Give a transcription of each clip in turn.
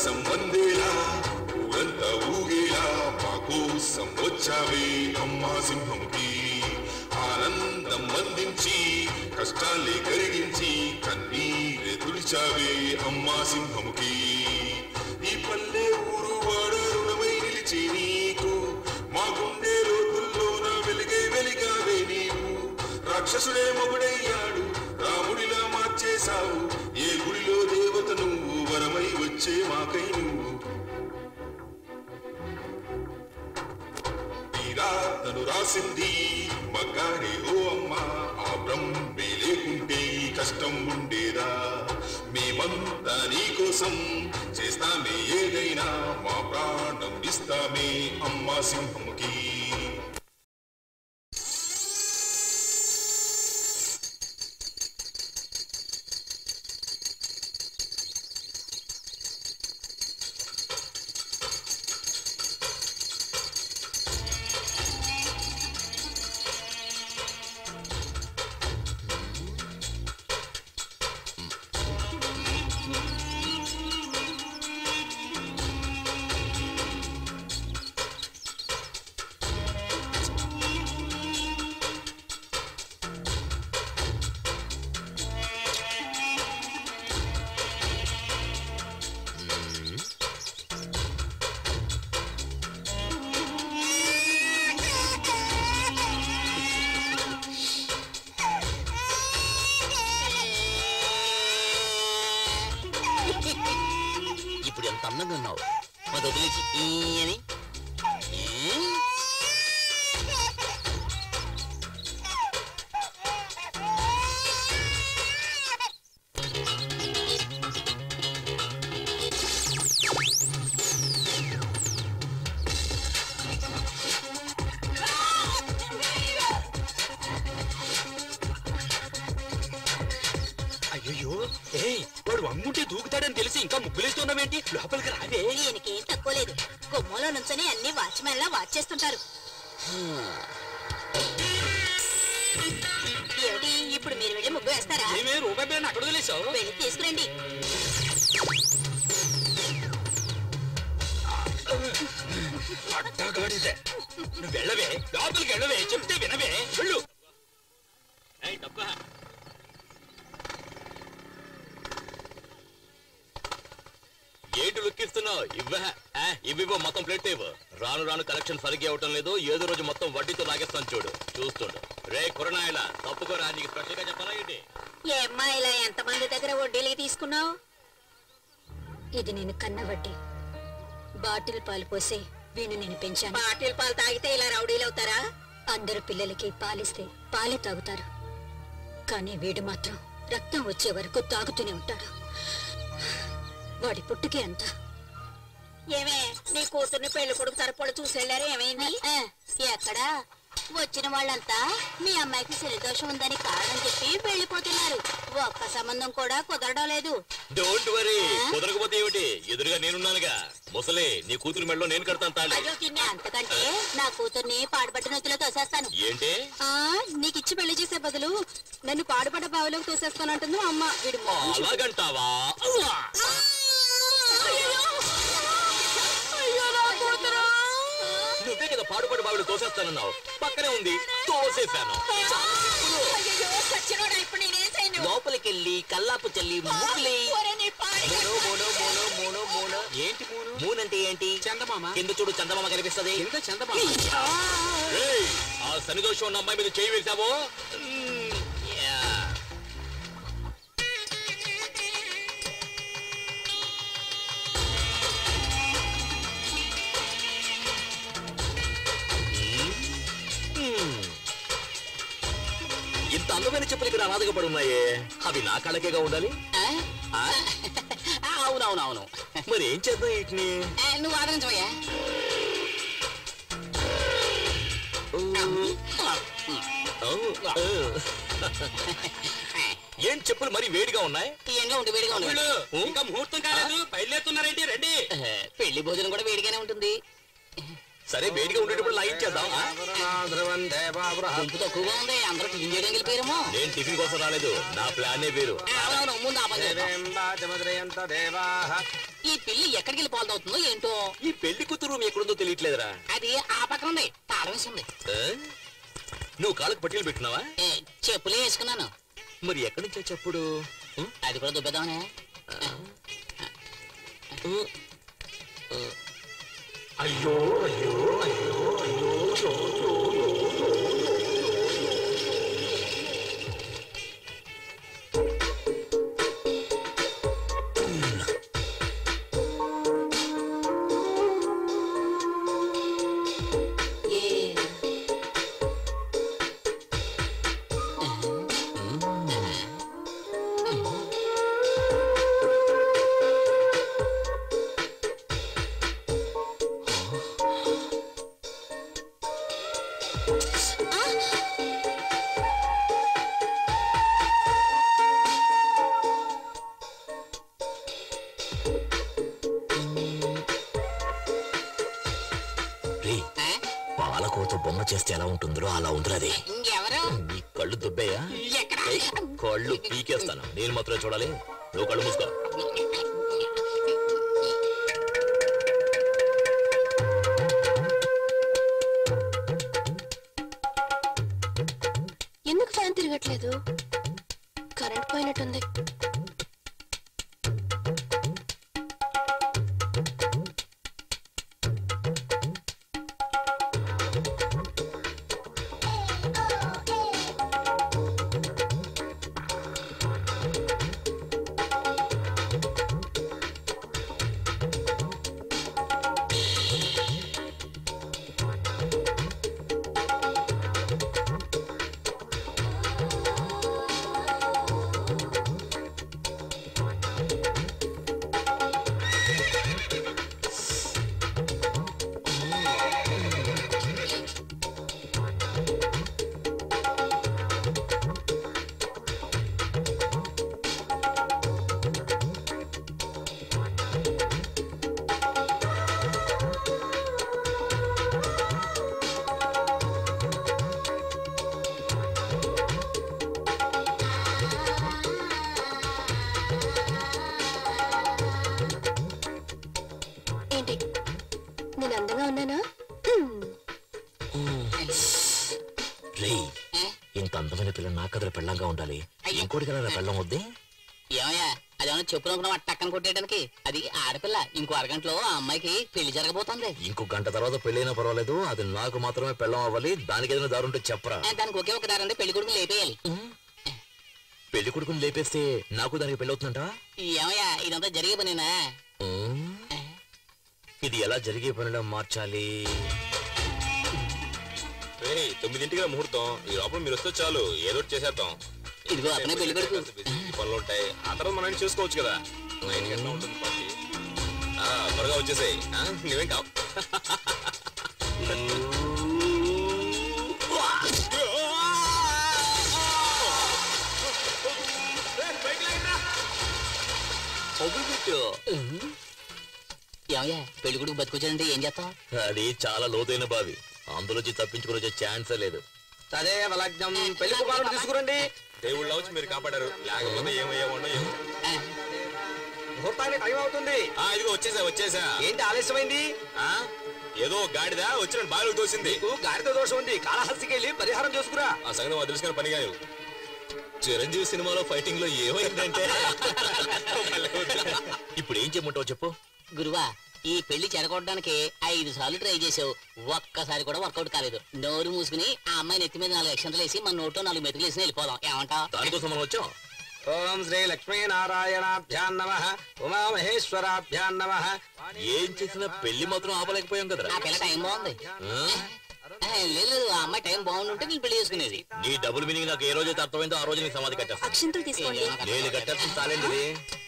ఉల్లాసం వందేలా ఊరంతా ఊగేలా మా కోసం వచ్చావే అమ్మా సింహంకి ఆనందం అందించి కష్టాలే కరిగించి కన్నీరే తుడిచావే అమ్మా సింహముకి ఈ పల్లె ఊరు వాడ రుణమై నిలిచి నీకు మా గుండె లోతుల్లోన వెలిగే వెలిగావే నీవు రాక్షసుడే మొగుడయ్యాడు రాముడిలా మార్చేశావు ఏ గుడిలో దేవత నువ్వు వరమై వచ్చే మాకై నువ్వు తను రాసింది మగాడే ఓ అమ్మ ఆ బ్రహ్మే లేకుంటే ఈ కష్టం ఉండేదా మేమంతా నీ కోసం చేస్తామే ఏదైనా మా ప్రాణం ఇస్తామే అమ్మా సింహముకి ఇప్పుడు ఎంత అందంగా ఉన్నావు అది వదిలేసి ఈ అని ఈ? అయ్యో ఏ వాడు అమ్ముంటే దూకుతాడని తెలిసి ఇంకా ముగ్గులేస్తున్నావేంటి లోపలికి రావే ఈయనకేం తక్కువ లేదు గుమ్మంలో నుంచొని అన్ని వాచ్మెన్ లా వాచ్ చేస్తుంటారు ఏమిటి ఇప్పుడు మీరు వెళ్ళి ముగ్గు వేస్తారా ఏమే రూపాయి బిళ్ళని అక్కడ వదిలేసావు వెళ్ళి తీసుకురండి అట్టగాడిదే నువ్వు వెళ్ళవే లోపలికి వెళ్ళవే చెప్తే వినవే వెళ్ళు ఏయ్, తప్పా. ఏంటి లుక్కిస్తున్నావు ఇవ్వ ఆ, ఇవ్వివ్వు మొత్తం ప్లేట్ ఇవ్వు రాను రాను కలెక్షన్ సరిగ్గా అవటం లేదు ఏదో రోజు మొత్తం వడ్డీతో లాగేస్తాను చూడు చూస్తుండు రే కురనాయల తప్పుకోరా నీకు స్పెషల్ గా చెప్పాలా ఏంటి ఏమ్మా ఇలా ఎంతమంది దగ్గర వడ్డీలకి తీసుకున్నావు ఇది నేను కన్న వడ్డీ బాటిల్ పాలు పోసి వీణు నేను పెంచాను బాటిల్ పాలు తాగితే ఇలా రౌడీలు అవుతారా అందరు పిల్లలకి పాలిస్తే పాలే తాగుతారు కానీ వీడు మాత్రం రక్తం వచ్చే వరకు తాగుతూనే ఉంటాడు వాడి పుట్టుకే అంత ఏమే నీ కూతుర్ని పెళ్లి కొడుకు తరపుడు చూసేళ్ళారు ఏమైంది ఎక్కడా వచ్చిన వాళ్ళంతా మీ అమ్మాయికి శనిదోషం ఉందని కారణం చెప్పి వెళ్ళిపోతున్నారు ఒక్క సంబంధం కూడా కుదరడం లేదు డోంట్ వరీ కుదరకపోతే ఏమిటి ఎదురుగా నేనున్నానుగా ముసలే నీ కూతురు మెడలో నేను కడతాను తాళి అయ్యో కిన్నే అంతకంటే నా కూతుర్ని పాడుబట్టిన నొత్తులో తోసేస్తాను ఏంటి ఆ నీకిచ్చి పెళ్లి చేసే బదులు నన్ను పాడుపడ్డ బావిలోకి తోసేస్తానంటుంది మా అమ్మ వీడు అలాగంటావా నువ్వే కదా పాడుపడి బావిడ తోసేస్తానన్నావు పక్కనే ఉంది తోసేశాను లోపలికి వెళ్ళి కల్లాపు చల్లి ముగ్గులి మూనో మూనో మూనో మూనో మూనో ఏంటి మూను మూన్ అంటే ఏంటి చందమామ కింద చూడు చందమామ కనిపిస్తది కింద చందమామ ఏయ్, ఆ శనిదోషం ఉన్న అమ్మాయి మీద చేయి వేశావో మ్మ్, యా. మ్మ్. ఇంత అందమైన చెప్పులు ఇక్కడ అనాథగా పడి ఉన్నాయే అవి నా కళ్ళకేగా ఉండాలి ఆ? అవునవునవును మరి ఏం చేద్దాం వీటిని నువ్వు ఆదరించవయ్యా ఓ, ఓ. ఏం చెప్పులు మరి వేడిగా ఉన్నాయి తీయంగా ఉండి వేడిగా ఉండి వెళ్ళు. ఇంకా ముహూర్తం కాలేదు బయలుదేరుతున్నారేంటి రండి పెళ్లి భోజనం కూడా వేడిగానే ఉంటుంది సరే వేడిగా ఉండేటప్పుడు లైట్ చేద్దాం ఆ? గుంపు తక్కువగా ఉంది అందరూ టిఫిన్ చేయడానికి వెళ్ళిపోయారేమో నేను టిఫిన్ కోసం రాలేదు నా ప్లానే వేరు అవునవును ముందు ఆ పని చేద్దాం. వాచమద్రయంత దేవాః ఈ పిల్లి ఎక్కడికి వెళ్ళి పాల్దవుతుందో ఏంటో ఈ పెళ్లి కూతురు రూమ్ ఎక్కడుందో తెలియట్లేదురా అది ఆ పక్కన ఉంది తాళం వేసింది ఆ? నువ్వు కాళ్ళకు పట్టీలు పెట్టినావా ఏ, చెప్పులే వేసుకున్నాను మరి ఎక్కడి నుంచి చెప్పుడు అది కూడా దుబ్బేద్దామనే రే ఆ? పాలకోత బొమ్మ చేస్తే ఎలా ఉంటుందో అలా ఉందిరా అది ఇంకెవరు నీ కళ్ళు దుబ్బేయా ఎక్కడ ఏయ్, కళ్ళు పీకేస్తాను నేను మాత్రమే చూడాలి నువ్వు కళ్ళు మూసుకో ఎందుకు ఫ్యాన్ తిరగట్లేదు కరెంట్ పోయినట్టుంది ఏంటి నేను అందంగా ఉన్నానా రే ఇంత అందమైన పిల్ల నా కథల పెళ్ళంగా ఉండాలి ఇంకోటి కదా పెళ్ళం వద్దే ఏమయ్యా అదేమన్నా చెప్పు అనుకున్నావా టక్కన కొట్టేయడానికి అది ఆడపిల్ల ఇంకో అరగంటలో ఆ అమ్మాయికి పెళ్లి జరగబోతుంది ఇంకో గంట తర్వాత పెళ్ళైనా పర్వాలేదు అది నాకు మాత్రమే పెళ్ళం అవ్వాలి దానికి ఏదైనా దారి ఉంటే చెప్పరా ఆ, దానికి ఒకే ఒక దారంటే పెళ్లి కొడుకుని లేపేయాలి పెళ్లి కొడుకుని లేపేస్తే నాకు దానికి పెళ్ళవుతుందంట ఏమయ్యా ఇదంతా జరిగే పనేనా ఇది ఎలా జరిగే పనిలో మార్చాలి రేయ్, తొమ్మిదింటికి ముహూర్తం ఈ లోపల మీరు వస్తే చాలు ఏదో ఒకటి చేసేద్దాం ఇదిగో అతనే పెళ్లి కొడుకు ఈ పనులు ఉంటాయి ఆ తర్వాత మనం చూసుకోవచ్చు కదా నైన్ గంటల ఉంటుంది పార్టీ ఆ, త్వరగా వచ్చేసాయి నువ్వేం కావు ఏమయ్యా పెళ్లి కొడుకు బతికొచ్చాడంటే ఏం చేస్తాం అది చాలా లోతైన బావి అందులోంచి తప్పించుకుని వచ్చే ఛాన్సే లేదు తదేవ లగ్నం పెళ్లి కుమారుడు తీసుకురండి దేవుళ్ళ వచ్చి మీరు కాపాడారు లేకపోతే ఏమయ్యేవాడో ఏమో ముహూర్తానికి టైం అవుతుంది ఆ, ఇదిగో వచ్చేసా వచ్చేసా ఏంటి ఆలస్యమైంది ఆ, ఏదో గాడిద వచ్చిన బావిలో తోసింది నీకు గాడిద దోషం ఉంది కాళహస్తికి వెళ్ళి పరిహారం చేసుకురా ఆ సంగతి మాకు తెలుసుకుని పని కాదు చిరంజీవి సినిమాలో ఫైటింగ్ లో ఏమైందంటే ఇప్పుడు ఏం చేయమంటావు చెప్పు గురువా ఈ పెళ్లి చెడగొట్టడానికి ఐదు సార్లు ట్రై చేసావు ఒక్కసారి కూడా వర్కౌట్ కాలేదు నోరు మూసుకుని ఆ అమ్మాయి నెత్తి మీద నాలుగు అక్షంతలు వేసి మన నోట్లో నాలుగు మెతుకులు వేసి వెళ్ళిపోదాం ఏమంటావ్ దానికోసం మనం వచ్చాం ఓం శ్రీ లక్ష్మీ నారాయణాభ్యాన్ నమ ఉమామహేశ్వరాభ్యాన్ నమ ఏం చేసినా పెళ్లి మాత్రం ఆపలేకపోయాం కదరా ఆ పిల్ల టైం బాగుంది ఆ? ఆ, లేదు లేదు ఆ అమ్మాయి టైం బాగుంటుంటే నేను పెళ్లి చేసుకునేది నీ డబుల్ మీనింగ్ నాకు ఏ రోజైతే అర్థమైందో ఆ రోజు నీకు సమాధి కట్టేస్తా అక్షంతలు తీసుకోండి నేను కట్టేస్తాను చాలండి ఇది.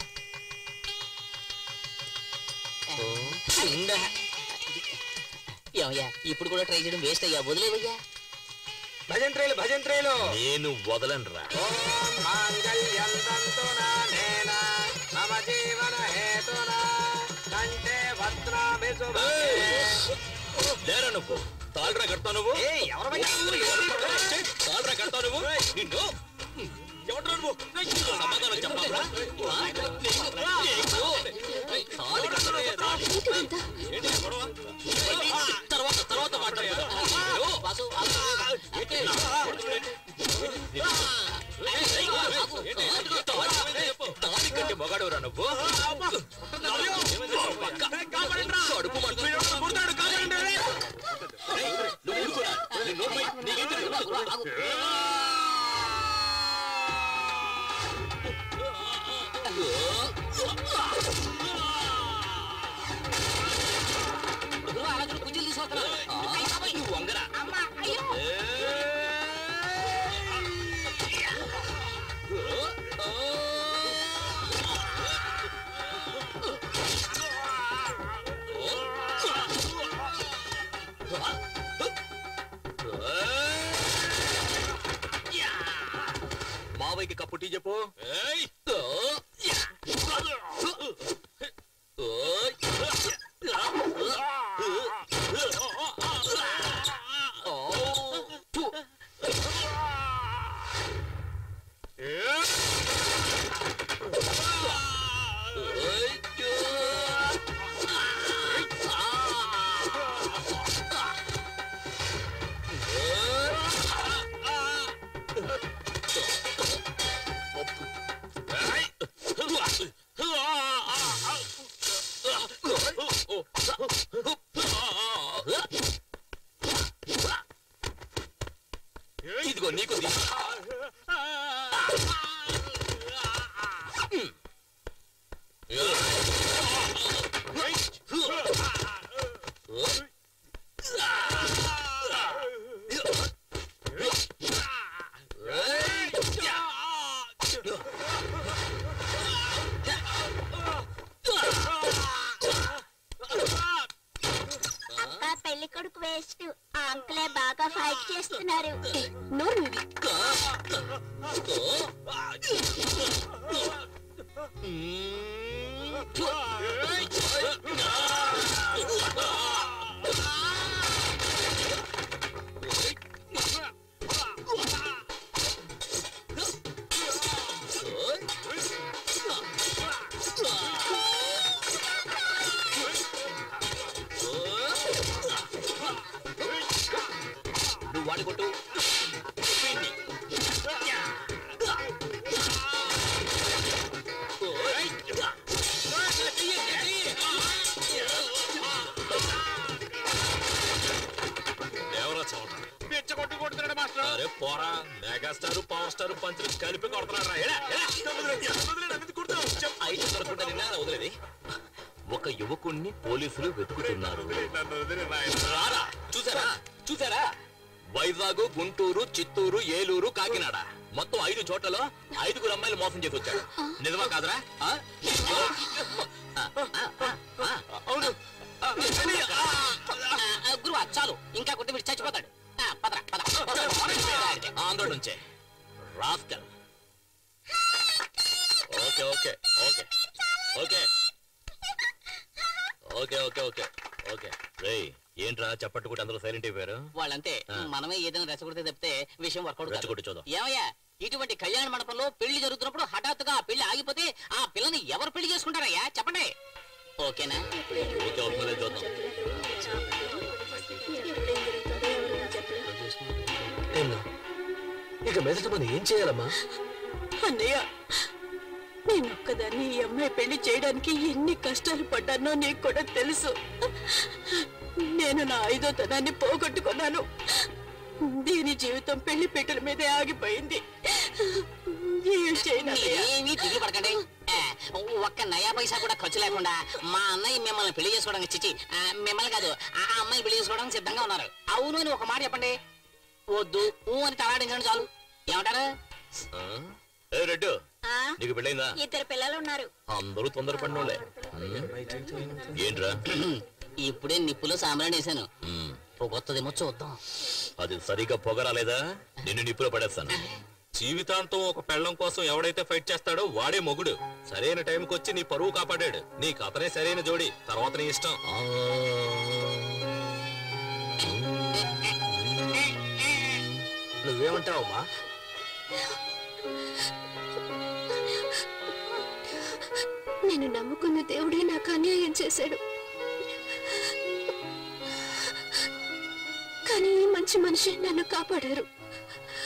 ఏమయ్యా ఇప్పుడు కూడా ట్రై చేయడం వేస్ట్ అయ్యా వదిలేవయ్యా భజంత్రేలు భజంత్రేలు నేను వదలను రా ఓం మాంగళ్యం తంతునానేన మమ జీవన హేతున కంఠే భద్రాభి శుభే. లేరా నువ్వు తాళ్ళరా కడతావు నువ్వు ఏయ్, ఎవరమ్మయ్యా? తాళ్ళరా కడతావు నువ్వు నిన్ను ఎవడ్రా నువ్వు సమాధానం చెప్పాలా నువ్వు ఏమైంది? పక్క. కడుపు మంట. ఏయ్, నువ్వు ఊరుకోరా. నీ నోరు మూయి. నీకేం తెలియదు? గురువు అలా చూడు, కుర్చీలు తీసుకొస్తున్నారు అయ్య బాబోయ్. నువ్వు వంగరా అమ్మా, అయ్యో మావయ్యకి కప్పు టీ చెప్పు ఏయ్. ఇదిగో నీకు ది- అక్క పెళ్లి కొడుకు వేస్ట్ ఆ అంకులే బాగా ఫైట్ చేస్తున్నారు నోరు మీది. నువ్వు వాడి కొట్టు వీణ్ణి. ఎవరో చోట పిచ్చ కొట్టు కొడుతున్నాడు మాస్టర్ అరే పోరా మెగాస్టార్ పవర్ స్టార్ పంచులు కలిపి కొడుతున్నాడు రా ఎడా, ఎడా. అయితే దొరకకుండా నిన్న వదిలేది ఒక యువకుణ్ణి పోలీసులు వెతుకుతున్నారు నన్ను వదిలేయ్ నాయనా. రారా చూసారా చూసారా వైజాగ్ గుంటూరు చిత్తూరు ఏలూరు కాకినాడ మొత్తం ఐదు చోట్లలో ఐదుగురు అమ్మాయిలు మోసం చేసి వచ్చాడు నిజమా కాదరా ఆ? అవును ఆ, ఆ, గురువా చాలు ఇంకా కొట్టి వీడు చచ్చిపోతాడు ఆ, పదరా పద ఆంధ్ర నుంచే rascal okay okay okay okay okay okay okay okay రేయ్ ఏంట్రా చప్పట్టు కూడా అందరూ సైలెంట్ అయిపోయారు వాళ్ళంతే ఆ. మనమే ఏదైనా రెచ్చగొడితే తప్పితే విషయం వర్కౌట్ కాదు. రెచ్చగొట్టి చూద్దాం. ఏమయ్యా ఇటువంటి కళ్యాణ మండపంలో పెళ్లి జరుగుతున్నప్పుడు హఠాత్తుగా ఆ పెళ్లి ఆగిపోతే ఆ పిల్లని ఎవరు పెళ్లి చేసుకుంటారయ్యా చెప్పండి ఓకేనా ఓకే అవుతుందో లేదో చూద్దాం ఇక మీదట మనం ఏం చేయాలమ్మా అన్నయ్య నేనొక్కదాన్ని ఈ అమ్మాయి పెళ్లి చేయడానికి ఎన్ని కష్టాలు పడ్డానో నీకు కూడా తెలుసు నేను నా ఐదో తనాన్ని పోగొట్టుకున్నాను దీని జీవితం పెళ్లి పెట్టెల మీదే ఆగిపోయింది ఏం చేయను అన్నయ్య? ఏమీ దిగులు పడకండి ఆ, ఒక్క నయా పైసా కూడా ఖర్చు లేకుండా మా అన్నయ్య మిమ్మల్ని పెళ్లి చేసుకోవడానికి చిచి ఆ, మిమ్మల్ని కాదు ఆ ఆ అమ్మాయి పెళ్లి చేసుకోవడానికి సిద్ధంగా ఉన్నారు అవును అని ఒక మాట చెప్పండి వద్దు ఊ అని తలాడించండి చాలు ఏమంటారు ఆ? ఏ రెడ్డు ఆ, నీకు పెళ్ళైందా ఇద్దరు పిల్లలు ఉన్నారు అందరూ తొందరపడినోళ్ళే ఏంట్రా ఇప్పుడే నిప్పులో సాంబ్రాణి వేసాను మ్మ్. పొగొత్తదేమో చూద్దాం అది సరిగా పొగరాలేదా నిన్ను నిప్పులో పడేస్తాను జీవితాంతం ఒక పెళ్ళం కోసం ఎవడైతే ఫైట్ చేస్తాడో వాడే మొగుడు సరైన టైంకి వచ్చి నీ పరువు కాపాడాడు నీకు అతనే సరైన జోడి తర్వాత నీ ఇష్టం ఆ. నువ్వేమంటావమ్మా నేను నమ్ముకున్న దేవుడే నాకు అన్యాయం చేశాడు కానీ ఈ మంచి మనిషి నన్ను కాపాడారు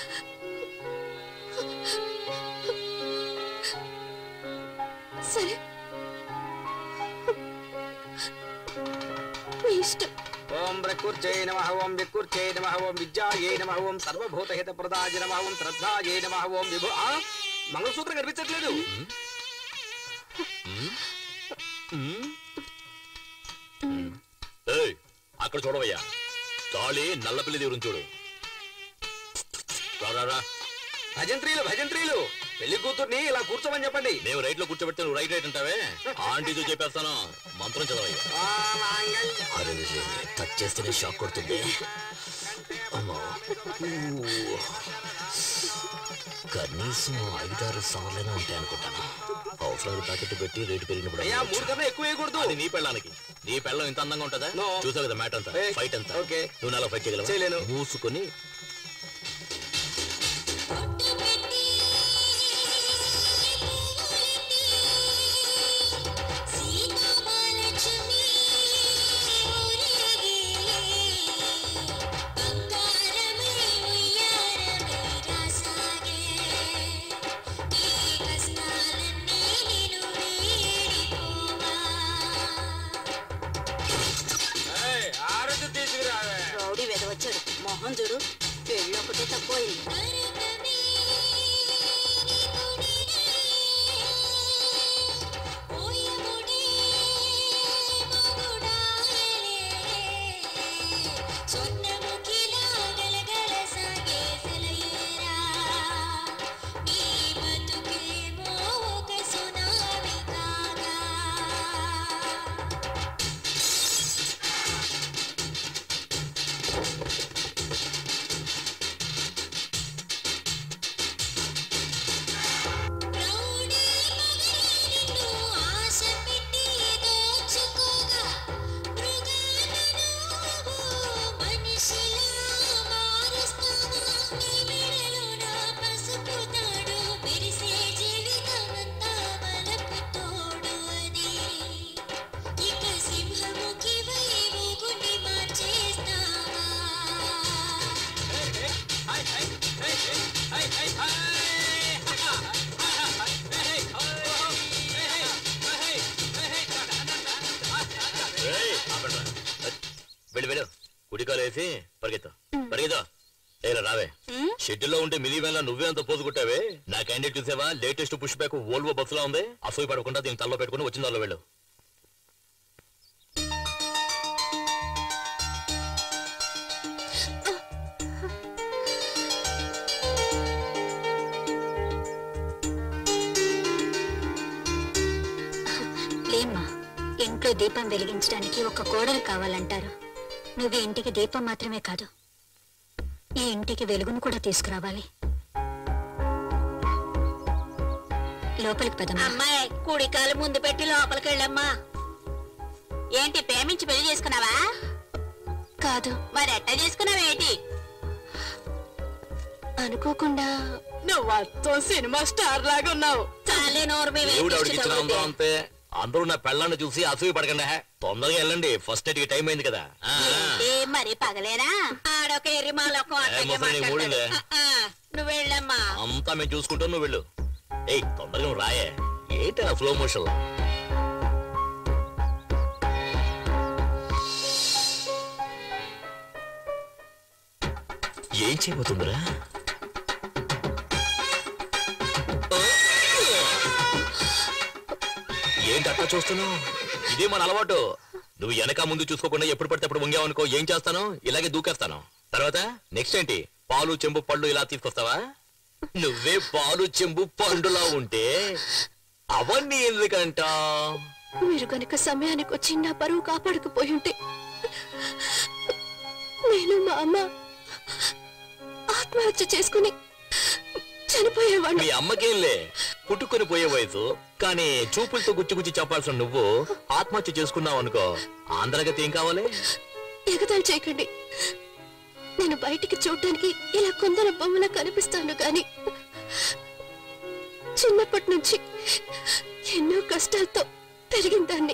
సరే ఇష్టం ఓం ప్రకృత్యై నమ ఓం వికృత్యై నమ ఓం విద్యాయై నమ ఓం సర్వభూతహిత ప్రదాయ నమ ఓం శ్రద్ధాయై నమ ఓం విభు ఆ, మంగళసూత్రం కనిపించట్లేదు ఏయ్ అక్కడ చూడవయ్యా తాళి నల్లపిల్లి దేవుని చూడు రా, రా రా భజంత్రీలు భజంత్రీలు పెళ్లి కూతుర్ని ఇలా కూర్చోమని చెప్పండి మేము రైట్ లో కూర్చోబెడితే నువ్వు రైట్ రైట్ అంటావే ఆంటీతో చెప్పేస్తాను మంత్రం చదవయ్యా ఆ, మాంగళ్యం. అరే టచ్ చేస్తేనే షాక్ కొడుతుంది అమ్మా ఊ. కనీసం ఐదారు సార్లైనా ఉంటాయి అనుకుంటాను అవసరాలు ప్యాకెట్ పెట్టి రేటు పెరిగినప్పుడు అయ్యా అమ్మవచ్చు. మూడు కన్నా ఎక్కువ వేయకూడదు అది నీ పెళ్ళానికి నీ పెళ్ళం ఇంత అందంగా ఉంటుందా No. చూసావు కదా మ్యాట్ అంతా Hey, ఫైట్ అంతా okay. నువ్వు నాలో ఫైట్ చేయగలవా చేయలేను. మూసుకొని ఏయ్, ఆరోగ్యం తీసుకురావే రౌడీ వెదవచ్చాడు మొహం చూడు పెళ్ళి ఒకటే తక్కువైంది ఏయ్, ఆపండ్రా. వెళ్ళు వెళ్ళు కుడికాలు వేసి పరిగెత్తా పరిగెత్తా ఏరా రావే షెడ్యూల్లో ఉంటే మినీ వ్యాన్ నువ్వే అంత పోజు కొట్టావే నా క్యాండిడేట్ చూసావా లేటెస్ట్ పుష్ బ్యాక్ వోల్వో బస్సులో ఉంది అసూయ పడకుండా దీన్ని తల్లో పెట్టుకుని వచ్చిన దానిలో వెళ్ళు లేమ్మా ఇంట్లో దీపం వెలిగించడానికి ఒక కోడలు కావాలంటారు నువ్వు ఈ ఇంటికి దీపం మాత్రమే కాదు ఈ ఇంటికి వెలుగును కూడా తీసుకురావాలి లోపలికి పదమ్మా అమ్మాయి కుడి కాలు ముందు పెట్టి లోపలికి వెళ్ళమ్మా ఏంటి ప్రేమించి పెళ్లి చేసుకున్నావా కాదు మరి ఎట్ట చేసుకున్నావేంటి అనుకోకుండా నువ్వు అత్తో సినిమా స్టార్ లాగా ఉన్నావు చాలే నోరు మీ దేవుడు ఆవిడకి వేస్ట్ ఇచ్చిన తగులుద్ది. అందం అంతే అందరూ నా పెళ్ళాన్ని చూసి అసూయ పడకండి హే. తొందరగా వెళ్ళండి ఫస్ట్ నైట్ కి టైం అయింది కదా ఆ, ఆ. ఏంటి మరి పగలేనా ఆడొక ఎర్రిమాలొక ఏ, ముసలి నీకు మూడిందే. నువ్వు వెళ్ళమ్మా అంతా మేము చూసుకుంటాం నువ్వు వెళ్ళు ఏయ్ తొందరగా నువ్వు రాయే ఏంటి ఆ స్లో మోషన్ ఏం చేయబోతుందిరా ఏంటి అట్లా చూస్తున్నావు ఇదే మన అలవాటు నువ్వు వెనక ముందు చూసుకోకుండా ఎప్పుడు పడితే అప్పుడు వంగావనుకో ఏం చేస్తాను ఇలాగే దూకేస్తాను తర్వాత నెక్స్ట్ ఏంటి పాలు చెంబు పళ్ళు ఇలా తీసుకొస్తావా నువ్వే పాలు చెంబు పండులా ఉంటే అవన్నీ ఎందుకంట మీరు కనుక సమయానికి వచ్చి నా పరువు కాపాడకపోయి ఉంటే నేను మా అమ్మ ఆత్మహత్య చేసుకుని చనిపోయేవాడు మీ అమ్మకేంలే పుట్టుకొని పోయే వయసు కానీ చూపులతో గుచ్చి గుచ్చి చెప్పాల్సిన నువ్వు ఆత్మహత్య చేసుకున్నావు అనుకో ఆంధ్రగతి ఏం కావాలి ఎగతాళి చేయకండి నేను బయటికి చూడటానికి ఇలా కొందర బొమ్మలా కనిపిస్తాను గాని చిన్నప్పటి నుంచి ఎన్నో కష్టాలతో పెరిగిన దాన్ని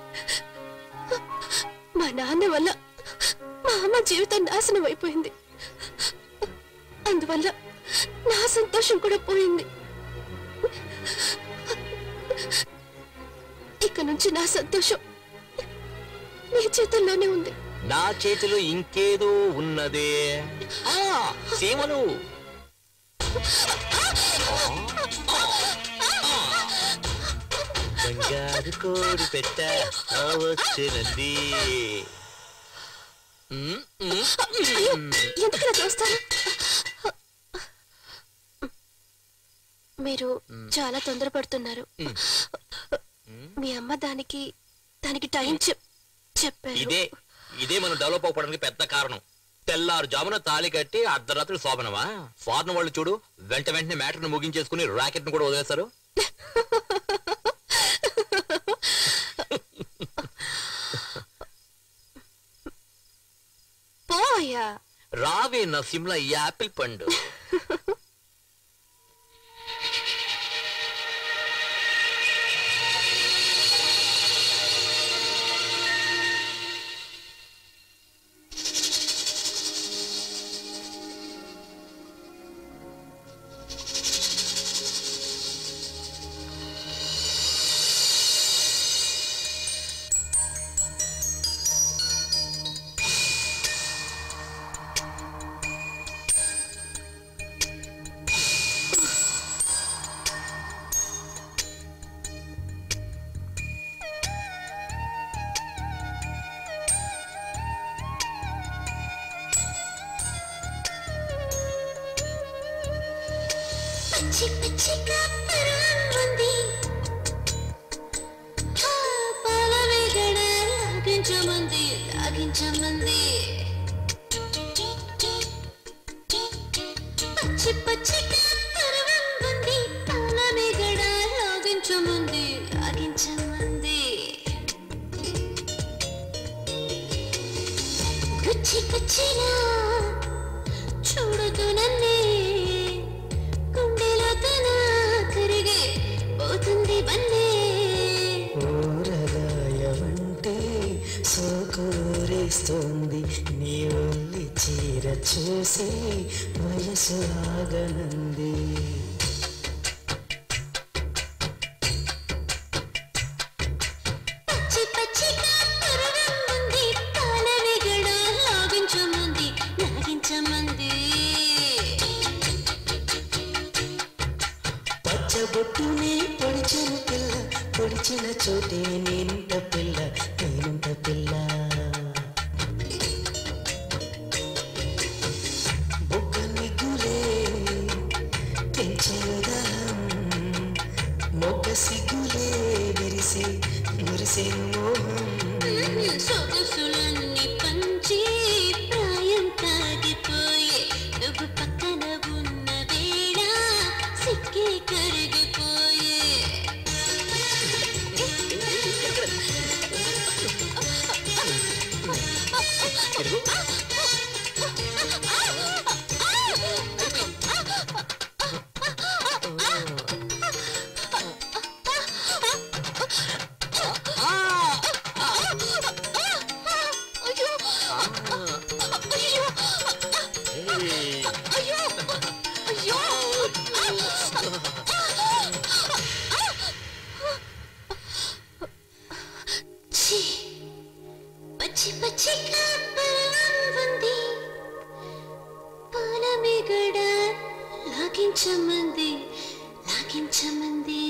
మా నాన్న వల్ల మా అమ్మ జీవితం నాశనం అయిపోయింది అందువల్ల నా సంతోషం కూడా పోయింది ఇక నుంచి నా సంతోషం నీ చేతుల్లోనే ఉంది నా చేతిలో ఇంకేదో ఉన్నదే ఆ, సీమలు బంగారు కోడి పెట్ట వచ్చినది మ్మ్, మ్మ్, మ్మ్. ఎందుకు ఇలా చేస్తారు మీరు చాలా తొందరపడుతున్నారు మీ అమ్మ దానికి దానికి టైం చెప్ చెప్పారు ఇదే ఇదే మనం డెవలప్ అవ్వడానికి పెద్ద కారణం తెల్లారు జామున తాళి కట్టి అర్ధరాత్రి శోభనమా ఫారెన్ వాళ్ళు చూడు వెంట వెంటనే మ్యాటర్ను ముగించేసుకుని రాకెట్ ను కూడా వదిలేస్తారు పోయా రావే నా సిమ్లా యాపిల్ పండు పచ్చి పచ్చిగా పరాంగుంది ఆ పాల వేగడ లాగించమంది లాగించమంది పచ్చి పచ్చిగా పరాంగుంది పాల వేగడ లాగించమంది లాగించమంది గుచ్చి గుచ్చిలా చూడదు నన్నే గుండెలో తన కరిగే పోతుంది వన్నే ఊరగాయవంటే సోకూరేస్తోంది నీ ఒల్లి చీర చూసి వయసు ఆగనంది పచ్చి పచ్చిగా పరవంగుంది పాల విగడ లాగించమంది లాగించమంది పచ్చబొట్టునే పొడిచను పిల్ల పొడిచిన చోటే నేనుంట పిల్ల నేనుంట పిల్ల బొగ్గ నిగులే పెంచేదాం మొగ్గ సిగ్గులే విరిసే మురిసే మోహం సొగసులన్నీ పంచి ప్రాయం తాగిపోయే నువ్వు పక్కన ఉన్న వేళ సిక్కి కరిగిపోయే ఛీ! పచ్చి పచ్చి కాపరాంది పాల మిగడ లాగించమంది లాగించమంది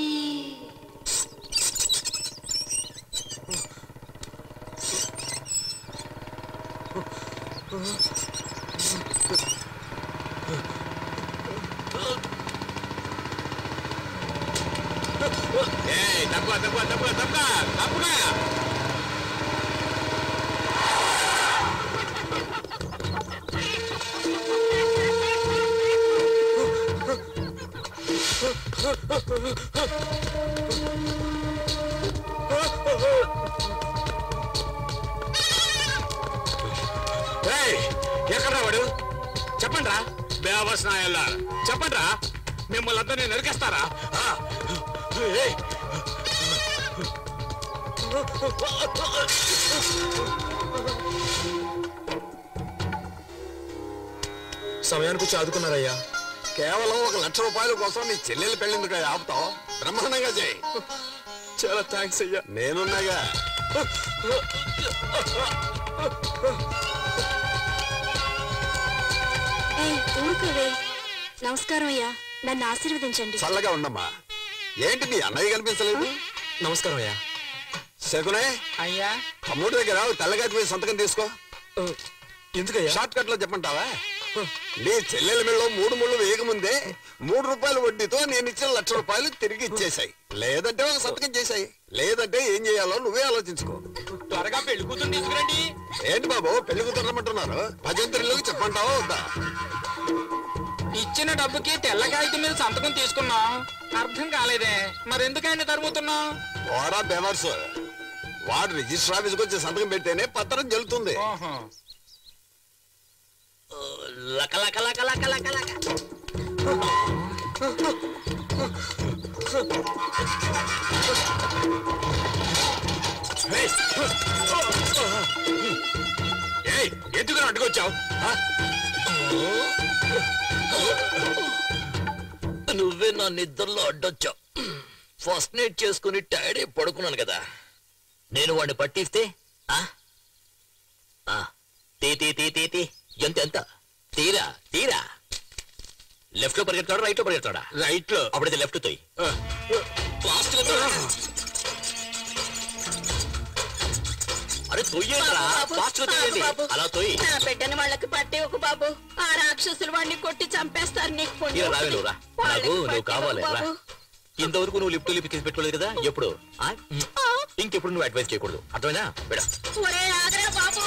ఏయ్, తప్పుగా తప్పుగా తప్పుగా తప్పుగా తప్పుగా ఎక్కడ వాడు చెప్పండి రా బేవస్ నాయల్లా చెప్పండి రా మిమ్మల్ని అందరినీ నరికేస్తారా ఆ, ఏయ్. సమయానికి వచ్చి ఆదుకున్నారయ్యా కేవలం ఒక లక్ష రూపాయల కోసం నీ చెల్లెలు పెళ్ళిందుకు ఆపుతావు బ్రహ్మాండంగా చేయి చాలా థ్యాంక్స్ అయ్యా నేనున్నాగా ఊరుకోవే నమస్కారం అయ్యా నన్ను ఆశీర్వదించండి చల్లగా ఉండమ్మా ఏంటి నీ అన్నయ్య కనిపించలేదు నమస్కారం అయ్యా శకునే అయ్యా తమ్ముడి దగ్గర ఓ తెల్లగాటి మీద సంతకం తీసుకో ఎందుకయ్యా షార్ట్ కట్ లో చెప్పంటావా నీ చెల్లెల మెళ్ళలో మూడు ముళ్ళు వేయకముందే మూడు రూపాయల వడ్డీతో నేను ఇచ్చిన లక్ష రూపాయలు తిరిగి ఇచ్చేసాయి లేదంటే ఒక సంతకం చేశాయి లేదంటే ఏం చేయాలో నువ్వే ఆలోచించుకో త్వరగా పెళ్లి కూతురు తీసుకురండి ఏంటి బాబు పెళ్లి కుదరమంటున్నారు భజంత్రిలోకి చెప్పంటావా వద్దా ఇచ్చిన డబ్బుకి తెల్ల కాగితం మీద సంతకం తీసుకున్నాం అర్థం కాలేదే మరెందుకైనా తరుముతున్నాం ఓరా బెవర్స్ వాడు రిజిస్టర్ ఆఫీస్కి వచ్చి సంతకం పెడితేనే పత్రం చెల్లుతుంది ఓహో లక లక లక లక లక లక ఎందుకు అడ్డుకొచ్చావు నువ్వే నా నిద్రలో అడ్డొచ్చావు ఫస్ట్ నైట్ చేసుకుని టైర్డ్ అయి పడుకున్నాను కదా నేను వాడిని పట్టిస్తే ఆ? ఆ, తీ తీ తీ తీ తీ ఎంత ఎంత తీరా తీరా లెఫ్ట్ లో పరిగెత్తాడా రైట్ లో పరిగెత్తాడా రైట్ లో అప్పుడైతే లెఫ్ట్ తోయి ఫాస్ట్ గా తోయి. అరే తొయ్యేంట్రా బాబు, ఫాస్ట్ గా తొయ్యండి బాబు, అలా తొయ్యి నా బిడ్డని వాళ్ళకి పట్టి ఒక బాబు ఆ రాక్షసులు వాడిని కొట్టి చంపేస్తారు నీకు పుణ్యం ఇలా రావే ఉంటుంది. నువ్వు రా వాళ్ళకి నాకు నువ్వు పట్టి కావాలి ఇవ్వకు రా బాబు. ఇంతవరకు నువ్వు లిఫ్ట్ లిఫ్ట్ తీసి పెట్టుకోలేదు కదా ఎప్పుడు ఆ? ఇంకెప్పుడు నువ్వు అడ్వైస్ చేయకూడదు అర్థమైనా బిడ ఒరే ఆగరా బాబు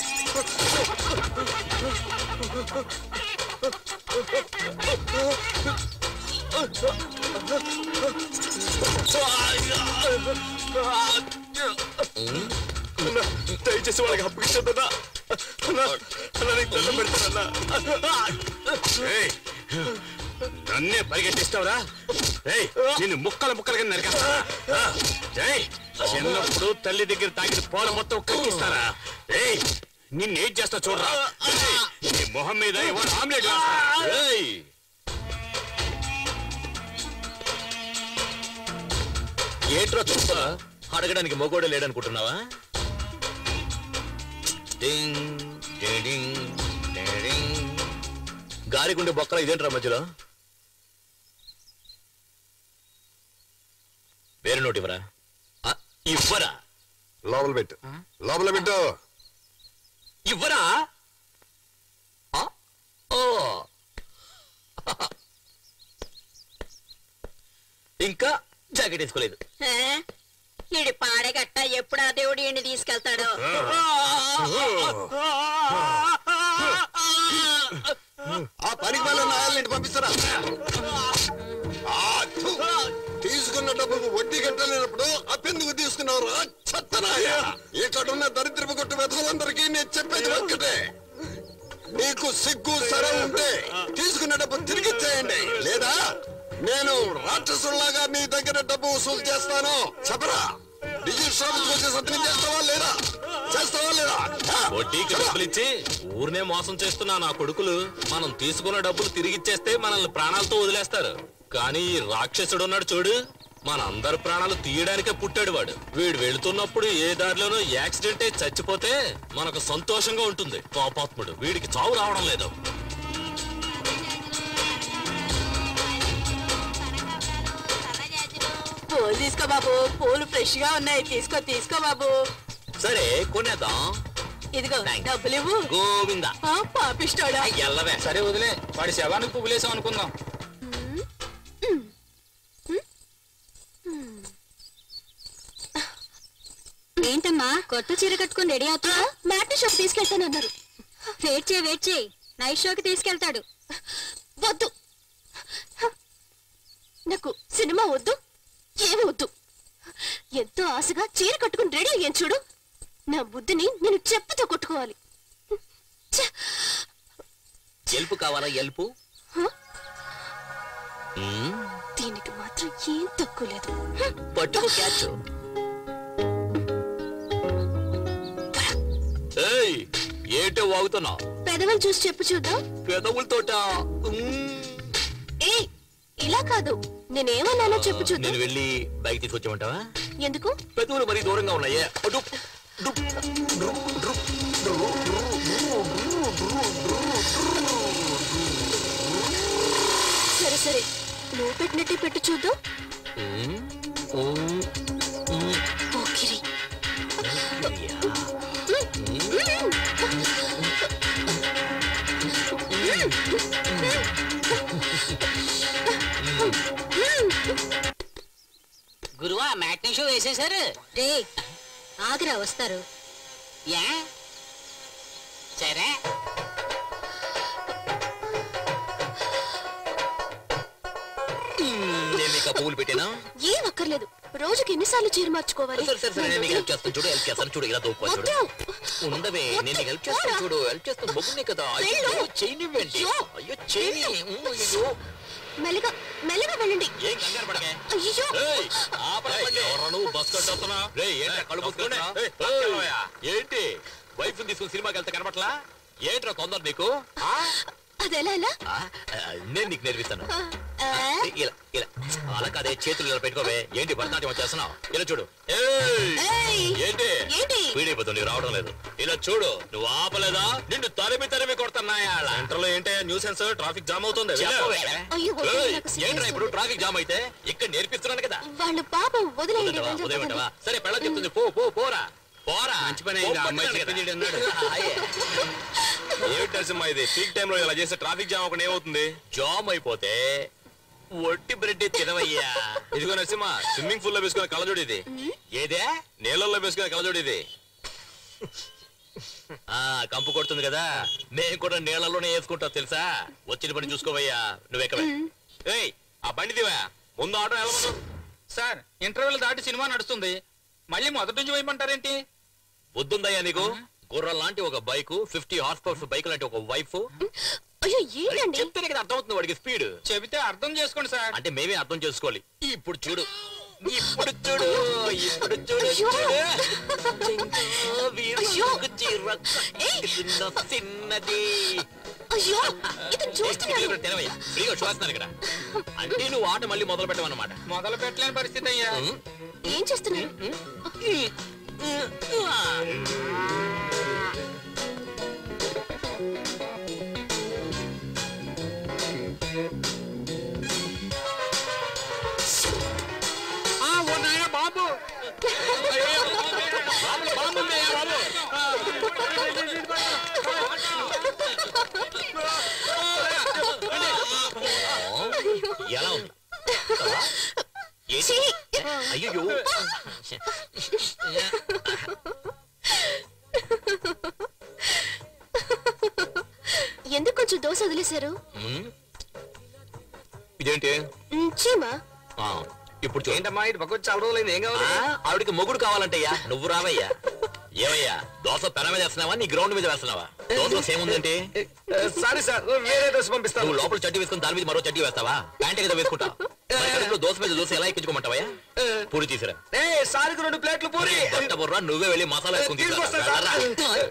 దయచేసి వాళ్ళకి అప్పగించొద్దన్నా అన్నా, అన్నా, నీకు దండం పెడతానన్నా. ఏయ్, నన్నే పరిగెట్టిస్తావురా ఏయ్, నిన్ను ముక్కలు ముక్కలుగా నరికేస్తారా ఆ, ఏయ్, చిన్నప్పుడు తల్లి దగ్గర తాగిన పోల మొత్తం కక్కిస్తారా ఏయ్ నిన్నేం చేస్తా చూడరా ఏయ్, నీ మొహం మీద ఇవాళ ఆమ్లెట్ వేస్తా. ఏయ్ ఏంట్రా చూస్తా అడగడానికి మొగోడే లేడనుకుంటున్నావా డింగ్, డింగ్, డింగ్. గాలిగుండే బొక్కల ఇదేంట్రా మధ్యలో వేరే నోటి ఇవ్వరా ఆ, ఇవ్వరా లోపల పెట్టు లోపల పెట్టు ఇవ్వరా ఆ? ఓ ఇంకా జాకెట్ వేసుకోలేదు ఏ? ఈడి పాడగట్ట ఎప్పుడు ఆ దేవుడు ఈయన్ని తీసుకెళ్తాడో ఆ పనికి వాళ్ళ నాయాలని పంపిస్తారా ఆ, థు. తీసుకున్న డబ్బుకు వడ్డీ కట్టలేనప్పుడు అప్పెందుకు తీసుకున్నారు చెత్తనాయ ఇక్కడున్న దరిద్రపు కొట్టు వెతలందరికీ నేను చెప్పేది ఒక్కటే నీకు సిగ్గు సరే ఉంటే తీసుకున్న డబ్బు తిరిగి ఇచ్చేయండి లేదా నేను రాక్షసుల్లాగా నీ దగ్గర డబ్బు వసూలు చేస్తాను చెప్పరా డిజిటల్ షాప్ వచ్చి సత్యం చేస్తావా లేదా చేస్తావా లేదా ఆ, వడ్డీకి డబ్బులు ఇచ్చి ఊరినే మోసం చేస్తున్నా నా కొడుకులు మనం తీసుకున్న డబ్బులు తిరిగిచ్చేస్తే మనల్ని ప్రాణాలతో వదిలేస్తారు కానీ ఈ రాక్షసుడు ఉన్నాడు చూడు మన అందరి ప్రాణాలు తీయడానికే పుట్టాడు వాడు వీడు వెళుతున్నప్పుడు ఏ దారిలోనో యాక్సిడెంట్ అయి చచ్చిపోతే మనకు సంతోషంగా ఉంటుంది పాపాత్ముడు వీడికి చావు రావడం లేదు పూలు తీసుకో బాబు పూలు ఫ్రెష్ గా ఉన్నాయి తీసుకో తీసుకో బాబు సరే కొనేద్దాం ఇదిగో Thanks. డబ్బులు ఇవ్వు గోవిందా ఆ, పాపిస్తాడా ఎల్లవే సరే వదిలే వాడి శవానికి పువ్వులేసాం అనుకుందాం ఏంటమ్మా కొత్త చీర కట్టుకుని రెడీ అవుతున్నా మ్యాట్ని షోకి తీసుకెళ్తానన్నారు వెయిట్ చేయి వెయిట్ చేయి నైట్ షోకి తీసుకెళ్తాడు వద్దు నాకు సినిమా వద్దు ఏమి వద్దు ఎంతో ఆశగా చీర కట్టుకుని రెడీ అయ్యాను చూడు నా బుద్ధిని నేను చెప్పుతో కొట్టుకోవాలి ఛ! ఎల్పు కావాలా ఎల్పు హ? మ్మ్. దీనికి మాత్రం ఏం తక్కువ లేదు పట్టుకో క్యాచ్ ఏయ్ ఏంటో వాగుతున్నావు పెదవులు చూసి చెప్పు చూద్దాం పెదవులతోట ఏ ఇలా కాదు నేనేమన్నానో చెప్పు చూద్దాం నేను వెళ్ళి బైక్ తీసుకొచ్చామంటావా ఎందుకు పెదవులు మరీ దూరంగా ఉన్నాయే అటు సరే సరే నువ్వు పెట్టినట్టే పెట్టు చూద్దాం పోకిరి గురువా మ్యాట్నీ షో వేసేశారు రే ఆగ్రా వస్తారు యా సరే నేను నీకు ఆ పువ్వులు పెట్టినా ఏం అక్కర్లేదు రోజుకి ఎన్నిసార్లు చీర మార్చుకోవాలి సరే సరే సరే నేను నీకు హెల్ప్ చేస్తాను చూడు హెల్ప్ చేస్తాను చూడు ఇలా దూపా చూడు వద్దు. ఉండవే నేను నీకు హెల్ప్ చేస్తాను చూడు హెల్ప్ చేస్తాను మొగ్గునే కదా అయ్యో చేయనివ్వండి అయ్యో. అయ్యో చేయని ఉమ్, అయ్యో మెల్లగా మెల్లగా వెళ్ళండి ఏం కంగారు పడకే అయ్యో ఏయ్, ఆపరా బండి. ఎవరా నువ్వు బస్ కట్టొస్తున్నా రేయ్, ఏంట్రా కళ్ళు మూసుకుని? ఏయ్, ఏయ్, పక్కనోయా. ఏంటి వైఫ్ తీసుకుని సినిమాకి వెళ్తే కనపట్లా ఏంట్రా తొందర నీకు ఆ? అది ఎలా ఎలా ఆ, ఆ, నేను నీకు నేర్పిస్తాను ఆ, ఇలా ఇలా అలా కాదే చేతులు ఇలా పెట్టుకోవే ఏంటి భరతనాట్యం వచ్చేస్తున్నావు ఇలా చూడు ఏయ్! ఏయ్, ఏంటి ఏంటి పీడిపోతుంది నీకు రావడం లేదు ఇలా చూడు నువ్వు ఆపలేదా నిన్ను తరిమి తరిమి కొడుతున్నాయా సెంటర్ లో ఏంటి న్యూసెన్స్ ట్రాఫిక్ జామ్ అవుతుంది వెళ్ళు. అయ్యో, వద్దు, ఏయ్, నాకు సిగ్గేస్తుంది. ఏంట్రా ఇప్పుడు ట్రాఫిక్ జామ్ అయితే ఇక్కడ నేర్పిస్తున్నాను కదా వాళ్ళు పాపం వదిలేయండి వదిలేవా? వెళ్ళి వదిలేమంటావా? సరే పెళ్ళ చెప్తుంది పో పో పోరా పోరా మంచి పని అయింది, ఆ అమ్మాయి పోపట్టున్నాను చెప్పింది కదా. అన్నాడు. అయ్యే. ఏమిటి నరసింహ ఇది పీక్ టైం లో ఇలా చేస్తే ట్రాఫిక్ జామ్ అక్కడ ఏమవుతుంది జామ్ అయిపోతే ఒట్టి బ్రెడ్ తినవయ్యా ఇదిగో నరసింహ స్విమ్మింగ్ పూల్ లో వేసుకునే కళ్ళజోడు ఇది ఏదే నీళ్ళల్లో వేసుకునే కళ్ళజోడు ఇది ఆ కంపు కొడుతుంది కదా నేను కూడా నీళ్ళలోనే వేసుకుంటా తెలుసా వచ్చిన పని చూసుకోవయ్యా నువ్వెక్కవే ఏయ్ ఆ బండి దివా ముందు ఆటో వెళ్ళమను సార్ ఇంటర్వెల్ దాటి సినిమా నడుస్తుంది మళ్ళీ మొదటి నుంచి వేయమంటారేంటి బుద్ధుందయ్యా నీకు గుర్రం లాంటి ఒక bike fifty horse powers bike లాంటి ఒక వైఫ్ అయ్యో ఏంటండి చెప్తేనే కదా అర్థమవుతుంది వాడికి స్పీడ్ చెబితే అర్థం చేసుకోండి సార్ అంటే మేమే అర్థం చేసుకోవాలి ఇప్పుడు చూడు ఇప్పుడు చూడు ఇప్పుడు చూడు అయ్యో. చూడు జింక వీరుకు చీర ఏయ్. కట్టిన చిన్నది అయ్యో ఇతను చూస్తున్నాడు ఇక్కడ తినవయ్యా ఫ్రీగా చూస్తున్నాను ఇక్కడ అంటే నువ్వు ఆట మళ్ళీ మొదలు పెట్టమన్నమాట మొదలు పెట్టలేని పరిస్థితి అయ్యా ఏం చేస్తున్నారు బాబు ఎలా ఉంది ఏంటి? ఛీ! అయ్యో ఎందుకు కొంచెం దోశ వదిలేశారు ఇదేంటి మ్, చీమా ఆ, ఇప్పుడు చూడు ఏంటమ్మా ఇటు పక్క చాలా రోజులైంది ఏం కావాలి ఆ, ఆవిడకి మొగుడు కావాలంటయ్యా నువ్వు రావయ్యా ఏమయ్యా దోశ పెన మీద వేస్తున్నావా నీ గ్రౌండ్ మీద వేస్తున్నావా దోశ ఏముందంటే సారీ సార్ వేరే దోశ పంపిస్తాను నువ్వు లోపల చడ్డీ వేసుకుని దాని మీద మరో చడ్డీ వేస్తావా ప్యాంట్ కదా వేసుకుంటావు మరి కడుపులో దోశ మీద దోశ ఎలా ఎక్కించుకోమంటావయ్యా పూరి తీసిరా ఏ సారికి రెండు ప్లేట్లు పూరి కొత్త బుర్ర నువ్వే వెళ్ళి మసాలా వేసుకుని తీసుకురా. తీసుకొస్తా సార్. వెళ్ళరా.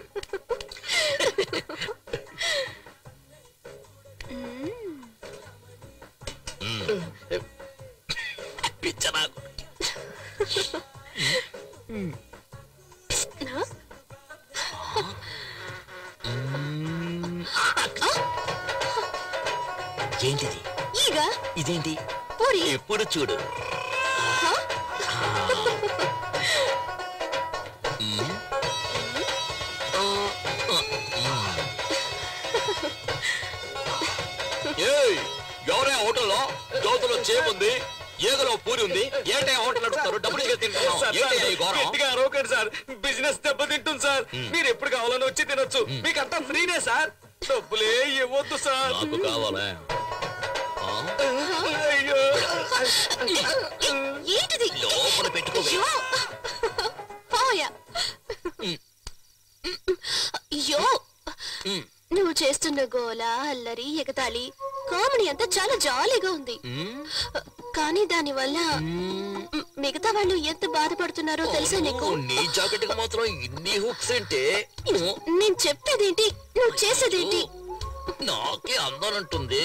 మ్మ్. పిచ్చ నాకు ఏంటిది ఈగ ఇదేంటి పూరి ఎప్పుడు చూడు హ? ఏయ్ ఎవరే హోటల్లో దోతలో చేముంది ఏగలో పూరి ఉంది ఏంటే హోటల్ నడుపుతారు డబ్బులు ఇచ్చి తింటున్నావు ఏంటి ఈ ఘోరం గట్టిగా అరవకండి సార్ బిజినెస్ దెబ్బతింటుంది సార్ మీరు ఎప్పుడు కావాలని వచ్చి తినొచ్చు మీకు అంతా ఫ్రీనే సార్ డబ్బులే ఇవ్వద్దు సార్ నాకు కావాలా ఆ? అయ్యో ఏంటిది లోపల పెట్టుకోవే అయ్యో పోయా అయ్యో మ్. నువ్వు చేస్తున్న గోల అల్లరి ఎగతాళి కామెడీ అంతా చాలా జాలీగా ఉంది కానీ దానివల్ల మ్, మిగతా వాళ్ళు ఎంత బాధపడుతున్నారో తెలుసా నీకు ఓ, నీ జాకెట్ కి మాత్రం ఇన్ని హుక్స్ అంటే నేను చెప్పేదేంటి నువ్వు చేసేదేంటి నాకే అందాలంటుంది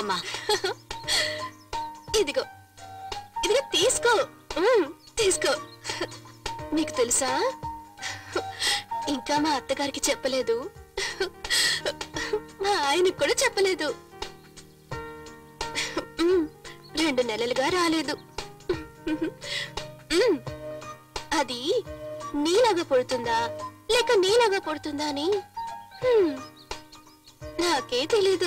ఇవ్వమ్మా ఇదిగో ఇదిగో తీసుకో మ్మ్, తీసుకో నీకు తెలుసా ఇంకా మా అత్తగారికి చెప్పలేదు మా ఆయనకు కూడా చెప్పలేదు మ్మ్, రెండు నెలలుగా రాలేదు మ్మ్, అది నీలాగా పుడుతుందా లేక నీలాగా పుడుతుందా అని హ్మ్, నాకే తెలీదు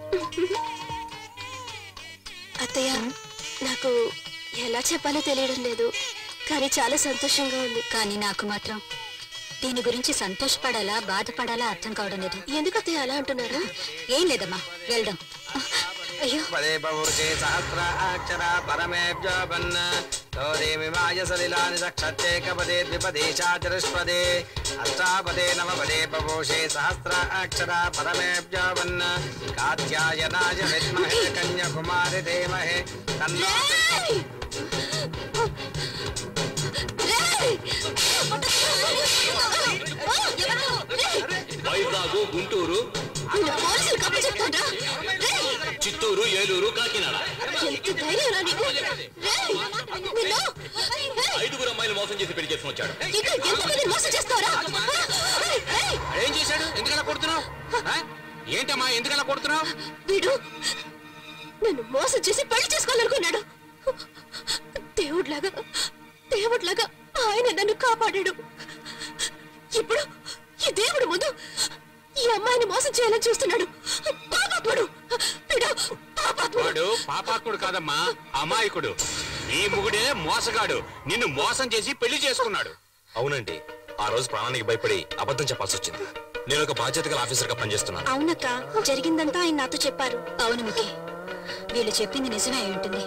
అత్తయ్య నాకు ఎలా చెప్పాలో తెలియడం లేదు కానీ చాలా సంతోషంగా ఉంది కానీ నాకు మాత్రం దీని గురించి సంతోషపడాలా బాధపడాలా అర్థం కావడం లేదు ఎందుకు అత్తయ్య అలా అంటున్నారు ఏం లేదమ్మా వెళ్దాం అయ్యో పదే పవోచే సహస్ర అక్షర పరమేభ్యోపన్న తోదేమిమాయ సలిలాని సక్షత్యేకపదే ద్విపదే చాచరుష్పదే అష్టాపదే నవపదే పవోషే సహస్ర అక్షర పరమేభ్యోపన్న కాత్యాయనాయ విద్మహే కన్యాకుమారి ధీమహే తన్నో వైజాగ్ గుంటూరు పోలీసులు కప్పు చెప్తాడ్రా చిత్తూరు ఏలూరు కాకినాడ ఎంత ధైర్యం రా నీకు రేయ్, నిన్ను రేయ్, ఐదుగురు అమ్మాయిలు మోసం చేసి పెళ్లి చేసుకుని వచ్చాడు ఇంకా ఎంతమంది మోసం చేస్తారా ఏం చేశాడు ఎందుకలా కొడుతున్నావు ఏంటమ్మా ఎందుకలా కొడుతున్నావు వీడు నన్ను మోసం చేసి పెళ్లి చేసుకోవాలనుకున్నాడు దేవుడిలాగా దేవుడిలాగా ఆయన నన్ను కాపాడాడు ఇప్పుడు ఈ దేవుడు ముందు ఈ అమ్మాయిని మోసం చేయాలని చూస్తున్నాడు పాపాత్ముడు వీడు పాపాత్ముడు వాడు పాపాత్ముడు కాదమ్మా అమాయకుడు నీ ముగుడే మోసగాడు నిన్ను మోసం చేసి పెళ్లి చేసుకున్నాడు అవునండి ఆ రోజు ప్రాణానికి భయపడి అబద్ధం చెప్పాల్సి వచ్చింది నేను ఒక బాధ్యత గల ఆఫీసర్గా పనిచేస్తున్నాను అవునక్క జరిగిందంతా ఆయన నాతో చెప్పారు అవును ముఖి వీళ్ళు చెప్పింది నిజమే అయి ఉంటుంది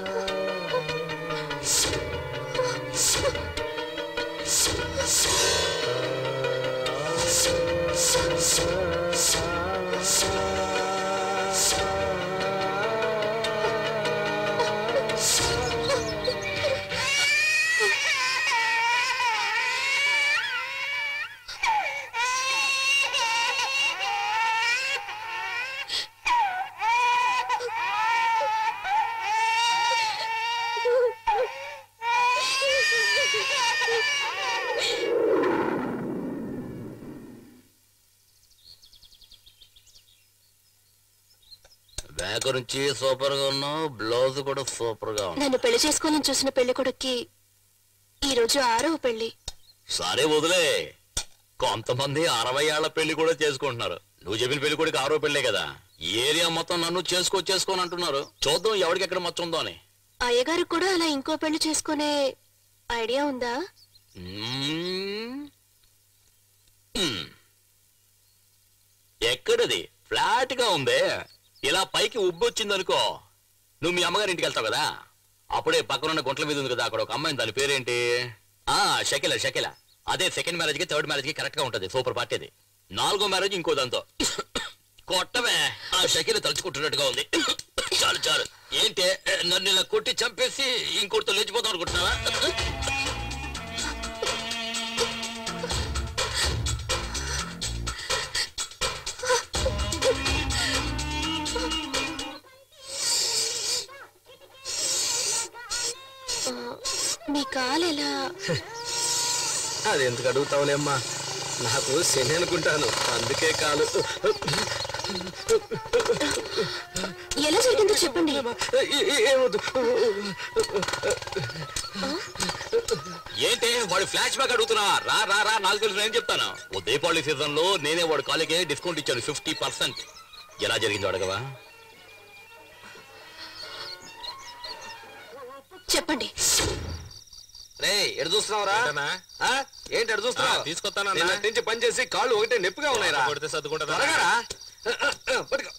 బ్యాక్ నుంచి సూపర్ గా ఉన్నావు బ్లౌజ్ కూడా సూపర్ గా ఉంది నన్ను పెళ్లి చేసుకోవాలని చూసిన పెళ్లి కొడుక్కి ఈ రోజు ఆరవ పెళ్లి సరే వదిలే కొంతమంది అరవై ఏళ్ల పెళ్లి కూడా చేసుకుంటున్నారు నువ్వు చెప్పిన పెళ్లి కొడుకు ఆరో పెళ్లే కదా ఈ ఏరియా మొత్తం నన్ను చేసుకో చేసుకోని అంటున్నారు చూద్దాం ఎవరికి ఎక్కడ మొత్తం ఉందో అని అయ్యగారు కూడా అలా ఇంకో పెళ్లి చేసుకునే ఐడియా ఉందా మ్మ్. మ్మ్. ఎక్కడది ఫ్లాట్ గా ఉందే ఇలా పైకి ఉబ్బొచ్చిందనుకో నువ్వు మీ అమ్మగారి ఇంటికి వెళ్తావు కదా అప్పుడే పక్కనున్న గుంట్ల మీద ఉంది కదా అక్కడ ఒక అమ్మాయి దాని పేరేంటి ఆ షకిల షకిల అదే సెకండ్ మ్యారేజ్ కి థర్డ్ మ్యారేజ్ కి కరెక్ట్ గా ఉంటది సూపర్ పార్టీ అది నాలుగో మ్యారేజ్ ఇంకో దాంతో కొట్టవే ఆ షకిల తలుచుకుంటున్నట్టుగా ఉంది చాలు చాలు ఏంటి నన్ను ఇలా కొట్టి చంపేసి ఇంకోటితో లేచిపోతాం అనుకుంటున్నావా ఆ, మీ కాలు ఎలా అది ఎందుకు అడుగుతావులేమ్మా నాకు శని అనుకుంటాను అందుకే కాలు ఎలా జరిగిందో చెప్పండి ఏ- ఏ- ఏమొద్దు ఏంటి వాడు ఫ్లాష్ బ్యాక్ అడుగుతున్నావా రా రా రా నాకు తెలుసు నేను చెప్తాను ఓ దీపావళి సీజన్ లో నేనే వాడు కాలేజీ డిస్కౌంట్ ఇచ్చాను ఫిఫ్టీ పర్సెంట్ ఎలా జరిగిందో అడగవా చెప్పండి రే ఎడు చూస్తున్నావురా ఆ? ఏంటి ఎడు చూస్తున్నావు తీసుకొస్తానన్నా. నిన్నటి నుంచి పని చేసి కాళ్ళు ఒకటే నొప్పిగా ఉన్నాయిరా కొడితే సర్దుకుంటుందా? త్వరగా రా. పట్టుకో.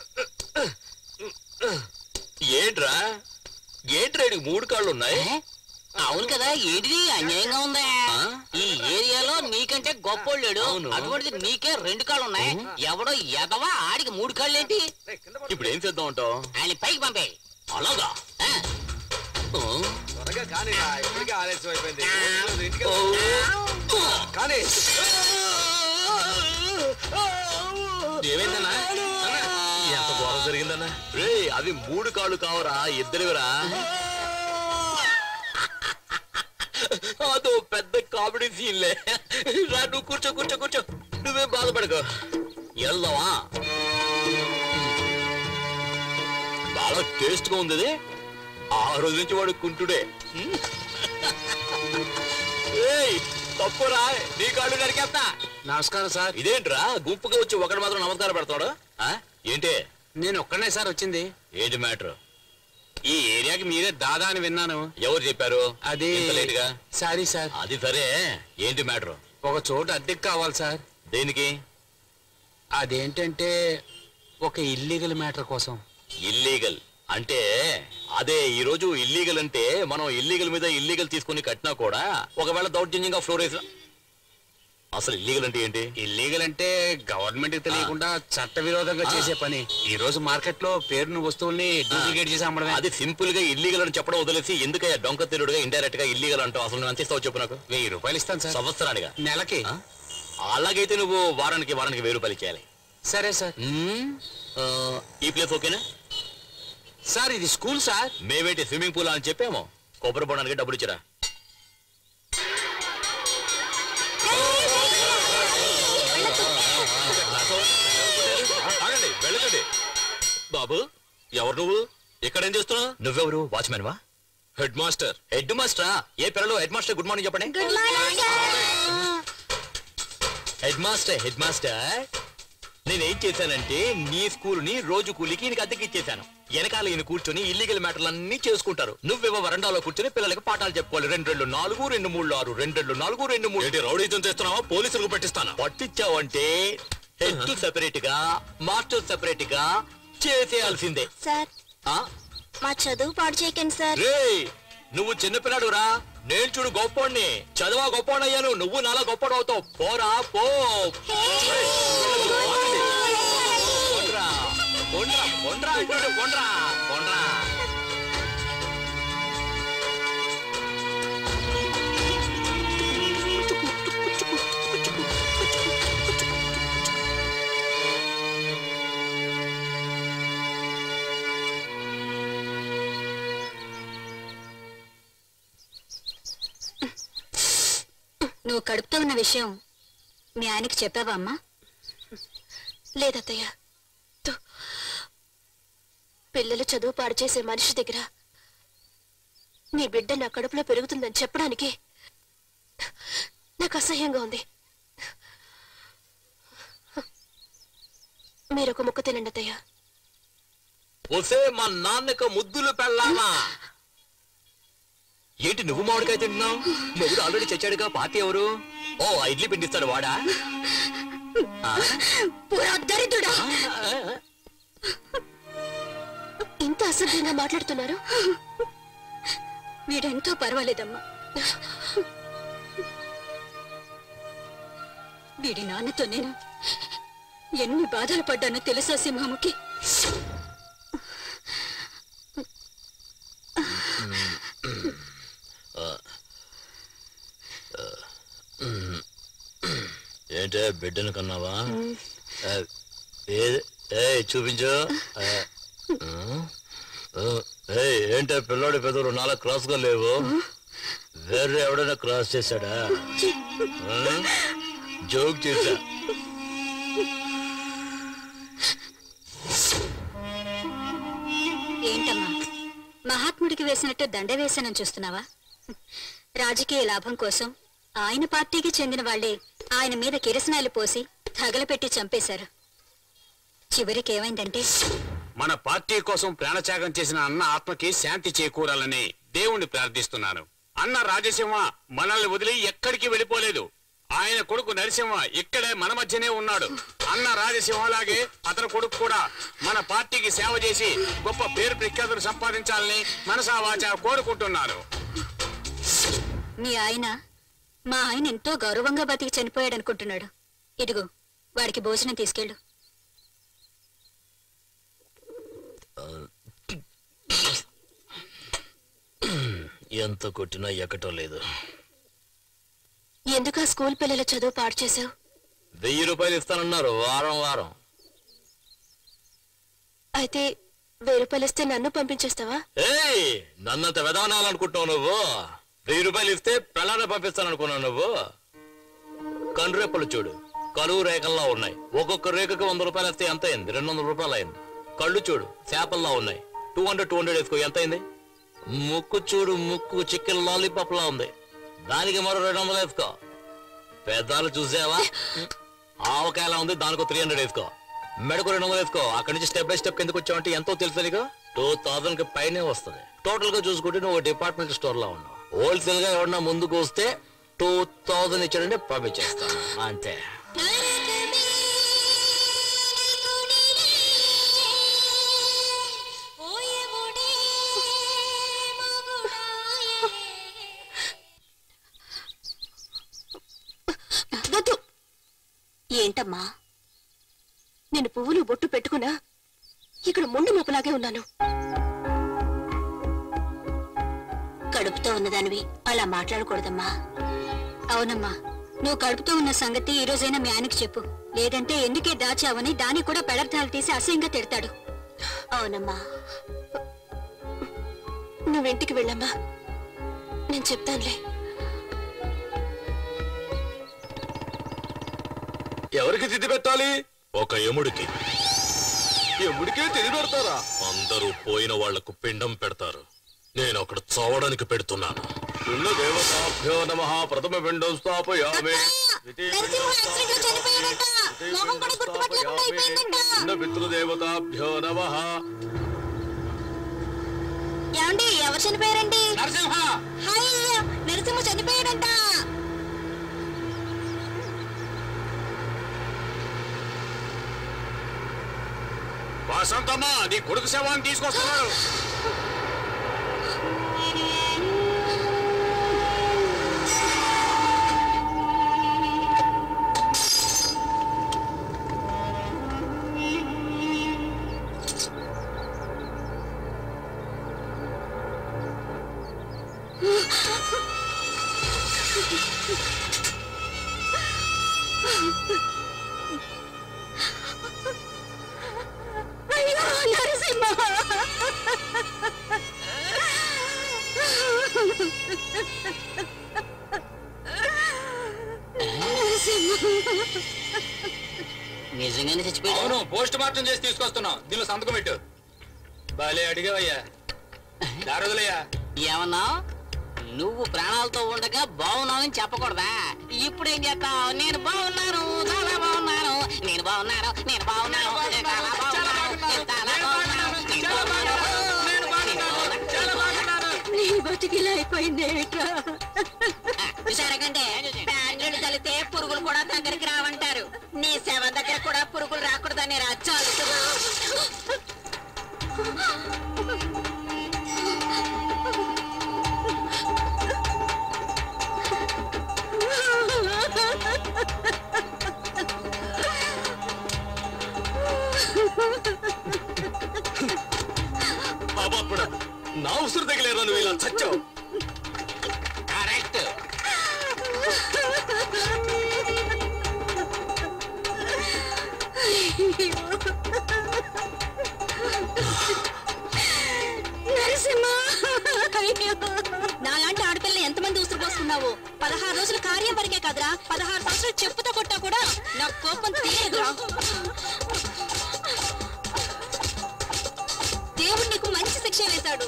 ఏంట్రా ఏంట్రా ఈడికి మూడు కాళ్ళు ఉన్నాయి అవును కదా ఏంటిది అన్యాయంగా ఉందా ఈ ఏరియాలో నీకంటే గొప్పోళ్ళు లేడు అవును. అటువంటిది నీకే రెండు కాళ్ళు ఉన్నాయి ఎవడో ఎదవా ఆడికి మూడు కాళ్ళు ఏంటి ఇప్పుడు ఏం చేద్దాం అంటావు ఆయన పైకి పంపే అలాగా ఆ? త్వరగా కానీరా ఇప్పటికే ఆలస్యం అయిపోయింది ఇంటికి ఓ. కానీ ఏమైందన్నా అన్నా, ఎంత ఘోరం జరిగిందన్నా రే అవి మూడు కాళ్ళు కావరా ఇద్దరివిరా అదో పెద్ద కామెడీ సీన్లే రా నువ్వు కూర్చో కూర్చో కూర్చో నువ్వేం బాధపడకు వెళ్దామా బాగా టేస్ట్ గా ఉంది ఇది. ఆ రోజు నుంచి వాడు కుంటుడే ఏయ్, తప్పురా నీ కాళ్ళు నరికేస్తా నమస్కారం సార్ ఇదేంట్రా గుంపుగా వచ్చి ఒకటి మాత్రం నమస్కారం పెడతాడు ఆ? ఏంటి నేను ఒక్కనే సార్ వచ్చింది ఏంటి మ్యాటర్ ఈ ఏరియాకి మీరే దాదా అని విన్నాను ఎవరు చెప్పారు అది ఇంత లేటుగా సారీ సార్ అది సరే ఏంటి మ్యాటర్ ఒక చోట అద్దెకి కావాలి సార్ దేనికి అదేంటంటే ఒక ఇల్లీగల్ మ్యాటర్ కోసం ఇల్లీగల్ అంటే అదే ఈ రోజు ఇల్లీగల్ అంటే మనం ఇల్లీగల్ మీద ఇల్లీగల్ తీసుకుని కట్టినా కూడా ఒకవేళ దౌర్జన్యంగా ఫ్లోర్ వేసిన అసలు ఇల్లీగల్ అంటే ఏంటి ఇల్లీగల్ అంటే గవర్నమెంట్ కి తెలియకుండా చట్ట విరోధంగా చేసే పని ఈ రోజు మార్కెట్ లో పేరును వస్తువుల్ని డూప్లికేట్ చేసి అమ్మడమే అది సింపుల్ గా ఇల్లీగల్ అని చెప్పడం వదిలేసి ఎందుకయ్యా డొంక తిరుడుగా ఇండైరెక్ట్ గా ఇల్లీగల్ అంటావు అసలు నువ్వు ఎంత ఇస్తావు చెప్పు నాకు వెయ్యి రూపాయలు ఇస్తాను సార్ సంవత్సరానిగా నెలకి ఆ? అలాగైతే నువ్వు వారానికి వారానికి వెయ్యి రూపాయలు ఇచ్చేయాలి సరే సార్ మ్మ్. ఆ, ఈ ప్లేస్ ఓకేనా సార్ ఇది స్కూల్ సార్ మేమేంటి స్విమ్మింగ్ పూల్ అని చెప్పాము కొబ్బరి బొండానికి డబ్బులు ఇచ్చిరా ఆగండి వెళ్ళకండి బాబు ఎవరు నువ్వు ఇక్కడేం చేస్తున్నావు నువ్వెవరు వాచ్మెన్ వా హెడ్ మాస్టర్ హెడ్ మాస్టరా ఏ పిల్లలు హెడ్ మాస్టర్ గుడ్ మార్నింగ్ చెప్పండి good morning head master head master నేనేం చేశానంటే నీ స్కూల్ ని రోజు కూలికి ఈయనకి అద్దెకి ఇచ్చేశాను వెనకాల ఈయన కూర్చొని ఇల్లీగల్ మ్యాటర్లు అన్ని చేసుకుంటారు నువ్వేమో వరండాలో కూర్చొని పిల్లలకి పాఠాలు చెప్పుకోవాలి రెండు రెండు నాలుగు రెండు మూడు ఆరు రెండు రెండు నాలుగు రెండు మూడు ఏంటి రౌడీజం చేస్తున్నావా పోలీసులకు పట్టిస్తాను పట్టించావంటే హెడ్ సెపరేట్ గా మాస్టర్ సెపరేట్ గా చేసేయాల్సిందే సార్ ఆ మా చదువు పాడు చేయకండి సార్ రేయ్ నువ్వు చిన్నపిల్లాడు రా నేను చూడు గొప్పోడిని చదవా గొప్పోడు అయ్యాను నువ్వు నాలా గొప్పడు అవుతావు పోరా పో పోండ్రా, పోండ్రా, పోండ్రా అంటాడు, పోండ్రా, పోండ్రా. నువ్వు కడుపుతో ఉన్న విషయం మీ ఆయనకి చెప్పావా అమ్మా లేదత్తయ్య తో. పిల్లలు చదువు పాడు చేసే మనిషి దగ్గర నీ బిడ్డ నా కడుపులో పెరుగుతుందని చెప్పడానికి నాకు అసహ్యంగా ఉంది మీరు ఒక ముక్క తినండి అత్తయ్య ఒసే మా నాన్నక ముద్దులు పెళ్ళామా ఏంటి నువ్వు మామిడికాయ తింటున్నావు మొగుడు ఆల్రెడీ చచ్చాడుగా పార్టీ ఎవరు ఓ ఆ ఇడ్లీ పిండిస్తాడు వాడా ఆ? దరిద్రుడా ఇంత అసభ్యంగా మాట్లాడుతున్నారు వీడెంతో పర్వాలేదమ్మా వీడి నాన్నతో నేను ఎన్ని బాధలు పడ్డానో తెలుసా సింహముకి ఏంటే బిడ్డను కన్నావా ఆ, ఏ- ఏయ్ చూపించు ఆ, ఉమ్, ఆ, ఏయ్ ఏంటే పిల్లోడి పెదవులు నాలా క్రాస్ గా లేవు వేరే ఎవడైనా క్రాస్ చేశాడా ఆ? జోక్ చేశా ఏంటమ్మా మహాత్ముడికి వేసినట్టు దండ వేసానని చూస్తున్నావా రాజకీయ లాభం కోసం ఆయన పార్టీకి చెందిన వాళ్లే ఆయన మీద కిరసనాలు పోసి తగలపెట్టి చంపేశారు చివరికి ఏమైందంటే మన పార్టీ కోసం ప్రాణత్యాగం చేసిన అన్న ఆత్మకి శాంతి చేకూరాలని దేవుణ్ణి ప్రార్థిస్తున్నాను అన్న రాజసింహ మనల్ని వదిలి ఎక్కడికి వెళ్ళిపోలేదు ఆయన కొడుకు నరసింహ ఇక్కడే మన మధ్యనే ఉన్నాడు అన్న రాజసింహలాగే అతని కొడుకు కూడా మన పార్టీకి సేవ చేసి గొప్ప పేరు ప్రఖ్యాతులు సంపాదించాలని మనసా వాచా కోరుకుంటున్నాను మీ ఆయన మా ఆయన ఎంతో గౌరవంగా బతికి చనిపోయాడు అనుకుంటున్నాడు ఇదిగో వాడికి భోజనం తీసుకెళ్ళు ఎంత కొట్టినా ఎక్కటం లేదు ఎందుకు ఆ స్కూల్ పిల్లల చదువు పాడు చేశావు వెయ్యి రూపాయలు ఇస్తానన్నారు వారం వారం అయితే వెయ్యి రూపాయలు ఇస్తే నన్ను పంపించేస్తావా ఏయ్ నన్నంత వెదవనాలనుకుంటున్నావు నువ్వు వెయ్యి రూపాయలు ఇస్తే పిల్లల్ని పంపిస్తాను అనుకున్నావు నువ్వు కండ్రేపలు చూడు కలువు రేఖల్లా ఉన్నాయి ఒక్కొక్క రేఖకి వంద రూపాయలు వస్తే ఎంత అయింది రెండు వందల రూపాయలు అయింది కళ్ళు చూడు చేపల్లా ఉన్నాయి టూ హండ్రెడ్ టూ హండ్రెడ్ వేసుకో ఎంత అయింది ముక్కు చూడు ముక్కు చికెన్ లాలీపాప్ లా ఉంది దానికి మరో రెండు వందలు వేసుకో పెద్దాలు చూసావా ఆవకాయలా ఉంది దానికి త్రీ హండ్రెడ్ వేసుకో మెడకు రెండు వందలు వేసుకో అక్కడి నుంచి స్టెప్ బై స్టెప్ కిందకు వచ్చావంటే ఎంతో తెలుసు నీకు టూ థౌసండ్ కి పైనే వస్తుంది టోటల్ గా చూసుకుంటే నువ్వు డిపార్ట్మెంట్ స్టోర్ లో ఉన్నావు హోల్సేల్ గా ఎవరన్నా ముందుకు వస్తే టూ థౌసండ్ ఇచ్చాడంటే పంపించేస్తాను అంతే వద్దు ఏంటమ్మా నేను పువ్వులు బొట్టు పెట్టుకున్నా ఇక్కడ ముందు మోపలాగే ఉన్నాను కడుపుతో ఉన్నదానివి అలా మాట్లాడకూడదమ్మా అవునమ్మా నువ్వు కడుపుతో ఉన్న సంగతి ఈ రోజైనా మీ ఆయనకి చెప్పు లేదంటే ఎందుకే దాచావని దానికి కూడా పెడర్థాలు తీసి అసహ్యంగా తిడతాడు అవునమ్మా నువ్వింటికి వెళ్ళమ్మా నేను చెప్తానులే ఎవరికి తిథి పెట్టాలి ఒక ఎముడికి ఎముడికే తిథి పెడతారా అందరూ పోయిన వాళ్లకు పిండం పెడతారు నేను అక్కడ చావడానికి పెడుతున్నాను ఉన్న దేవతాభ్యో నమ ప్రథమ పిండం స్థాపయామి చిన్న పితృదేవతాభ్యో నమ ఏమండి ఎవరు చనిపోయారండి నరసింహ హాయ్ నరసింహ చనిపోయాడంట వాసంతమ్మ నీ కొడుకు శవాన్ని తీసుకొస్తున్నాడు అయ్యో నరసింహ నిజంగానే చచ్చిపోయాడు అవును పోస్ట్ మార్టం చేసి తీసుకొస్తున్నాం దీనిలో సంతకం పెట్టు బాలే అడిగావయ్యా దారోదులయ్యా ఏమన్నా నువ్వు ప్రాణాలతో ఉండగా బాగున్నావని చెప్పకూడదా ఇప్పుడు ఏం చేస్తావు నేను బాగున్నాను చాలా బాగున్నాను నేను బాగున్నాను నేను బాగున్నాను నేను చాలా బాగున్నాను నేను చాలా బాగున్నాను నేను బాగున్నాను నేను బాగున్నాను నీ బతికిలా అయిపోయింది ఏమిట్రా జరగండి ప్యాండ్రులు తలితే పురుగులు కూడా దగ్గరికి రావంటారు నీ శవ దగ్గర కూడా పురుగులు రాకూడదని రాజ్యాలు అప్పుడు నా ఉసురు తగిలేరా నువ్వు ఇలా చచ్చావు కరెక్ట్ నాలాంటి ఆడపిల్ల ఎంతమంది ఉసురు పోసుకున్నావు పదహారు రోజులు కార్యం వరకే కదరా పదహారు సంవత్సరాలు చెప్పుతో కొట్టా కూడా నాకు కోపం తీయదురా దేవుడు నీకు మంచి శిక్ష వేశాడు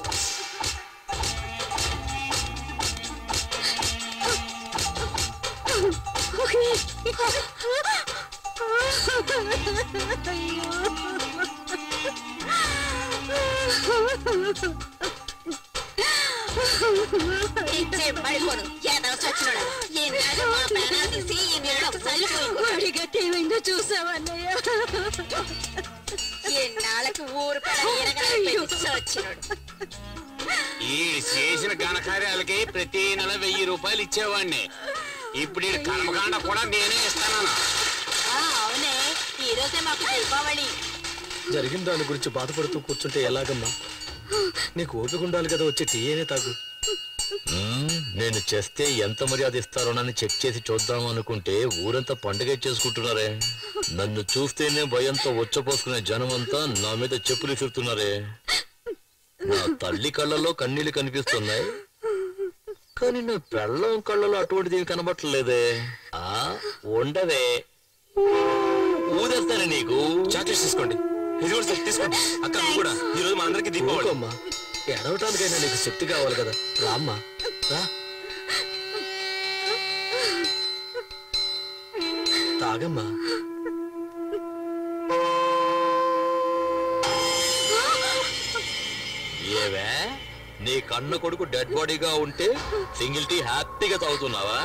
ఇచ్చే పడిపోను ఏదో చచ్చినాడు ఎన్నాళ్ళు మా ప్రాణాలు తీసి ఎన్నేళ్ళు చల్లిపోయింది వాడిగట్టి ఏమైందో చూసావన్నయ్య ఎన్నాళ్ళకు ఊరు పడ ఎరగలేకపోయింది చచ్చినాడు ఈ చేసిన ఘనకార్యాలకి ప్రతి నెల వెయ్యి రూపాయలు ఇచ్చేవాడిని ఇప్పుడు ఈ కర్మకాండ కూడా నేనే ఇస్తాను ఆ, అవునే ఈ రోజే మాకు దీపావళి జరిగిన దాని గురించి బాధపడుతూ కూర్చుంటే ఎలాగమ్మా నీకు ఓపిక ఉండాలి కదా వచ్చే టీయేనే తాగు మ్మ్, నేను చేస్తే ఎంత మర్యాద ఇస్తారోనని చెక్ చేసి చూద్దాం అనుకుంటే ఊరంతా పండుగ చేసుకుంటున్నారే నన్ను చూస్తేనే భయంతో వచ్చపోసుకునే జనమంతా నా మీద చెప్పులు విసురుతున్నారే నా తల్లి కళ్ళలో కన్నీళ్లు కనిపిస్తున్నాయి కానీ నా పెళ్ళం కళ్ళలో అటువంటిది ఏమీ కనబట్టలేదే ఆ ఉండవే ఊదేస్తానే నీకు చాక్లెట్స్ తీసుకోండి ఇది కూడా సార్ తీసుకోండి అక్క నువ్వు కూడా ఈ రోజు మనందరికి దీపావళి ఊరుకోమ్మా ఎడవటానికైనా నీకు శక్తి కావాలి కదా రామ్మా రా తాగమ్మా ఏవే నీ కన్న కొడుకు డెడ్ బాడీగా ఉంటే సింగిల్ టీ హ్యాపీగా తాగుతున్నావా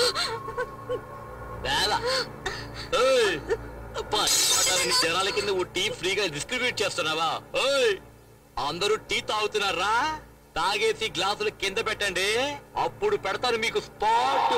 వేళ. ఏయ్! అబ్బా, పటాలని జనాల కింద ఓ టీ ఫ్రీగా డిస్ట్రిబ్యూట్ చేస్తున్నావా ఓయ్ అందరూ టీ తాగుతున్నారా తాగేసి గ్లాసులు కింద పెట్టండి అప్పుడు పెడతాను మీకు స్పాట్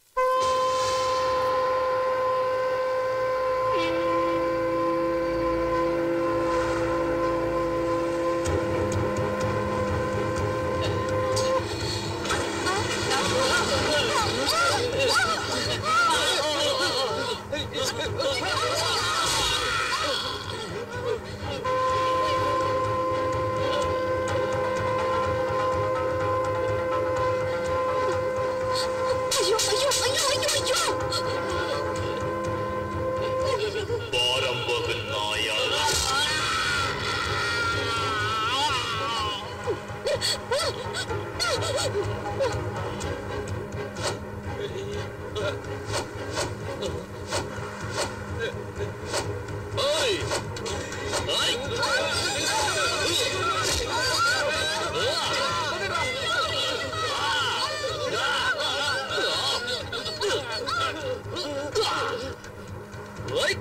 అయ్యో అయ్యో అయ్యో అయ్యో అయ్యో పోరంబోకు నాయాలా. ఓయ్! ఓయ్! ఓయ్!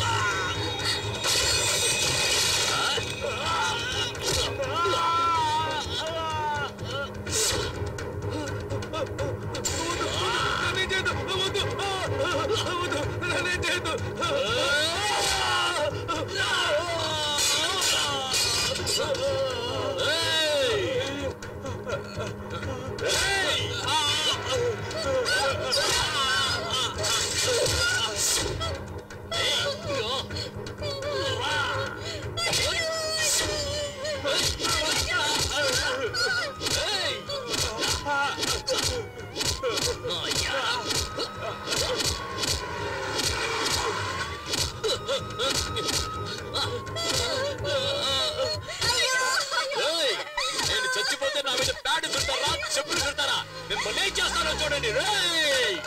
ఏయ్! నేను చచ్చిపోతే నా మీద ప్యాడ్ చుడతారా చెప్పులు చుడతారా మిమ్మల్ని ఏం చేస్తానో చూడండి రేయ్!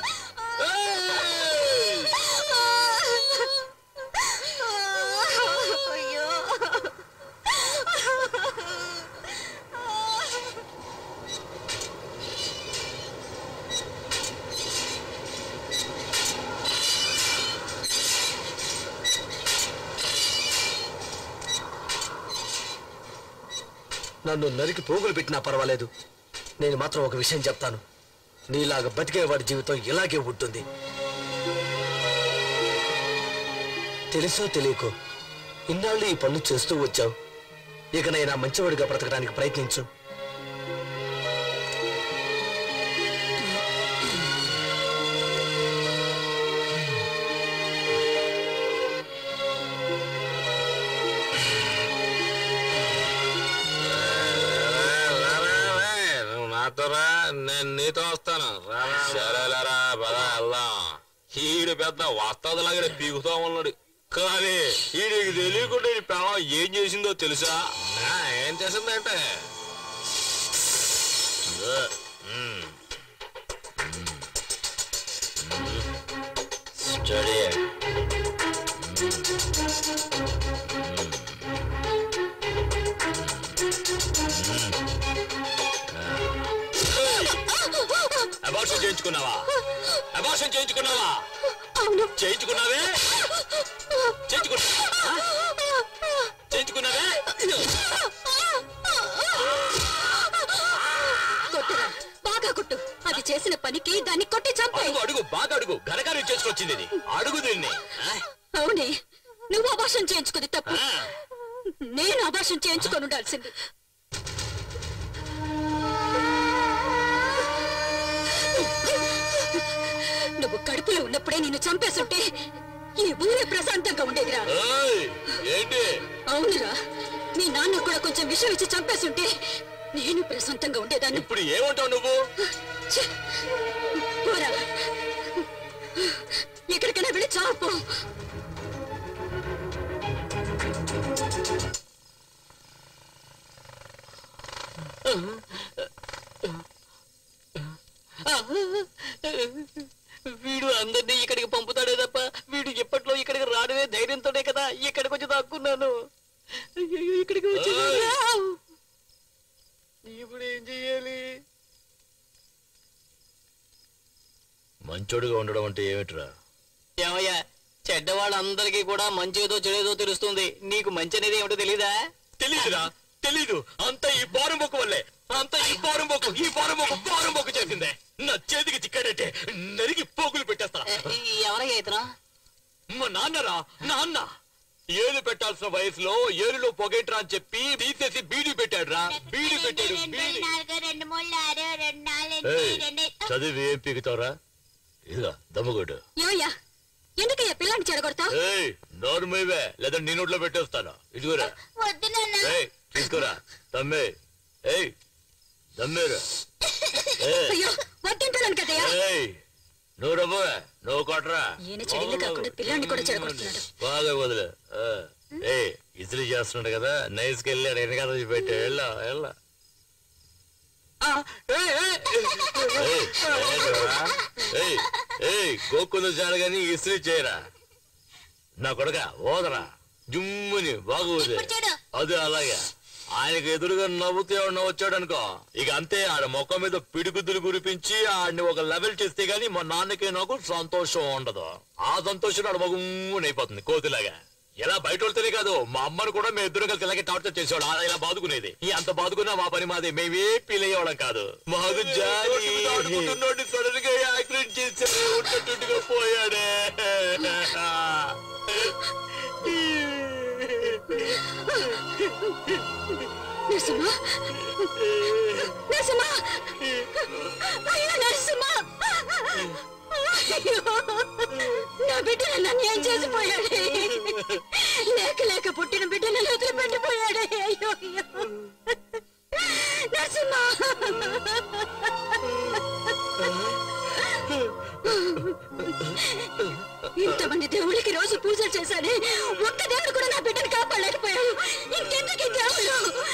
ఏయ్! అయ్యో నన్ను నరికి పోగులు పెట్టినా పర్వాలేదు నేను మాత్రం ఒక విషయం చెప్తాను నీలాగా బతికేవాడి జీవితం ఇలాగే ఉంటుంది తెలుసో తెలియకో ఇన్నాళ్ళు ఈ పనులు చేస్తూ వచ్చావు ఇకనైనా మంచివాడిగా బ్రతకడానికి ప్రయత్నించు నువ్వు నాతో రా నేను నీతో వస్తాను సరేలేరా పద వెళ్దాం ఈడు పెద్ద వస్తాదులాగా పీకుతా ఉన్నాడు కానీ ఈడికి తెలియకుండా ఈ పిల్లం ఏం చేసిందో తెలుసా ఆ, ఏం చేసిందంటే ఇదో, మ్మ్. స్టడీ అబార్షన్ చేయించుకున్నావా అబార్షన్ చేయించుకున్నావా అవును చేయించుకున్నావే చేయించుకున్నా చేయించుకున్నావే కొట్టురా బాగా కొట్టు అది చేసిన పనికి దాన్ని కొట్టి చంపాయి అడుగు అడుగు బాగా అడుగు గనకారు చేసుకొచ్చింది ఇది అడుగు దీన్ని ఆ? అవునే నువ్వు అభాషణ చేయించుకుంది తప్పు ఆ. నేను అభాషణ చేయించుకొని ఉండాల్సింది నువ్వు కడుపులో ఉన్నప్పుడే నిన్ను చంపేస్తుంటే ఈ ఊరే ప్రశాంతంగా ఉండేదిరా ఏయ్, ఏంటి అవునురా మీ నాన్న కూడా కొంచెం విషయం ఇచ్చి చంపేస్తుంటే నేను ప్రశాంతంగా ఉండేదాన్ని ఇప్పుడు ఏమంటావు నువ్వు ఛే! పోరా ఎక్కడికైనా వెళ్ళి చావు వీడు అందరినీ ఇక్కడికి పంపుతాడే తప్ప వీడు ఎప్పట్లో ఇక్కడికి రావడమే ధైర్యంతోనే కదా ఇక్కడికి వచ్చి దాక్కున్నాను అయ్యయ్యో, ఇక్కడికి వచ్చి ఇప్పుడు ఏం చెయ్యాలి మంచోడుగా ఉండడం అంటే ఏమిట్రా ఏమయ్యా చెడ్డవాళ్ళందరికీ కూడా మంచేదో చెడేదో తెలుస్తుంది నీకు మంచి అనేది ఏమిటో తెలీదా తెలీదురా తెలీదు అంత ఈ బారంబొక్కు వల్లే అంత ఈ బారంబొక్కు ఈ బారంబొక్కు బారంబొక్కు చేసిందే నా చేతికి చిక్కాడంటే నరికి పోగులు పెట్టేస్తా ఎవరయ్యా ఇతను మా నాన్నరా నాన్న ఏలు పెట్టాల్సిన వయసులో ఏలులో పొగేట్రా అని చెప్పి తీసేసి బీడీ పెట్టాడు రా బీడీ పెట్టాడు బీడీ రెండు మూడు ఆరు రెండు నాలుగు ఏయ్, చదివి ఏం పీకుతావురా ఇదిగా దమ్ముగొడ్డు ఏమయ్యా ఎందుకయ్యా పిల్లాన్ని చెడగొడతావు ఏయ్ నోరు మీవే లేదా నీ నోట్లో పెట్టేస్తాను ఇదిగోరా వద్దు నాన్న ఏయ్ తీసుకోరా తమ్మే ఏయ్ దమ్మేరా అయ్యో వద్దంటున్నాను కదయ్యా ఏయ్ నువ్వు రవ్వ నువ్వు కొట్రా ఈయన చెడిల్లు కాకుండా పిల్లాన్ని కూడా చెడగొడుతున్నాడు బాగా వదిలే ఆ, ఏయ్ ఇస్త్రీ చేస్తున్నాడు కదా నైస్కి వెళ్ళాడు వెనకాల పెట్టి వెళ్ళా వెళ్ళా ఏయ్, ఏంట్రా? ఏయ్ ఏయ్ గోక్కులు చాలు కానీ ఇస్త్రీ చేయరా నా కొడక ఓదరా జుమ్ముని బాగోదే అదే అలాగే ఆయనకు ఎదురుగా నవ్వుతూ ఎవడన్నా వచ్చాడు అనుకో ఇక అంతే ఆడ మొక్క మీద పిడిగుద్దులు కురిపించి ఆడిని ఒక లెవెల్ చేస్తే గానీ మా నాన్నకి నాకు సంతోషం ఉండదు ఆ సంతోషం ఆడ మగుమ్మని అయిపోతుంది కోతిలాగా ఇలా బయట వెళ్తేనే కాదు మా అమ్మను కూడా మేము ఇద్దరు కలిసి ఇలాగే టార్చర్ చేసేవాడు అలా ఇలా బాదుకునేది ఈ అంత బాదుకున్నా మా పని మాది మేమే ఫీల్ అయ్యేవాళ్ళం కాదు మాకు జాలి సడన్ గా యాక్సిడెంట్ చేశారు ఉన్నట్టుగా పోయాడే నరసింహ నరసింహ అయ్యో నరసింహ అయ్యో నా బిడ్డను నన్ను ఏం చేసిపోయాడే లేక లేక పుట్టిన బిడ్డను వదిలిపెట్టిపోయాడే అయ్యో అయ్యో నరసింహ ఇంతమంది దేవుడికి రోజు పూజలు చేశానే ఒక్క దేవుడు కూడా నా బిడ్డను కాపాడలేకపోయాడు ఇంకెందుకు ఈ దేవుడు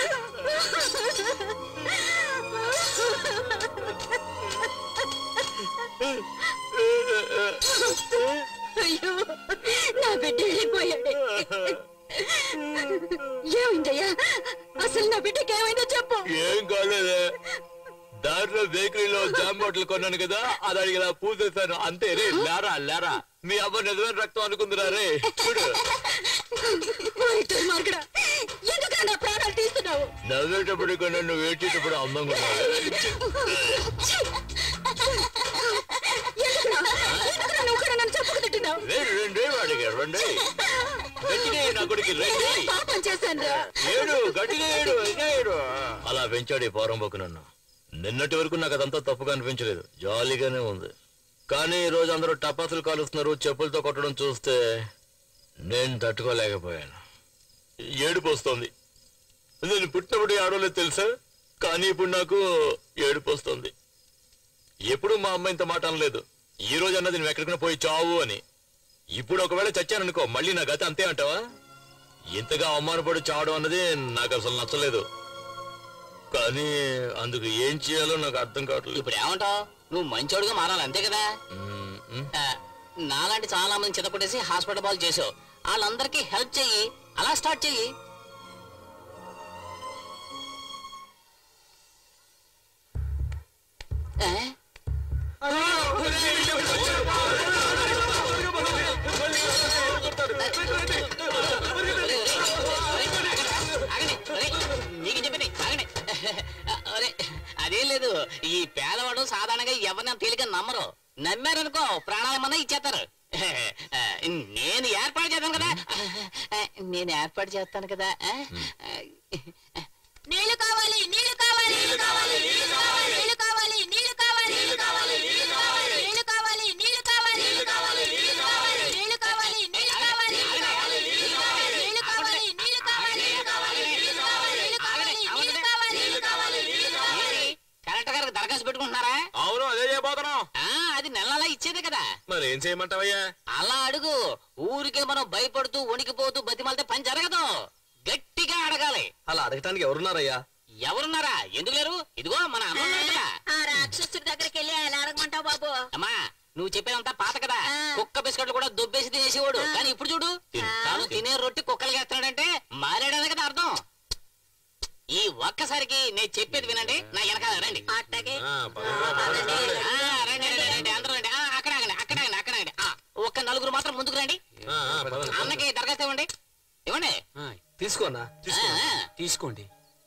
అయ్యో నా బిడ్డ వెళ్ళిపోయాడే ఏమైందయ్యా అసలు నా బిడ్డకి ఏమైందో చెప్పు ఏం కాలేదే దాంట్లో బేకరీలో జామ్ బాటిల్ కొన్నాను కదా అది అడిగి ఇలా పూసేశాను అంతే రే లేరా లేరా మీ అవ్వ నిజమైన రక్తం అనుకుందిరా రే చూడు ఓయ్ దుర్మార్గుడా ఎందుకు నా ప్రాణాలు తీస్తున్నావు నవ్వేటప్పుడు కన్నా నువ్వు ఏడ్చేటప్పుడు అందంగా ఉన్నావు ఛీ! ఎందుకురా? ఎందుకురా నువ్వు కూడా నన్ను చెప్పుకు తిట్టినావు రే రండి వాడికి రండి గట్టిగా ఏడు నా కొడుకు రండి పాపం చేశాను ఏడు గట్టిగా ఏడు ఇంకా ఏడు అలా పెంచాడు ఈ పోరంబోకు నన్ను నిన్నటి వరకు నాకు అదంతా తప్పుగా అనిపించలేదు జాలీగానే ఉంది కానీ ఈ రోజు అందరూ టపాసులు కాలుస్తున్నారు చెప్పులతో కొట్టడం చూస్తే నేను తట్టుకోలేకపోయాను ఏడుపు వస్తోంది నేను పుట్టినప్పుడు ఆడలేదు తెలుసా కానీ ఇప్పుడు నాకు ఏడుపు వస్తుంది ఎప్పుడు మా అమ్మ ఇంత మాట అనలేదు ఈ రోజు అన్నది నువ్వు ఎక్కడికైనా పోయి చావు అని ఇప్పుడు ఒకవేళ చచ్చాననుకో మళ్ళీ నా గత అంతే అంటావా ఇంతగా అవమానపడి చావడం అన్నది నాకు అసలు నచ్చలేదు కానీ అందుకు ఏం చేయాలో నాకు అర్థం కావట్లేదు ఇప్పుడు ఏమంటావు నువ్వు మంచోడుగా మారాలి అంతే కదా మ్మ్, మ్మ్. ఆ, నాలాంటి చాలా మంది చితకొట్టేసి హాస్పిటల్ బాల్ చేసావు వాళ్ళందరికీ హెల్ప్ చెయ్యి అలా స్టార్ట్ చెయ్యి ఏ? ఆగండి, ఒరేయ్, నీకు చెప్పింది ఆగండి. ఒరేయ్, అదేం లేదు ఈ పేదవాడు సాధారణంగా ఎవరిని తేలిక నమ్మరు నమ్మారనుకో ప్రాణాలమన్నా ఇచ్చేస్తారు నేను ఏర్పాటు చేస్తాను కదా నేను ఏర్పాటు చేస్తాను కదా నీళ్లు కావాలి నీళ్లు కావాలి నీళ్లు కావాలి నీళ్లు కావాలి నీళ్లు కావాలి నీళ్లు కావాలి నీళ్లు కావాలి నీళ్లు కావాలి నీళ్లు కావాలి ఏం చేయమంటావయ్యా అలా అడుగు ఊరికే మనం భయపడుతూ వణికిపోతూ బతిమాలితే పని జరగదు గట్టిగా అడగాలి అలా అడగటానికి ఎవరున్నారయ్యా ఎవరున్నారా ఎందుకు లేరు ఇదిగో మన అన్న ఉన్నాడు కదా. ఆ రాక్షసుడి దగ్గరికి వెళ్ళి ఎలా అడగమంటావు బాబు అమ్మా నువ్వు చెప్పేదంతా పాత కదా ఆ. కుక్క బిస్కెట్లు కూడా దొబ్బేసి తినేసేవాడు కానీ ఇప్పుడు చూడు తాను తినే రొట్టి కుక్కలు వేస్తున్నాడంటే మారాడనే కదా అర్థం ఈ ఒక్కసారికి నేను చెప్పేది వినండి నా వెనకాల రండి అట్టగే ఆ, పదండ్రా, పదండ్రా, పదండి. ఆ, రండి రండి రండి అందరూ రండి ఆ, అక్కడ ఆగండి అక్కడ ఆగండి అక్కడ ఆగండి ఆ, ఒక్క నలుగురు మాత్రం ముందుకు రండి ఆ, ఆ, పదండి. అన్నకి దరఖాస్తు ఇవ్వండి ఇవ్వండి తీసుకోనా ఆ, ఆ. తీసుకోండి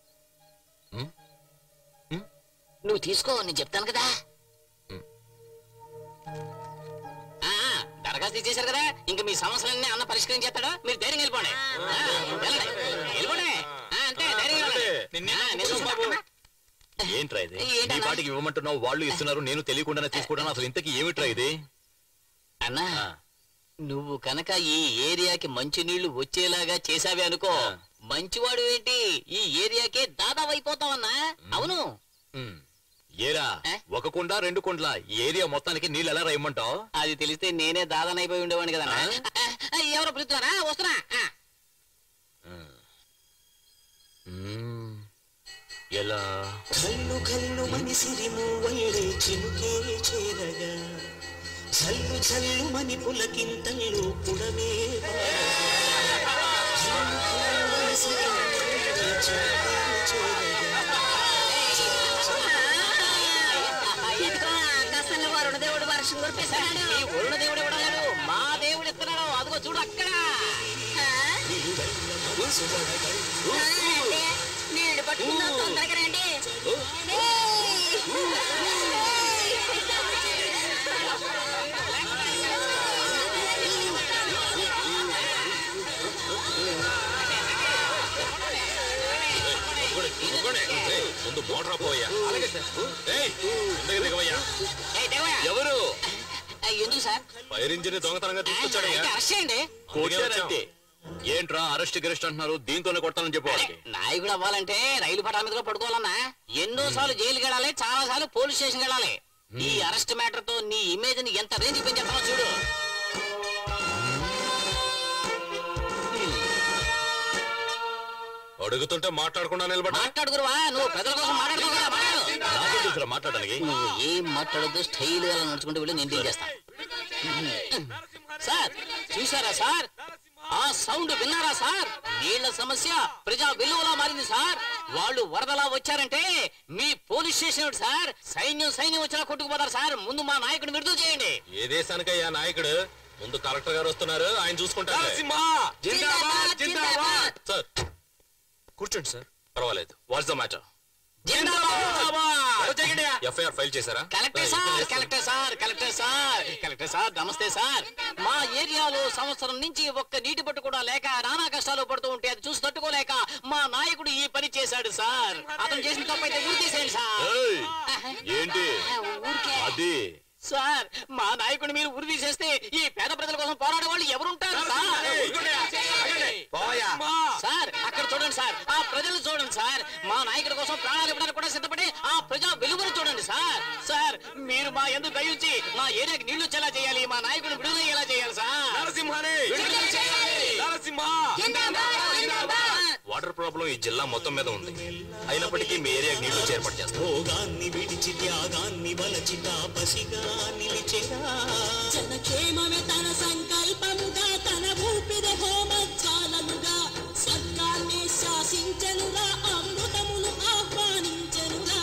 నువ్వు తీసుకో నేను చెప్తాను కదా ఆ, దరఖాస్తు ఇచ్చేశారు కదా ఇంకా మీ సమస్యలన్నీ అన్న పరిష్కరించేస్తాడు మీరు ధైర్యం వెళ్ళిపోండి ఆ, వెళ్ళండి వెళ్ళిపోండి ఆ, అంతే ధైర్యం వెళ్ళండి. ఆ, నేను చూసుకుంటా. ఏంట్రా ఇది ఏంటన్నా? నీ పాటికి ఇవ్వమంటున్నావు వాళ్ళు ఇస్తున్నారు నేను తెలియకుండానే తీసుకుంటాను అసలు ఇంతకీ ఏమిట్రా ఇది అన్నా ఆ, నువ్వు కనుక ఈ ఏరియాకి మంచి నీళ్లు వచ్చేలాగా చేసావే అనుకో మంచివాడు ఏంటి ఈ ఏరియాకే దాదాపు అయిపోతావన్నా అవును ఉమ్. ఏరా ఏ? ఒక కుండ రెండు కుండ్ల ఈ ఏరియా మొత్తానికి నీళ్ళు ఎలా రాయమంటావు అది తెలిస్తే నేనే దాదానైపోయి ఉండేవాడిని కదా ఎవరో పిలుస్తున్నారా వస్తున్నా ఆ. ఎలా కల్లు కల్లు మనిసిరిము వల్లే చినుకే చేరగా చల్లు చల్లు మని పులకింతల్లు పుడమే వాడగా. కల్లు కల్లు మనిసిరిము వల్లే చినుకే చేరగా. ఇదిగో ఆకాశంలో వరుణ దేవుడు వర్షం కురిపిస్తున్నాడు ఈ వరుణ దేవుడు ఇవ్వడం లేదు మా దేవుడు ఇస్తున్నాడు అదిగో చూడు అక్కడ ఆ? ఆ, అంటే నీళ్లు పట్టుకుందాం తొందరగా రండి ఏయ్! ఇదిగోండి, ఇదిగోండి. ఏయ్, ముందు మోటార్ పోయా అలాగే సార్ దిగవయ్యా ఏయ్, దేవయ్య. ఎవరు ఆ, ఎందుకు సార్ ఫైర్ ఇంజిన్ దొంగతనంగా తీసుకొచ్చాడయ్యా అయితే అరెస్ట్ చేయండి కొట్టారంతే ఏంట్రా అరెస్ట్ గిరెస్ట్ అంటున్నారు దీంతోనే కొట్టాలని చెప్పు వాళ్ళకి నాయకుడు అవ్వాలంటే రైలు పట్టాల మీద కూడా పడుకోవాలన్నా ఎన్నో సార్లు జైలుకి వెళ్ళాలి చాలా సార్లు పోలీస్ స్టేషన్ వెళ్ళాలి ఈ అరెస్ట్ మ్యాటర్ తో నీ ఇమేజ్ ని ఎంత రేంజ్ పెంచేస్తానో చూడు అడుగుతుంటే మాట్లాడకుండా నిలబడ్డా మాట్లాడుకురువా నువ్వు ప్రజల కోసం మాట్లాడుకో కదా మాట్లాడు నాకే తెలుసురా మాట్లాడడానికి నువ్వు ఏం మాట్లాడద్దు స్టైల్ గా నడుచుకుంటూ వెళ్ళి నేను డీల్ చేస్తా సార్ చూసారా సార్ ఆ సౌండ్ విన్నారా సార్ నీళ్ల సమస్య ప్రజా విలువలా మారింది సార్ వాళ్ళు వరదలా వచ్చారంటే మీ పోలీస్ స్టేషన్ ఏమిటి సార్ సైన్యం సైన్యం వచ్చినా కొట్టుకుపోతారు సార్ ముందు మా నాయకుడిని విడుదల చేయండి ఏ దేశానికయ్యా నాయకుడు ముందు కలెక్టర్ గారు వస్తున్నారు ఆయన చూసుకుంటారు జిందాబాద్, జిందాబాద్. సార్ కూర్చోండి సార్ పర్వాలేదు what's the matter FIR file చేశారా collector sir collector sir collector sir collector sir నమస్తే సార్ మా ఏరియాలో సంవత్సరం నుంచి ఒక్క నీటి పట్టు కూడా లేక నానా కష్టాలు పడుతూ ఉంటే అది చూసి తట్టుకోలేక మా నాయకుడు ఈ పని చేశాడు సార్ అతను చేసిన తప్పైతే ఊరి చేసేయండి సార్ ఏయ్, ఏంటి ఊరికే అది సార్ మా నాయకుడు మీరు ఉరి తీసేస్తే ఈ పేద ప్రజల కోసం పోరాడే వాళ్ళు ఎవరుంటారు సార్ పోయా సార్ అక్కడ చూడండి సార్ ఆ ప్రజలు చూడండి సార్ మా నాయకుడి కోసం ప్రాణాలు ఇవ్వడానికి కూడా సిద్ధపడి ఆ ప్రజా వెలుగును చూడండి సార్ సార్ మీరు మా ఎందుకు దయించి మా ఏరియాకి నీళ్లు వచ్చేలా చేయాలి మా నాయకుడు విడుదల అయ్యేలా చేయాలి సార్ విడుదల చేయాలి. జిందాబాద్, జిందాబాద్. వాటర్ ప్రాబ్లం ఈ జిల్లా మొత్తం మీద ఉంది అయినప్పటికీ మీ ఏరియాకి నీళ్లు వచ్చి ఏర్పాటు చేస్తాం భోగాన్ని విడిచి త్యాగాన్ని వలచి తాపసిగా నిలిచెరా జనక్షేమమే తన సంకల్పముగా తన ఊపిరి హోమజ్వాలలుగా స్వర్గాన్ని శాసించనురా అమృతమును ఆహ్వానించనురా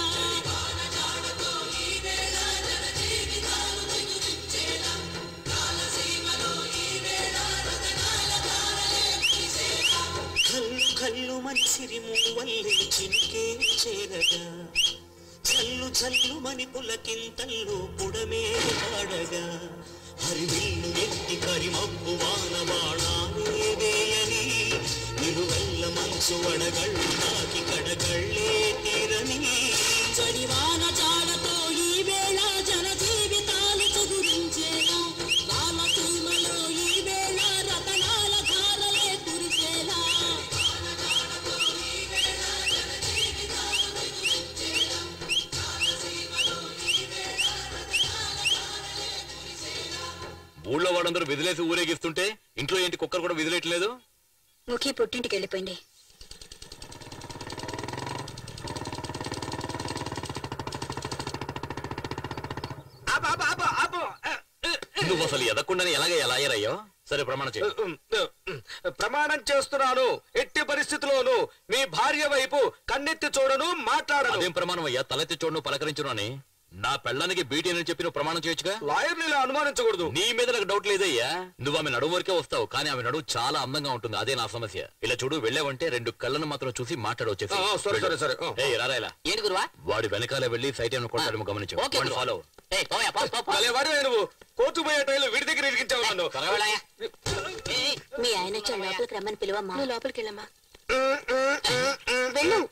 కల్లు కల్లు మనిసిరి వల్లే చినికే చేరగా చల్లు చల్లు మని పులకింతల్లు పుడమే పాడగా హరివిల్లు ఎత్తి కరిమబ్బు వాన బాణాలే వేయని నిలువెల్ల మనసు వడగళ్ళు నాకి కడగళ్ళే తీరని జడివాన జాడతో ఈ వేళ జన జీవితాలు చదురించేలా రాలసీమలో ఈ వేళ రతనాల ధారలే కురిసేలా ఊళ్ళో వాళ్ళందరూ విదిలేసి ఊరేగిస్తుంటే ఇంట్లో ఏంటి కుక్కర్ కూడా విదిలేయట్లేదు ముఖి పుట్టింటికి వెళ్ళిపోయింది ఆపు, ఆపు, ఆపు, ఆపు. నువ్వు అసలు ఎదకుండానే ఎలాగ ఎలా అయ్యారయ్యో సరే ప్రమాణం చేయి ప్రమాణం చేస్తున్నాను ఎట్టి పరిస్థితిలోనూ మీ భార్య వైపు కన్నెత్తి చూడను మాట్లాడను అదేం ప్రమాణం అయ్యా తలెత్తి చూడను పలకరించును అని నా పెళ్ళానికి బీటీ అని చెప్పి నువ్వు ప్రమాణం చేయొచ్చుగా లాయర్ని ఇలా అనుమానించకూడదు నీ మీద నాకు డౌట్ లేదయ్యా నువ్వు ఆమె నడుము వరకే వస్తావు కానీ ఆమె నడువు చాలా అందంగా ఉంటుంది అదే నా సమస్య ఇలా చూడు వెళ్ళావంటే రెండు కళ్ళను మాత్రం చూసి మాట్లాడవచ్చేసి ఆ, ఆ, సరే, సరే, సరే, ఆ. ఏయ్ రారా ఇలా ఏంటి గురువా వాడి వెనకాల వెళ్ళి సైట్ ఏమైనా కొట్టాడేమో గమనించు ఓకే వాడిని గురువా. ఫాలో ఏయ్, పోయా, పో, పో, పో. భలే వాడివే నువ్వు కోర్టు పోయే టైంలో వీడి దగ్గర ఇరికించావు నన్ను త్వరగా ఏయ్, మీ ఆయన వచ్చి లోపలికి రమ్మని పిలువమ్మా నువ్వు లోపలికి వెళ్ళమ్మా వెళ్ళు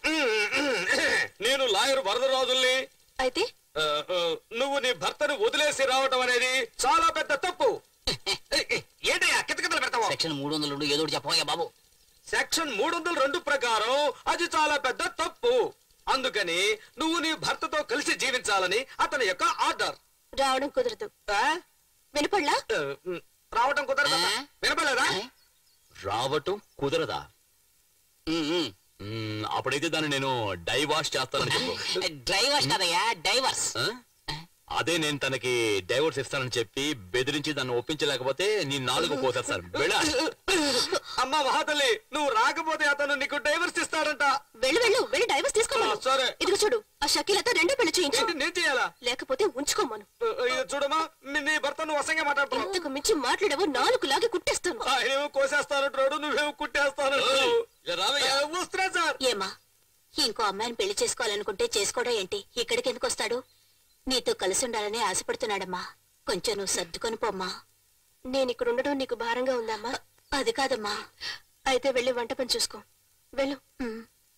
నేను లాయర్ వరదరాజుల్ని అయితే ఆ, ఆ, నువ్వు నీ భర్తను వదిలేసి రావటం అనేది చాలా పెద్ద తప్పు ఏంటయ్యా కితకితలు పెడతావా సెక్షన్ మూడు వందలు ఉండు, ఏదో ఒకటి చెప్పవయ్యా బాబు సెక్షన్ మూడు వందల రెండు ప్రకారం అది చాలా పెద్ద తప్పు అందుకని నువ్వు నీ భర్తతో కలిసి జీవించాలని అతని యొక్క ఆర్డర్ రావడం కుదరదు ఆ? వినపడలా ఆ, ఉమ్, రావటం కుదరదా ఆ? వినపలేదా రావటం కుదరదా ఉమ్, ఉమ్. మ్మ్, అప్పుడైతే దాన్ని నేను డైవాష్ చేస్తానని చెప్పు డ్రైవర్స్ కదయ్యా డైవర్స్ ఆ? అదే నేను తనకి డైవర్స్ ఇస్తానని చెప్పి బెదిరించి దాన్ని ఒప్పించలేకపోతే నీ నాలుగు పోసేస్తాను వెళ్ళా అమ్మా మహాతల్లి నువ్వు రాకపోతే అతను నీకు డైవర్స్ ఇస్తాడంట వెళ్ళు వెళ్ళు వెళ్ళి డైవర్స్ తీసుకోమను ఆ, సరే. ఇదిగో చూడు ఆ షకీలతో రెండో పెళ్లి చేయించు ఏంటి నేను చేయాలా లేకపోతే ఉంచుకోమను ఆ, ఇది చూడమ్మా మీ- నీ భర్త నువ్వు అసంగా మాట్లాడుతున్నావు ఇంతకు మించి మాట్లాడవో నాలుగు లాగి కుట్టేస్తాను ఆయనేమో కోసేస్తానంటున్నాడు నువ్వేమో కుట్టేస్తానంటున్నావు ఇలా రావయ్యా. ఆ, వస్తున్నా సార్ ఏమా ఇంకో అమ్మాయిని పెళ్లి చేసుకోవాలనుకుంటే చేసుకోవడం ఏంటి ఇక్కడికి ఎందుకు వస్తాడు నీతో కలిసి ఉండాలని ఆశపడుతున్నాడమ్మా కొంచెం నువ్వు సర్దుకొని పోమ్మా నేను ఇక్కడ ఉండడం నీకు భారంగా ఉందమ్మా అది కాదమ్మా అయితే వెళ్ళి వంట పని చూసుకో వెళ్ళు ఉమ్.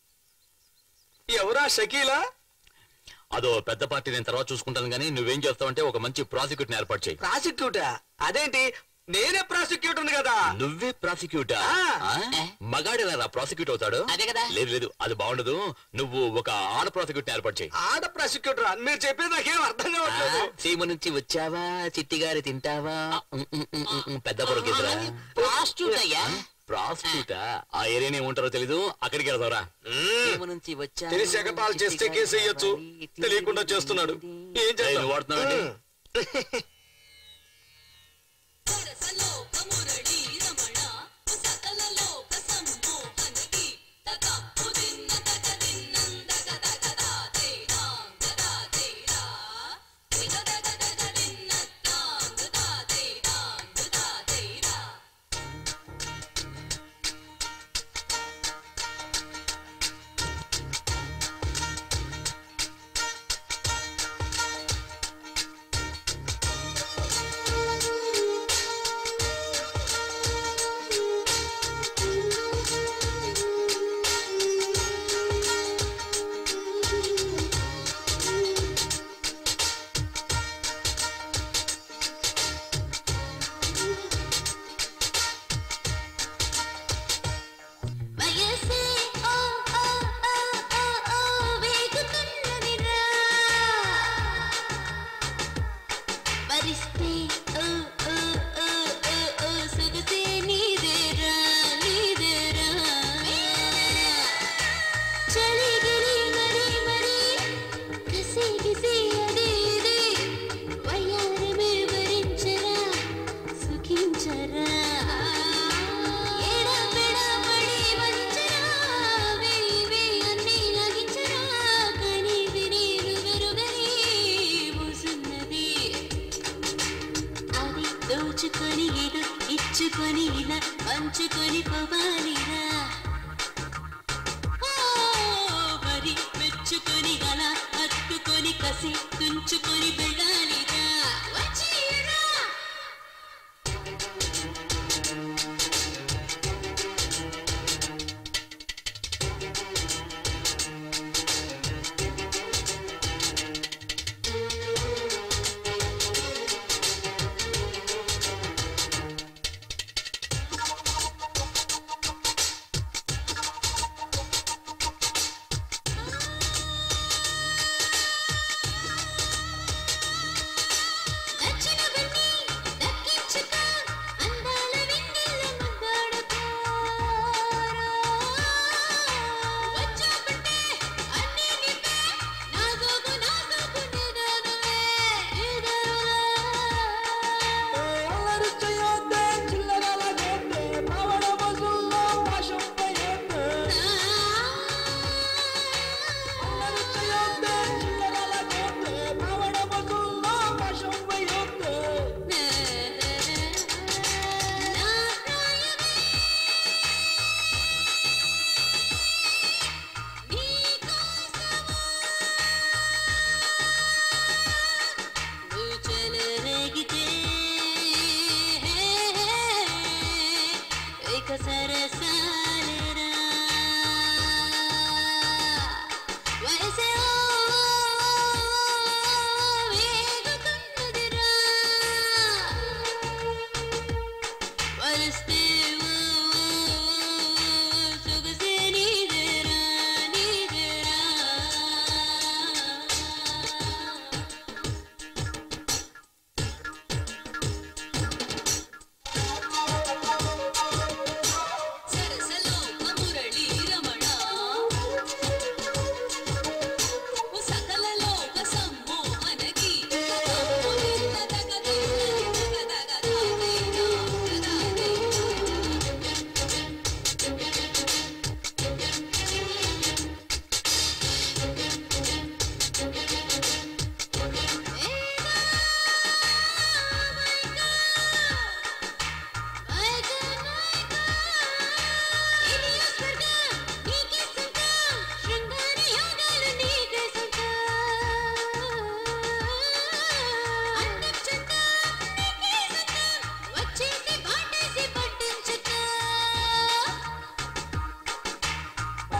ఎవరా షకీలా అదో పెద్ద పార్టీ నేను తర్వాత చూసుకుంటాను కానీ నువ్వేం చేస్తావంటే ఒక మంచి ప్రాసిక్యూటర్ ఏర్పాటు చేయి ప్రాసిక్యూటా అదేంటి నేనే ప్రాసిక్యూటర్ కదా నువ్వే ప్రాసిక్యూటర్ ఆ. మగాడు ఎలా ప్రాసిక్యూట్ అవుతాడు అదే కదా. లేదు లేదు అది బాగుండదు నువ్వు ఒక ఆడ ప్రాసిక్యూటర్ ఏర్పాటు చేయి ఆడ ప్రాసిక్యూటర్ మీరు చెప్పేది నాకేం అర్థం కావట్లేదు సీమ నుంచి వచ్చావా చిట్టిగారి తింటావా ఉమ్, ఉమ్, ఉమ్, ఉమ్, ఉమ్, పెద్ద పొరకిద్దరా ప్రాస్టిట్యూట్ అయ్యా ప్రాసిక్యూటా ఆ ఏరియాని ఏముంటారో తెలీదు అక్కడికి వెళ్దారా సీమ నుంచి వచ్చావా, తెలిసి ఎగతాళి చేస్తే కేసు వేయొచ్చు తెలియకుండా చేస్తున్నాడు ఏం ఏయ్, చేస్తావు నువ్వు వాడుతున్నావేంటి? వయసే ఓ ఓ ఓ ఓ ఓ వేగుతున్నదిరా వరిస్తే ఓ ఓ ఓ ఓ ఓ సొగసే నీదేరా నీదేరా చలి గిలి మరి మరి కసి గిసి అదే ఇదే వయ్యారమే వరించరా సుఖించరా ఎడా పెడా పడి వంచరా వేయి వేయి అన్నీ లాగించరా కని విని నువ్వెరుగని మూసున్నది అది దోచుకొని ఇది ఇచ్చుకొని ఇలా పంచుకొని పోవాలిరా ఓ, మరి మెచ్చుకొని అలా హత్తుకొని కసి తుంచుకొని వెళ్ళాలిరా వచ్చేయరా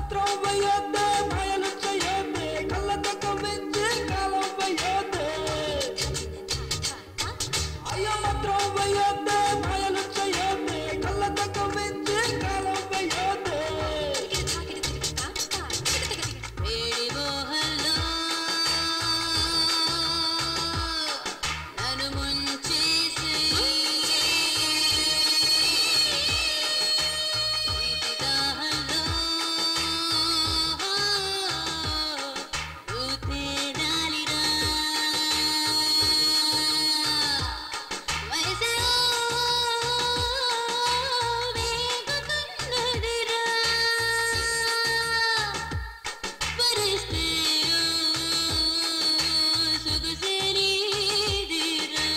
మాత్రం వయ్యొద్దే భయలు చెయ్యొద్దే కళ్ళతో కవ్వించి కాలం వయ్యొద్దే అయ్యో మాత్రం వయ్యొద్దే భయలు చెయ్యొద్దే కళ్ళతో కవ్వించి కాలం వయ్యొద్దే వేడి మోహంలో నన్ను ముంచేసి ఇది దాహంలో ఊపిరాలిరా వయసే వేగుతున్నదిరా పరిస్తే సొగసరిదిరా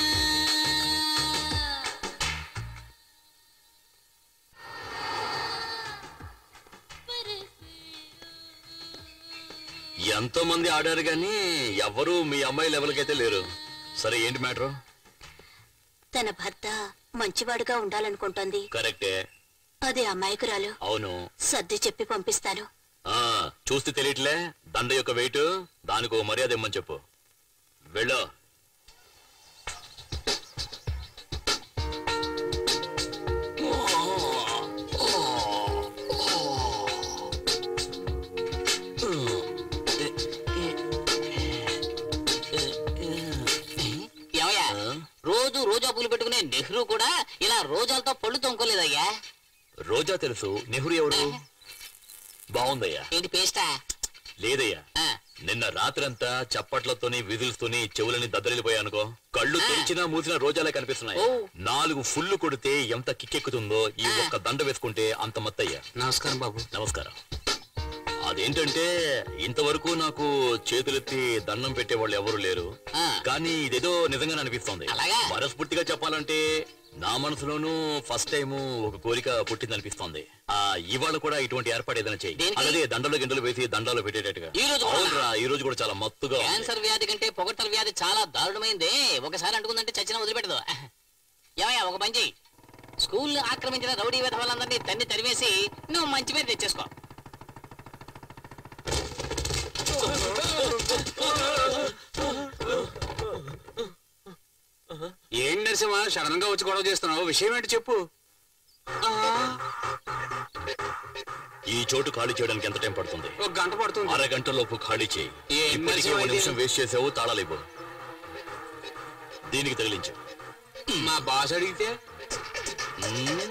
ఎంతో మంది ఆడారు గాని ఎవ్వరూ మీ అమ్మాయి లెవెల్కి అయితే లేరు సరే ఏంటి మ్యాటర్ తన భర్త మంచివాడుగా ఉండాలనుకుంటోంది కరెక్టే అదే అమాయకురాలు అవును సర్ది చెప్పి పంపిస్తాను ఆ చూస్తే తెలియట్లే దండ యొక్క వెయిట్ దానికి ఒక మర్యాద ఇమ్మని చెప్పు వెళ్ళు ఏమయ్యా రోజు రోజా పూలు పెట్టుకునే నెహ్రూ కూడా ఇలా రోజాలతో పళ్ళు తొంకోలేదయ్యా రోజా తెలుసు నెహ్రూ ఎవడు బాగుందయ్యా ఏంటి పేస్టా లేదయ్యా ఆ, నిన్న రాత్రంతా చప్పట్లతోని విధులతోని చెవులని దద్దరిల్లిపోయానుకో కళ్ళు తెరిచినా మూసినా రోజాలే కనిపిస్తున్నాయి ఓ. నాలుగు ఫుల్లు కొడితే ఎంత కిక్కెక్కుతుందో ఈ ఆ. ఒక్క దండ వేసుకుంటే అంత మత్తయ్యా నమస్కారం బాబు నమస్కారం అదేంటంటే ఇంతవరకు నాకు చేతులెత్తి దండం పెట్టేవాళ్ళు ఎవరు లేరు ఆ. కానీ ఇదేదో నిజంగా అనిపిస్తోంది అలాగా? మనస్ఫూర్తిగా చెప్పాలంటే నా మనసులోనూ ఫస్ట్ టైం ఒక కోరిక పుట్టింది అనిపిస్తోంది ఆ ఇవాళ కూడా ఇటువంటి ఏర్పాటు ఏదైనా చేయి దేనికి? అలాగే దండలు గిండలు వేసి దండాలు పెట్టేటట్టుగా ఈ రోజు కూడా? అవునరా ఈ రోజు కూడా చాలా మత్తుగా ఉంది. క్యాన్సర్ వ్యాధి కంటే పొగట్టల వ్యాధి చాలా దారుణమైంది ఒకసారి అంటుకుందంటే చచ్చిన వదిలిపెట్టదు ఏమయ్యా ఒక పంచి స్కూల్ ఆక్రమించిన రౌడీ విధవాళ్ళందరినీ తన్ని తరివేసి నువ్వు మంచి పేరు తెచ్చేసుకో ఏం నరసింహ సడన్ గా వచ్చి గొడవ చేస్తున్నావు విషయం ఏంటి చెప్పు ఈ చోటు ఖాళీ చేయడానికి ఎంత టైం పడుతుంది ఒక గంట పడుతుంది అరగంటలోపు ఖాళీ చేయి ఏం ఇప్పటికే నరసింహ ఒక ఇది? నిమిషం వేస్ట్ చేసావు తాళాలు ఇవ్వు దీనికి తగిలించు మా బాస్ అడిగితే మ్మ్.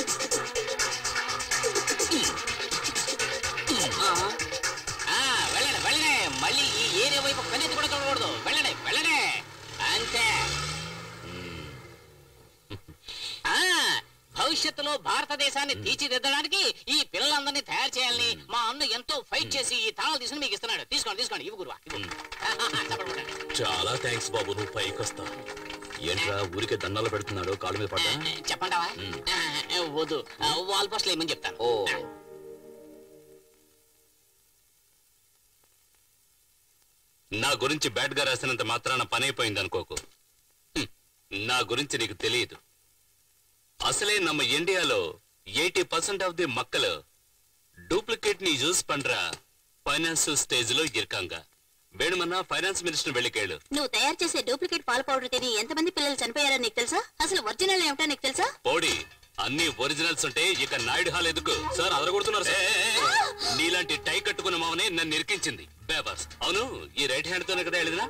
ఆ, వెళ్ళండి వెళ్ళండి మళ్ళీ ఈ ఏరియా వైపు కన్నెత్తి కూడా చూడకూడదు వెళ్ళండి వెళ్ళండి అంతే ఆ భవిష్యత్తులో భారతదేశాన్ని తీర్చిదిద్దడానికి ఈ పిల్లలందరినీ తయారు చేయాలని మా అన్న ఎంతో ఫైట్ చేసి ఈ తాళాలు తీసుకుని మీకు ఇస్తున్నాడు తీసుకోండి తీసుకోండి ఇవి గురువా ఇవ్వు. చప్పట్లు కొట్టండి. చాలా థ్యాంక్స్ బాబు నువ్వు పైకి వస్తా ఏంట్రా ఊరికే దండాలు పెడుతున్నాడు కాళ్ళ మీద పడ్డా చెప్పంటావా ఆ, వద్దు ఆ, వాల్ పోస్ట్లు ఏమని చెప్తాను ఓ నా గురించి బ్యాడ్ గా రాసినంత మాత్రాన పని అయిపోయింది అనుకోకు హ్మ్. నా గురించి నీకు తెలియదు అసలే நம்ம ఇండియాలో ఎయిటీ పర్సెంట్ ఆఫ్ ది మక్కలు డూప్లికేట్ ని యూస్ பண்ற ఫైనాన్స్ స్టేజ్ లో இருக்காங்க వేణుమన్నా ఫైనాన్స్ మినిస్టర్ వెళ్ళి కేಳು నువ్వు తయారు చేసే డూప్లికేట్ పాల పౌడర్ తిని ఎంతమంది పిల్లలు చనిపోయారో నీకు తెలుసా అసలు ఒరిజినల్ ఏమిటో నీకు తెలుసా పోడి అన్ని ఒరిజినల్స్ ఉంటే ఇక నాయుడు హాల్ ఎందుకు సార్ అదరగొడుతున్నారు సార్ నీలాంటి టై కట్టుకున్న మామనే నన్ను ఇరికించింది బేబర్స్ అవును ఈ రైట్ హ్యాండ్ తోనే కదా వెళ్ళినా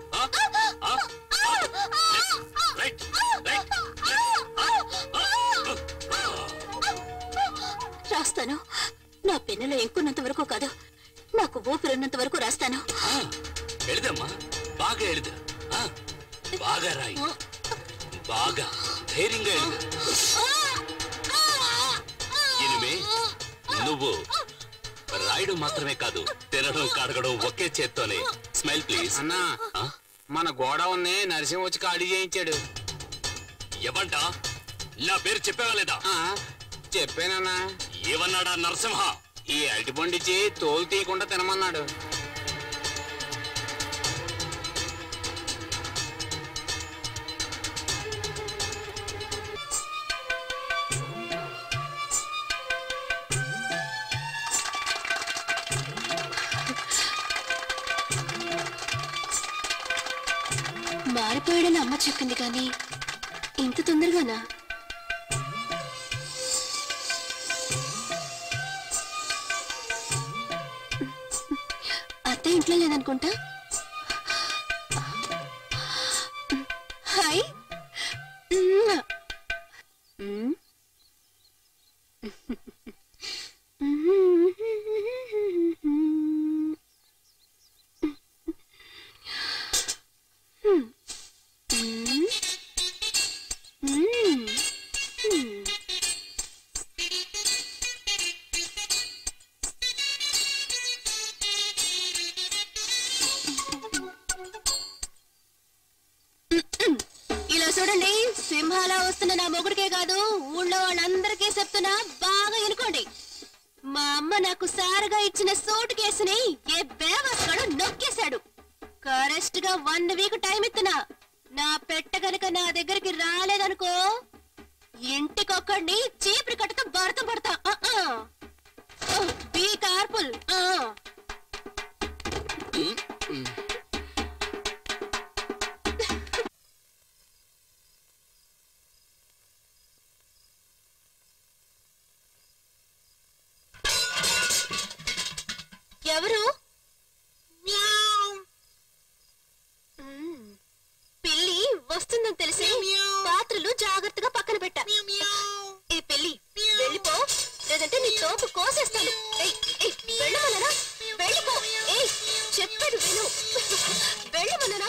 రైట్ రైట్ రాస్తాను నా పెన్నులో ఎంకున్నంత వరకు కాదు నాకు ఊపిరున్నంత వరకు రాస్తాను ఎഴുదమ్మా బాగా ఎഴുదు ఆ, బాగా రాయి బాగా ధైర్యంగా ఎഴുదు ఇనిమే నువ్వు రాయడం మాత్రమే కాదు తినడం కడగడం ఒకే చేత్తోనే స్మైల్ ప్లీజ్ అన్నా మన గోడౌన్ని నరసింహ వచ్చి ఖాళీ చేయించాడు ఎవంట నా పేరు చెప్పావా లేదా చెప్పానన్నా ఏమన్నాడా నరసింహ ఈ అరటిపండిచ్చి తోలు తీయకుండా తినమన్నాడు వెళ్ళిపోయాడని అమ్మ చెప్పింది కానీ ఇంత తొందరగానా అత్త ఇంట్లో లేదనుకుంటా హాయ్ మ్మ్. మ్మ్. మ్మ్. మ్మ్. మ్మ్. మ్మ్. ఇలా చూడండి సింహాలా వస్తున్న నా మొగుడికే కాదు ఊళ్ళో వాళ్ళందరికీ చెప్తున్నా బాగా ఎనుకోండి మా అమ్మ నాకు సారగా ఇచ్చిన సూట్ కేసుని ఏ బేవస్గాడు నొక్కేశాడు కరెక్ట్ గా వన్ వీక్ టైం ఇస్తున్నా నా పెట్ట గనుక నా దగ్గరికి రాలేదనుకో ఇంటికొక్కడిని చీపురి కట్టుతో భరతం పడతా బీ కార్ఫుల్ ఎవరు మ్మ్. పిల్లి వస్తుందని తెలిసి పాత్రలు జాగ్రత్తగా పక్కన పెట్టా ఏ పిల్లి వెళ్ళిపో లేదంటే నీ తోపు కోసేస్తాను ఏయ్, ఏయ్, వెళ్ళమననా వెళ్ళిపో ఏయ్ చెప్పాడు విను వెళ్ళమననా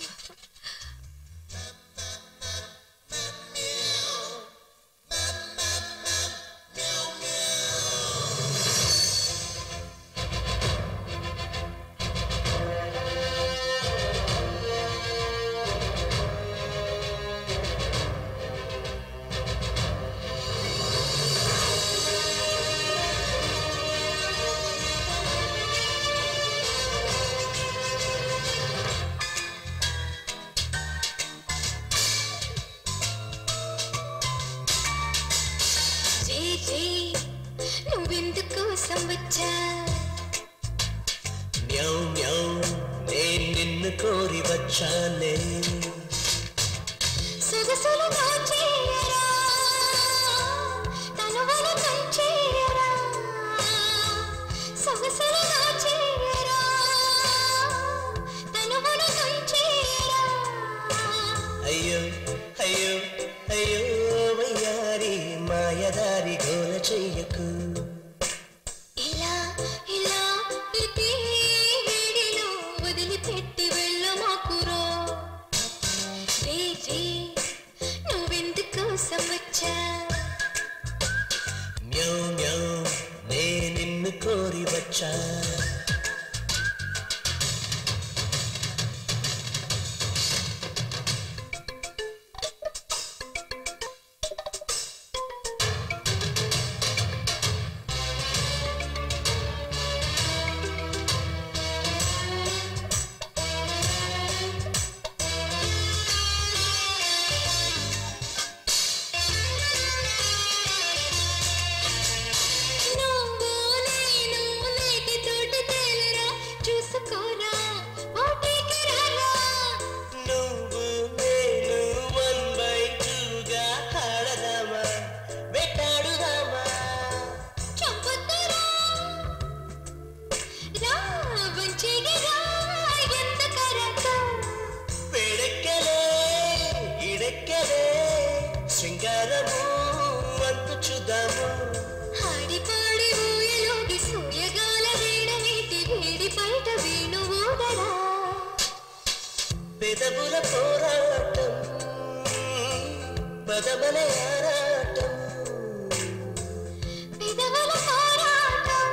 నువ్వెందుకోసం వచ్చా మ్యావ్ మ్యావ్ నేను నిన్ను కోరి వచ్చానే సొగసులు దాచేయరా తనువలు తంచేయరా సొగసులు దాచేయరా తనువలు తంచేయరా అయ్యో అయ్యో అయ్యో వయ్యారి మాయదారి గోల చెయ్యకు ఇలా ఇలా ఇదే వేడిలో వదిలిపెట్టి వెళ్ళమాకురో రే రే నువ్వెందుకోసం వచ్చా మ్యావ్ మ్యావ్ నేను నిన్ను కోరి వచ్చా నువ్వు నేను నేటి తోట తేలరా చూసుకోరా ఓటికి రారా నువ్వు నేను వన్ బై టూగా ఆడదామా వెట్టాడుదామా చంపుతారా రా వంచిగా రా ఎంత కరతా వేడెక్కలే ఇడెక్కలే శృంగారము అంతు చూద్దాము ಹಾಡಿ ಪಾಡಿ ಊಯಲೋಗಿ ಸೂರ್ಯಗಾಲ వీడవేటి వేడి బయట వేణువూదరా పెదవుల పోరాటం పదమల ఆరాటం పెదవుల పోరాటం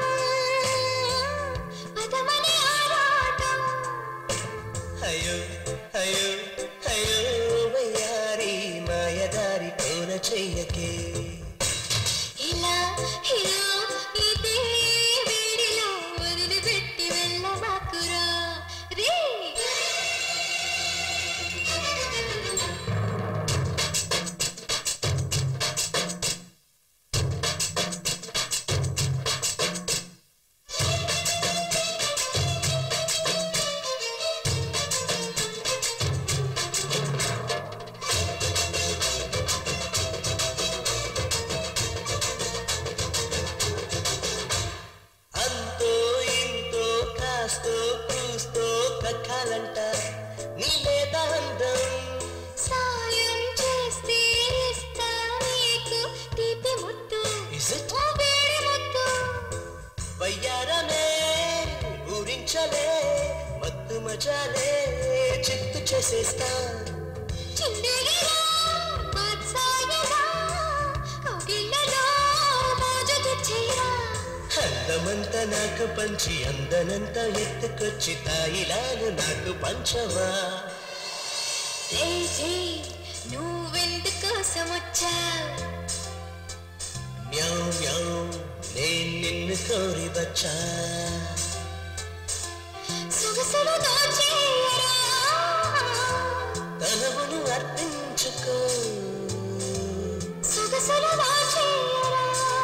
పదమని ఆరాటం అయ్యో అయ్యో అయ్యో వయ్యారి మాయదారి కోన చెయ్యకే ఇలా ఇలా ఇదే వేడిలో వదిలిపెట్టి వెళ్ళమాకురా రే దక్కాలంట నీ లేదా అందం సాయం చేస్తే ఇస్తా నీకు తీపి ముద్దు Is it? ఓ వేడి ముద్దు వయ్యారమే ఊరించలే మత్తు మజాలే చిత్తు చేసేస్తా చిందేగిరా మత్సాగిరా కౌగిళ్ళలో మోజు తెచ్చేరా అందమంతా నాకు పంచి అందనంత ఎత్తుకొచ్చి తాయిలాను నాకు పంచవా లేచి నువ్వెందుకోసం వచ్చా మ్యావ్ మ్యావ్ నేను నిన్ను కోరి వచ్చా సొగసులు దోచేయరా తనవును అర్పించుకో సొగసులు దోచేయరా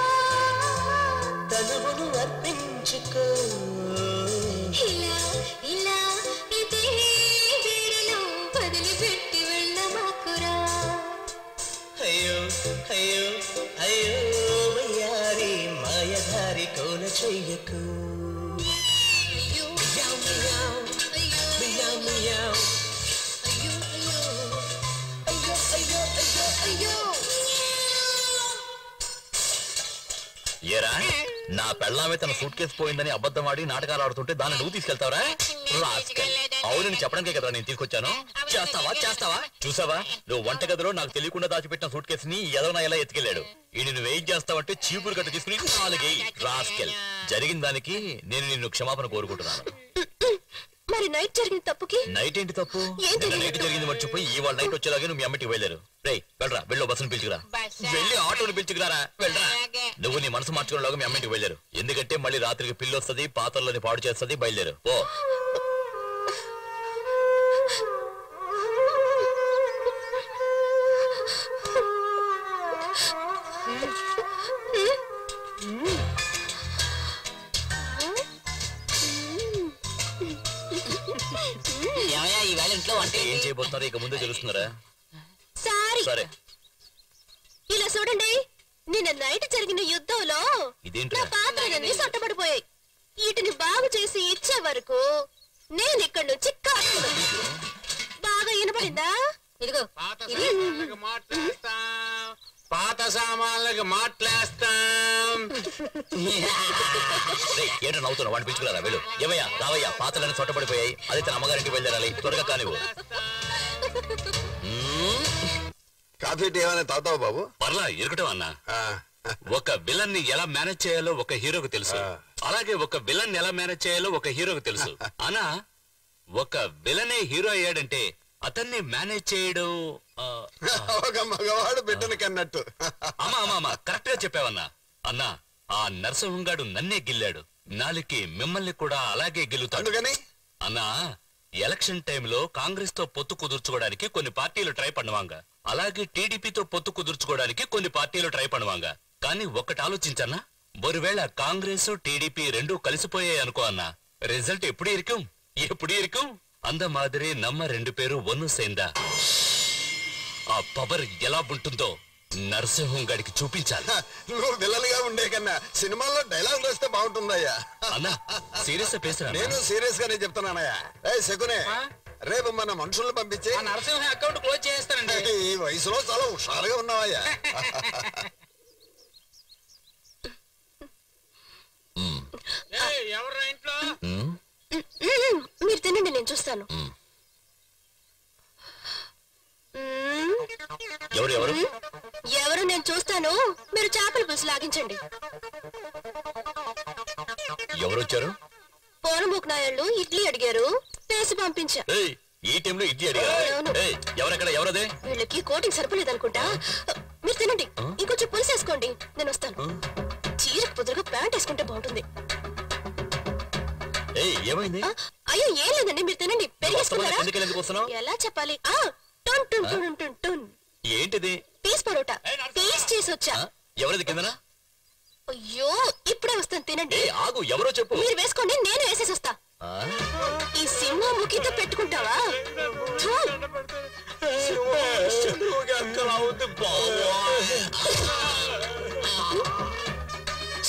తనవును అర్పించుకో ఇలా ఇలా ఇదే వేళలో వదిలిపెట్టి వెళ్ళమాకురా అయ్యో అయ్యో అయ్యో వయ్యారి మాయధారి కోల చెయ్యకు అయ్యో మియావ్ మియావ్ అయ్యో మియావ్ మియావ్ అయ్యో అయ్యో అయ్యో అయ్యో అయ్యో ఏరా నా పెళ్ళామే తన సూట్ కేసు పోయిందని అబద్ధం ఆడి నాటకాలు ఆడుతుంటే దాన్ని నువ్వు తీసుకెళ్తావరా రాస్కల్. అవునని చెప్పడానికే కదా నేను తీసుకొచ్చాను చేస్తావా చేస్తావా చూసావా నువ్వు వంటగదిలో నాకు తెలియకుండా దాచిపెట్టిన సూట్ కేసుని ఎదవన ఎలా ఎత్తుకెళ్ళాడు ఈ నువ్వు ఏం చేస్తావంటే చీపురు కట్ట తీసుకుని నాలుగేయి రాస్కెల్ జరిగిన దానికి నేను నిన్ను క్షమాపణ కోరుకుంటున్నాను మరి నైట్ జరిగిన తప్పుకి నైట్ ఏంటి తప్పు ఏం నిన్న నైట్ జరిగింది మర్చిపోయి ఇవాళ నైట్ వచ్చేలాగే నువ్వు మీ అమ్మటికి వెళ్ళారు రేయ్ వెళ్ళరా వెళ్ళు బస్సును పిలుచుకురా వెళ్ళి ఆటోని పిలుచుకురారా వెళ్ళరా నువ్వు నీ మనసు మార్చుకునేలాగా మీ అమ్మింటికి వెళ్ళారు ఎందుకంటే మళ్ళీ రాత్రికి పిల్లి వస్తుంది పాత్రలోని పాడు చేస్తుంది బయలుదేరు ఓ ఏమయ్యా ఈ వేళ ఇంట్లో వంట ఏం చేయబోతున్నారో ఇక ముందే తెలుస్తున్నారా సారీ సరే ఇలా చూడండి నిన్న నైట్ జరిగిన యుద్ధంలో నా ఇదేంట్రా పాత్రలన్నీ సొట్టబడిపోయాయి వీటిని బాగు చేసి ఇచ్చే వరకు నేను ఇక్కడి నుంచి కాకుండా బాగా వినపడిందా ఇదిగో ఇది మాట్లాడతాం పాత సామాన్లకు మాట్లాస్తాం రేయ్, ఏంటో నవ్వుతున్నావు వాడిని పిలుచుకురారా వెళ్ళు ఏమయ్యా రావయ్యా పాత్రలన్నీ చోటపడిపోయాయి అదే తన అమ్మగారింటికి వెళ్ళాలి త్వరగా కానివ్వు కాఫీ టీ ఏమైనా తాగుతావు బాబు పర్లా ఇరగటం అన్నా ఆ, ఒక విలన్ ని ఎలా మేనేజ్ చేయాలో ఒక హీరోకి తెలుసు అలాగే ఒక విలన్ ఎలా మేనేజ్ చేయాలో ఒక హీరోకి తెలుసు అనా ఒక విలనే హీరో అయ్యాడంటే అతన్ని మేనేజ్ చేయడం ఆ, ఒక మగవాడు బిడ్డను కన్నట్టు అమ్మా అమ్మా అమ్మా కరెక్ట్ గా చెప్పావన్నా అన్నా ఆ నరసింహంగాడు నన్నే గిల్లాడు నాలుకి మిమ్మల్ని కూడా అలాగే గెలుతాడు అందుకని అన్నా ఎలక్షన్ టైంలో కాంగ్రెస్ తో పొత్తు కుదుర్చుకోవడానికి కొన్ని పార్టీలు ట్రై பண்ணுவாங்க అలాగే టీడీపీతో పొత్తు కుదుర్చుకోవడానికి కొన్ని పార్టీలు ట్రై பண்ணுவாங்க కానీ ఒక్కటి ఆలోచించన్నా ஒருவேளை కాంగ్రెస్ టీడీపీ రెండు కలిసిపోయాయి అనుకో అన్నా రిజల్ట్ ఎప్పుడు ఇరుக்கும் ఎప్పుడు ఇరుக்கும் அந்த மாதிரி நம்ம ரெண்டு பேரும் ஒன்னு சேர்ந்தா ఆ పవర్ ఎలా ఉంటుందో నరసింహం గడికి చూపించాలి నువ్వు విల్లలుగా ఉండే కన్నా సినిమాల్లో డైలాగులు వస్తే బాగుంటుందయ్యా అన్నా సీరియస్ పేసురా నేను సీరియస్ గానే చెప్తున్నానయ్యా ఏ శకునే రేపు మన మనుషుల్ని పంపించి నరసింహ అకౌంట్ క్లోజ్ చేస్తానండి ఈ వయసులో చాలా హుషారుగా ఉన్నావయ్యా ఎవరు ఇంట్లో ఉమ్, మ్మ్, మీరు తినండి నేను చూస్తాను మ్మ్. మ్మ్, ఎవరు ఎవరు ఎవరు నేను చూస్తాను మీరు చేపల పులుసు లాగించండి ఎవరు వచ్చారు పోనమూకు నాయుళ్ళు ఇడ్లీ అడిగారు వేసి పంపించా ఏయ్ ఈ టైంలో ఇడ్లీ అడిగా అవును. ఏయ్ ఎవరెక్కడ ఎవరదే వీళ్ళకి కోటింగ్ సరిపోలేదు అనుకుంటా మీరు తినండి ఇంకొంచెం పులుసు వేసుకోండి నేను వస్తాను చీరకు పొద్దుగా ప్యాంట్ వేసుకుంటే బాగుంటుంది ఏయ్ ఏమైంది ఆ, అయ్యో ఏం లేదండి మీరు తినండి పెరిగేసుకున్నారా ఎందుకు ఎందుకు వస్తున్నావు ఎలా చెప్పాలి ఆ టన్ టన్ టన్ టన్ టన్ ఏంటిది పీస్ పరోటా పీస్ చేసి వచ్చా ఆ? ఎవరిది కిందన అయ్యో ఇప్పుడే వస్తాను తినండి ఏ ఆగు ఎవరో చెప్పు మీరు వేసుకోండి నేను వేసేసి వస్తా ఆ? ఈ సినిమా ముఖితో పెట్టుకుంటావా థూ.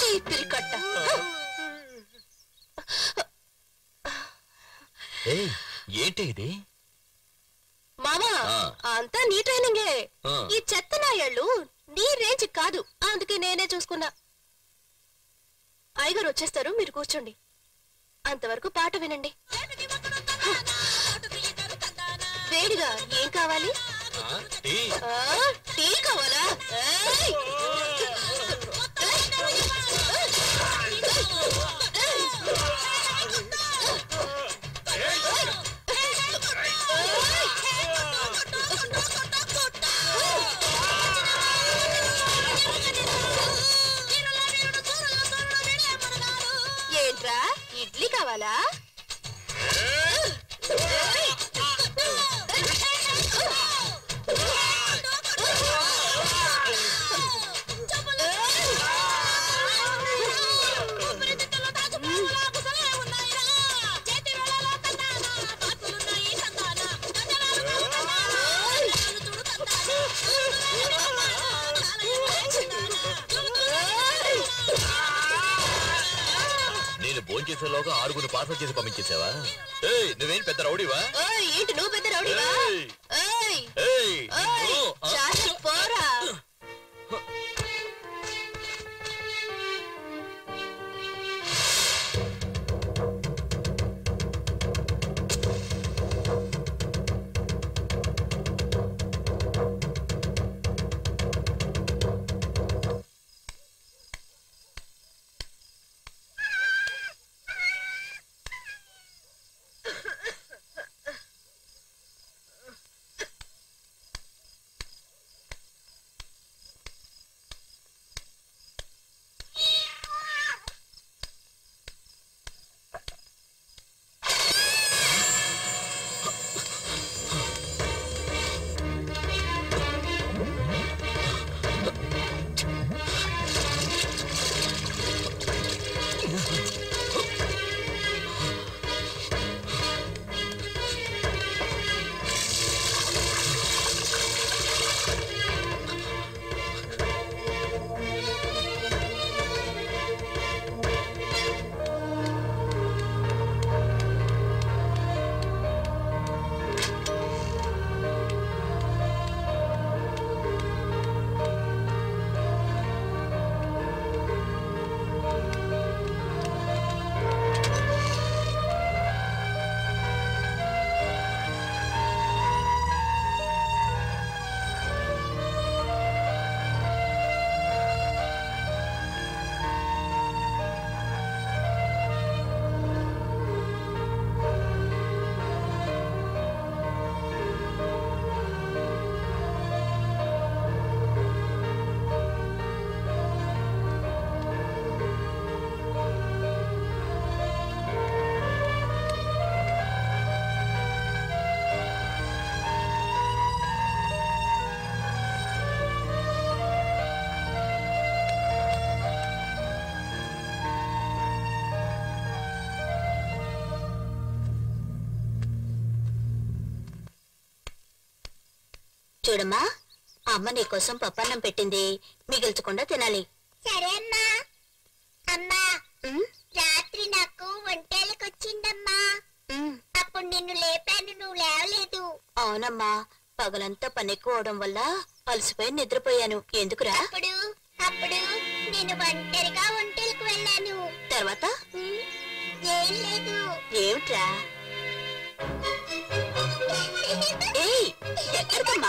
చీపిరి కట్ట ఏయ్ ఏంటి ఇది మామా ఆ. అంతా నీ ట్రైనింగే ఆ. ఈ చెత్త నాయళ్ళు నీ రేంజ్ కాదు అందుకే నేనే చూసుకున్నా అయ్యగారు వచ్చేస్తారు మీరు కూర్చోండి అంతవరకు పాట వినండి వేడిగా ఏం కావాలి ఆ, టీ ఆ, టీ కావాలా ఏయ్! ఏంట్రా ఇడ్లీ కావాలా నేను భోంచేసేలోగా ఆరుగురు పార్సల్ చేసి పంపించేసావా ఏయ్ నువ్వేం పెద్ద రౌడీవా ఓయ్, ఏంటి నువ్వు పెద్ద రౌడీవా ఏయ్! ఏయ్ ఏయ్ ఓయ్ నిన్ను, ఆ, చాలు పోరా చూడమ్మా అమ్మ నీకోసం పప్పన్నం పెట్టింది మిగిల్చకుండా తినాలి సరే అమ్మా అమ్మా రాత్రి నాకు ఒంటేలకొచ్చిందమ్మా అప్పుడు నిన్ను లేపాను నువ్వు లేవలేదు అవునమ్మా పగలంతా పని ఎక్కువ అవడం వల్ల అలసిపోయి నిద్రపోయాను ఎందుకురా అప్పుడు అప్పుడు నేను ఒంటరిగా ఒంటేలకు వెళ్ళాను తర్వాత ఉమ్, ఏం లేదు ఏమిట్రా ఏయ్ ఎక్కడికమ్మా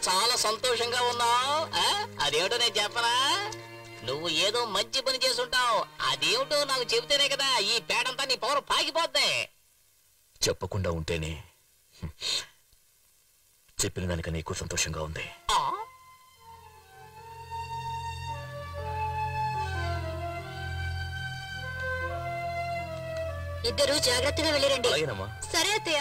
చాలా సంతోషంగా ఉన్నావు ఆ? అదేమిటో నేను చెప్పనా నువ్వు ఏదో మంచి పని చేసుంటావు అదేమిటో నాకు చెబితేనే కదా ఈ పేడంతా నీ పవర్ పాకిపోద్ది చెప్పకుండా ఉంటేనే హ్మ్. చెప్పిన దానికన్నా ఎక్కువ సంతోషంగా ఉంది ఆ? ఇద్దరు జాగ్రత్తగా వెళ్ళిరండి అలాగేనమ్మా సరే అత్తయ్య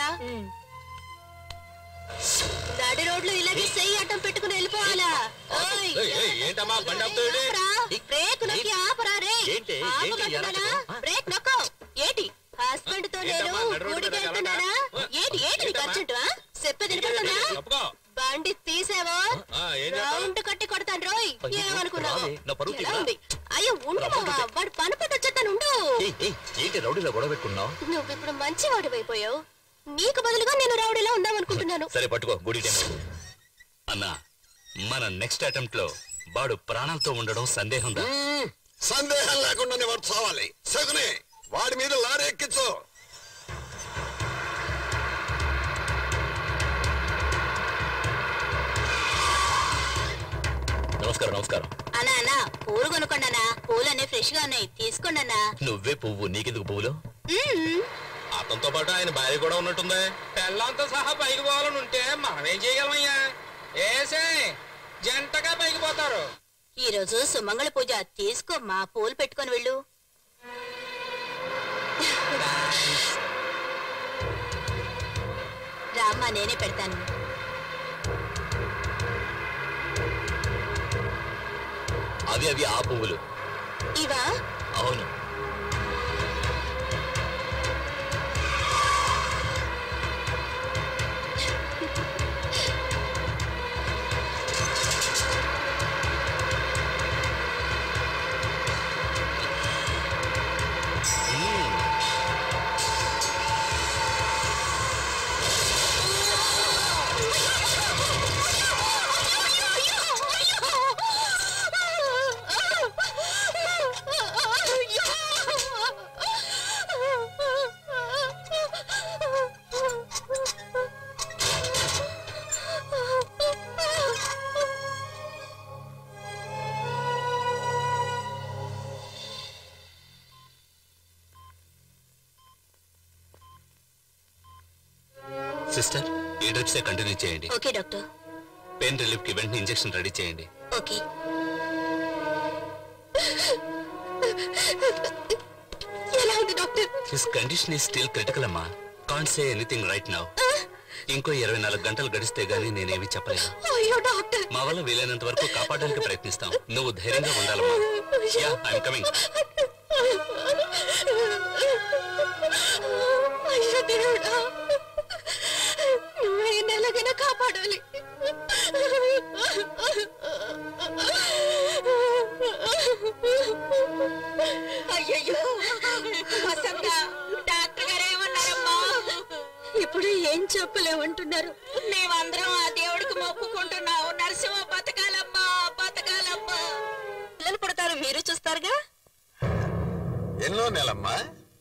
నడి రోడ్లు ఇలాగే సెయ్యి అడ్డం పెట్టుకుని వెళ్ళిపోవాలా ఓయ్, ఏయ్, ఏయ్, ఏంటమ్మా బండి ఆపుతావేంటి? ఆపరా. బ్రేక్ నొక్కి ఆపరా రే ఏంటి? ఏంటి? ఆపమంటున్నానా? ఎర్రచకం? బ్రేక్ నొక్కో ఏంటి హస్బెండ్ తో నేను ఏంటమ్మా, నడి రోడ్డు గుడికి మీద వెళ్తున్నానా గలాటా? ఏంటి ఏంటి నీకు ఏంటమ్మా? అర్జెంటు ఆ? చెప్పేది వినపడుతుందా తప్పుకో బండి తీసావో ఆ, ఏం చేస్తావు? రౌండ్ కట్టి కొడతాను రోయ్ అయ్యో, ఏమనుకున్నావు రావే, నా పరువు ఎలా తీయరా? ఉంది అయ్యో ఉండు బావా వాడు పని పట్టు వచ్చేస్తాను ఉండు ఏయ్, ఏయ్, ఏంటి రౌడీలో గొడవ పెట్టుకున్నావు నువ్వు ఇప్పుడు మంచి వాడివైపోయావు నీకు బదులుగా నేను రౌడీలా ఉందాం అనుకుంటున్నాను సరే పట్టుకో గుడి టైం అన్నా మన నెక్స్ట్ అటెంప్ట్ లో వాడు ప్రాణాలతో ఉండడం సందేహం దా మ్మ్. సందేహం లేకుండానే వాడు చావాలి సగునే వాడి మీద లారీ ఎక్కించు నమస్కారం నమస్కారం అన్నా అన్నా పూలు కొనుక్కోండి పూలన్నీ ఫ్రెష్ గా ఉన్నాయి తీసుకోండి అన్నా నువ్వే పువ్వు నీకెందుకు పువ్వులు అతనితో పాటు ఆయన భార్య కూడా ఉన్నట్టుంది పెళ్ళంతో సహా పైకి పోవాలని ఉంటే మనమేం చేయగలమయ్యా ఏసే జంటగా పైకి పోతారు ఈ రోజు సుమంగళ పూజ తీసుకో మా పూలు పెట్టుకొని వెళ్ళు రామ్మా నేనే పెడతాను అవి అవి ఆ పువ్వులు ఇవా అవును సిస్టర్ ఈ డ్రిప్సే కంటిన్యూ చేయండి ఓకే డాక్టర్ పెయిన్ రిలీఫ్ కి వెంటనే ఇంజెక్షన్ రెడీ చేయండి ఓకే ఎలా ఉంది doctor his condition is still critical అమ్మా can't say anything right now ఇంకో ఇరవై నాలుగు గంటలు గడిస్తే గానీ నేనేమి చెప్పలేను అయ్యో డాక్టర్ మా వల్ల వీలైనంత వరకు కాపాడడానికి ప్రయత్నిస్తాం నువ్వు ధైర్యంగా ఉండాలమ్మా యా ఐఎమ్ కమింగ్ అయ్యో దేవుడా నువ్వే నెలగైనా కాపాడాలి అయ్యయ్యో వసంత డాక్టర్ గారు ఏమన్నారమ్మా ఇప్పుడు ఏం చెప్పలేమంటున్నారు మేమందరం ఆ దేవుడికి మొక్కుకుంటున్నావు నరసింహ బతకాలమ్మా బతకాలమ్మా పిల్లలు పుడతారు మీరు చూస్తారుగా ఎన్నో నెలమ్మా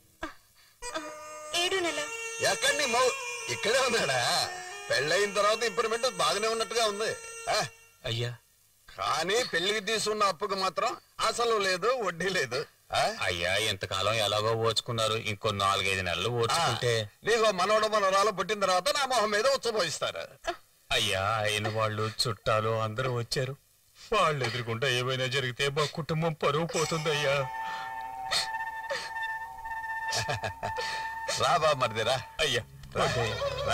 ఏడు నెల ఎక్కడి నీ మౌ ఇక్కడే ఉన్నాడా పెళ్ళయిన తర్వాత ఇంప్రూవ్మెంట్ బాగానే ఉన్నట్టుగా ఉంది ఆ, అయ్యా కానీ పెళ్లికి తీసుకున్న అప్పుకు మాత్రం అసలు లేదు వడ్డీ లేదు ఆ? అయ్యా ఎంతకాలం ఎలాగో ఓచుకున్నారు ఇంకో నాలుగైదు నెలలు ఆ, ఓచుకుంటే నీకు మనవడు మనవరాలు పుట్టిన తర్వాత నా మొహం మీద ఉచ్చబోయిస్తారు అయ్యా అయిన వాళ్ళు చుట్టాలు అందరూ వచ్చారు వాళ్ళు ఎదురుకుంటా ఏమైనా జరిగితే మా కుటుంబం పరువు పోతుందయ్యా రా బా మరిదిరా అయ్యా రా. రా.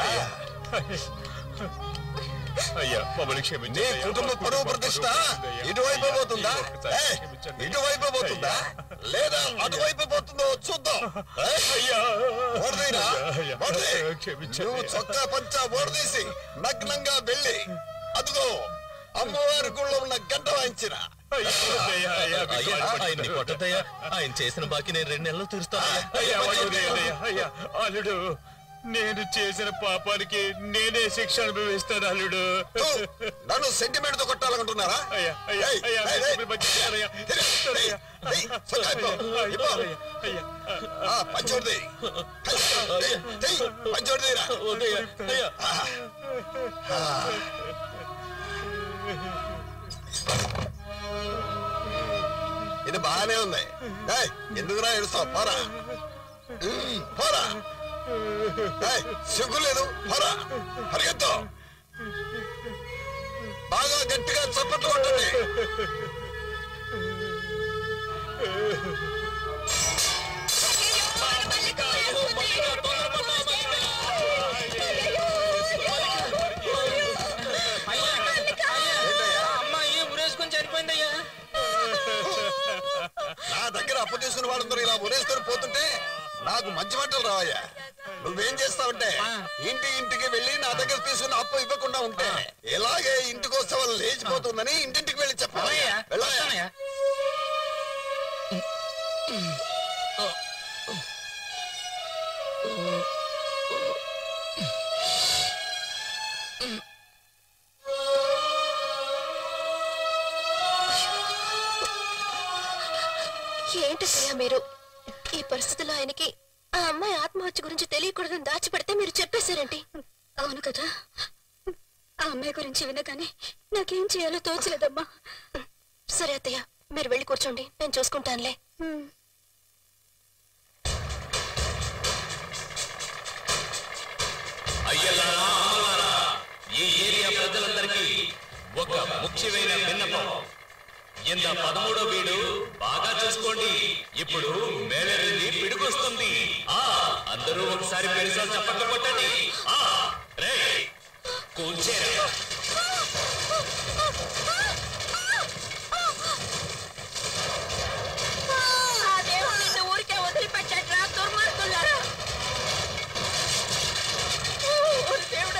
అయ్యా మమ్మల్ని నీ క్షమించండి అయ్యా. కుటుంబ మా పరువు కుటుంబం ప్రతిష్ట పరువు పోతుందయ్యా. ఇటువైపు అయ్యా, పోతుందా ఈ ఒక్కసారి ఏయ్, క్షమించండి. ఇటువైపు పోతుందా లేదా అటువైపు పోతుందో చూద్దాం ఏయ్, అయ్యా ఓడదీరా, అయ్యా, ఓడదీ. క్షమించండి నువ్వు చొక్కా పంచా ఓడదీసి నగ్నంగా వెళ్ళి అదిగో అమ్మవారి గుళ్ళో ఉన్న గంట వాయించిన అయ్యా, అయ్యా, అయ్యా, మీకు ఆయన్ని కొట్టద్దయ్యా ఆయన చేసిన బాకీ నేను రెండు నెలలు తీరుస్తాను అయ్యా, వదిలేయండి, అయ్యా అల్లుడు నేను చేసిన పాపానికి నేనే శిక్ష అనుభవిస్తాను అల్లుడు నన్ను సెంటిమెంట్ తో కొట్టాలనుకుంటున్నారా అయ్యా అయ్యా ఏయ్, అయ్యా ఏయ్, మీరు ఏయ్. మంచి చేయాలయ్యా. ఏయ్, ఏయ్, చొక్కా ఇప్పో, ఇప్పో. అయ్యా ఆ, పంచోడిది పంచోడిదిరా ఇది బాగానే ఉంది ఏయ్, ఎందుకురా ఏడుస్తావు పోరా ఉమ్, పోరా ఏయ్, సిగ్గు లేదు పోరా పరిగెత్తు బాగా గట్టిగా చప్పట్లు కొట్టండి అమ్మాయి ఉరేసుకొని చనిపోయిందయ్యా నా దగ్గర అప్పు తీసుకుని వాడుందరూ ఇలా ఉరేసుకొని పోతుంటే నాకు మంచి మాటలు రావయ్యా నువ్వేం చేస్తావంటే ఇంటి ఇంటికి వెళ్ళి నా దగ్గర తీసుకున్న అప్పు ఇవ్వకుండా ఉంటే ఇలాగే ఇంటికి వస్తే వాళ్ళు లేచిపోతుందని ఇంటింటికి వెళ్ళి చెప్పాలి వెళ్ళాయా ఏంటయ్యా మీరు ఈ పరిస్థితిలో ఆయనకి ఆ అమ్మాయి ఆత్మహత్య గురించి తెలియకూడదని దాచిపెడితే మీరు చెప్పేశారేంటి అవును కదా ఆ అమ్మాయి గురించి వినగానే నాకేం చేయాలో తోచలేదమ్మా సరే అత్తయ్య మీరు వెళ్ళి కూర్చోండి నేను చూసుకుంటానులే అయ్యలారా అమ్మలారా ఈ ఏరియా ప్రజలందరికీ ఒక ముఖ్యమైన విన్నపం ఇంత పదమూడో వీడు బాగా చూసుకోండి ఇప్పుడు మేళరింది పిడుకొస్తుంది ఆ అందరూ ఒకసారి పెరిసా చప్పట్లు కొట్టండి ఆ రే కూర్చేరా ఆ దేవుడు నిన్ను ఊరికే వదిలిపెట్టాడ్రా దుర్మార్గులారా ఓ దేవుడా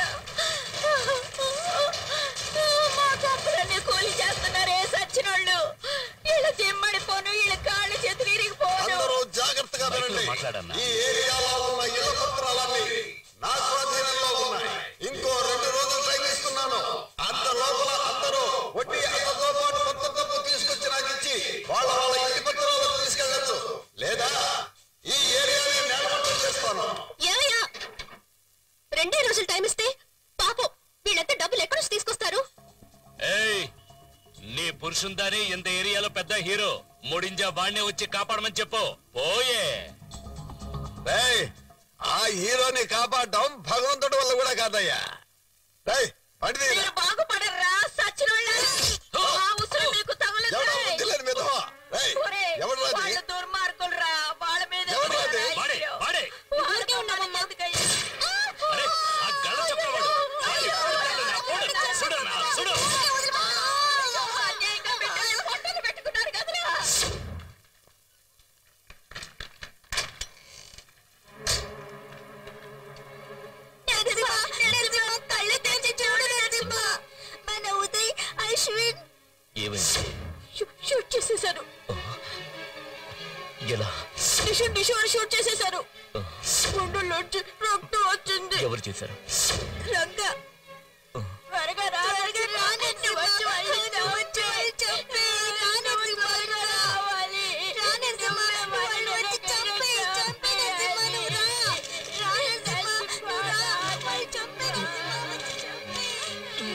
మా కప్పులన్నీ కూలి చేస్తున్నారే సచ్చినోళ్ళు వీళ్ళ జిమ్మడిపోను వీళ్ళ కాళ్ళు చేతులు ఇరిగిపోను అందరూ జాగ్రత్తగా వినండి ఈ ఏరియాలో ఉన్న ఇళ్ల పత్రాలన్నీ నా స్వాధీనంలో ఉన్నాయి ఇంకో రెండు రోజులు టైం ఇస్తున్నాను అంత లోపల అందరూ వడ్డీ అతనితో పాటు మొత్తం డబ్బు తీసుకొచ్చి నాకు ఇచ్చి వాళ్ళ వాళ్ళ ఇంటి పత్రాలు తీసుకెళ్ళచ్చు లేదా ఈ ఏరియాని నేలమట్టం చేస్తాను ఏమయ్యా రెండే రోజులు టైం ఇస్తే పాపం వీళ్ళంతా డబ్బులు ఎక్కడి నుంచి తీసుకొస్తారు ఏయ్ నీ పురుషుందాని ఇంత ఏరియాలో పెద్ద హీరో ముడింజా వాణ్ణి వచ్చి కాపాడమని చెప్పు పోయే రేయ్, ఆ హీరోని కాపాడడం భగవంతుడి వల్ల కూడా కాదయ్యా రేయ్, బండి తీయరా. మీరు బాగుపడర్రా సచ్చినోళ్ళారా ఆ ఉసురు మీకు ఎవడో తగులుతాయి బుద్ధి లేని విధవా. రేయ్, ఒరేయ్, ఎవడ్రా అది? వాళ్ళు దుర్మార్గులురా వాళ్ళ మీద ఎవడ్రా అది? వాడే వాడే వాళ్ళకే ఉన్నామమ్మా అరే ఆ గళ్ళ చెప్పవాడు వాడి కొడుకులు నా కొడు. చూడు నా చూడు అన్యాయంగా బిడ్డల్ని పొట్టలు పెట్టుకున్నారు కదరా నరసింహ, నరసింహ, కళ్ళు తెరిచి చూడు నరసింహ. మన ఉదయ్ అశ్విన్ ఏమైంది షూ- షూట్ చేసేశారు ఎలా నిషు నిషు అని షూట్ చేసేశారు గుండెల్లోంచి రక్తం వచ్చింది ఎవరు చేశారు రంగా త్వరగా రా త్వరగా రా నన్ను వచ్చి వాళ్ళు వచ్చి వాళ్ళు చెప్పి రా నరసింహ, రావాలి. రా నరసింహ, వాళ్ళు వచ్చి చంపే, చంపే నరసింహ, నువ్వు రా. రా నరసింహ, నువ్వు రా. వాళ్ళు చంపే నరసింహ, వచ్చి చంపే.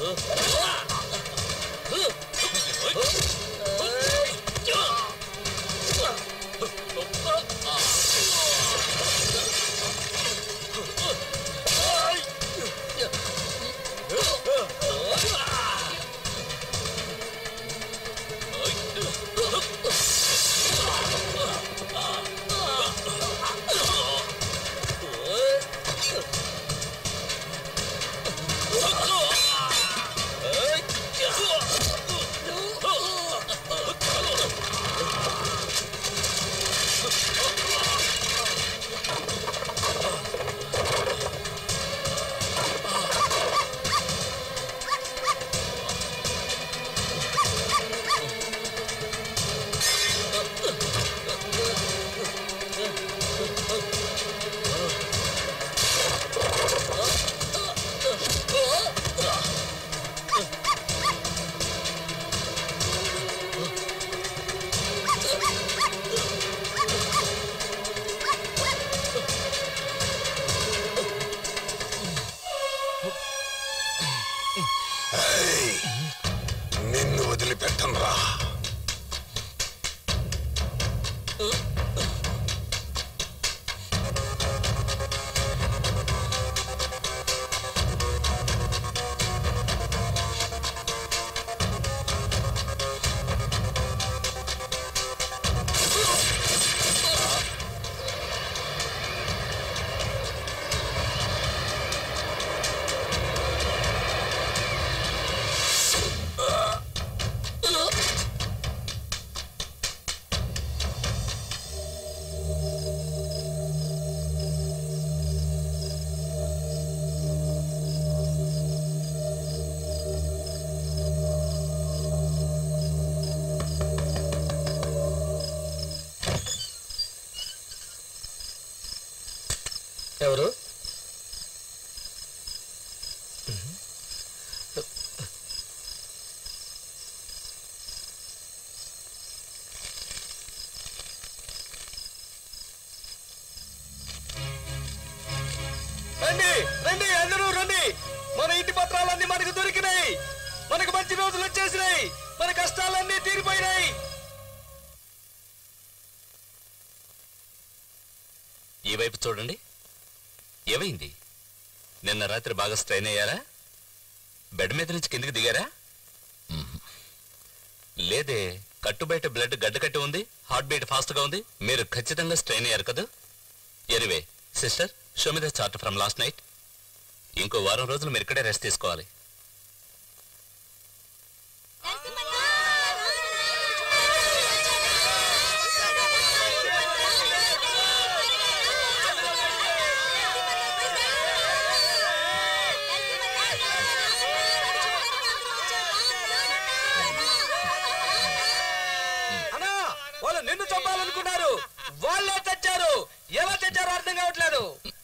ఏయ్, నిన్ను వదిలిపెట్టను రా ఎవరు రండి రండి అందరూ రండి మన ఇంటి పత్రాలన్నీ మనకు దొరికినాయి మనకు మంచి రోజులు వచ్చేసినాయి మన కష్టాలన్నీ తీరిపోయినాయి ఈ వైపు చూడండి ఏమైంది నిన్న రాత్రి బాగా స్ట్రెయిన్ అయ్యారా బెడ్ మీద నుంచి కిందికి దిగారా మ్మ్. లేదే కట్టు బయట బ్లడ్ గడ్డ కట్టి ఉంది హార్ట్ బీట్ ఫాస్ట్ గా ఉంది మీరు ఖచ్చితంగా స్ట్రెయిన్ అయ్యారు కదా anyway sister show me the chart from last night ఇంకో వారం రోజులు మీరు ఇక్కడే రెస్ట్ తీసుకోవాలి అన్నా వాళ్ళు నిన్ను చంపాలనుకున్నారు వాళ్ళే చచ్చారు ఎలా చచ్చారో అర్థం కావట్లేదు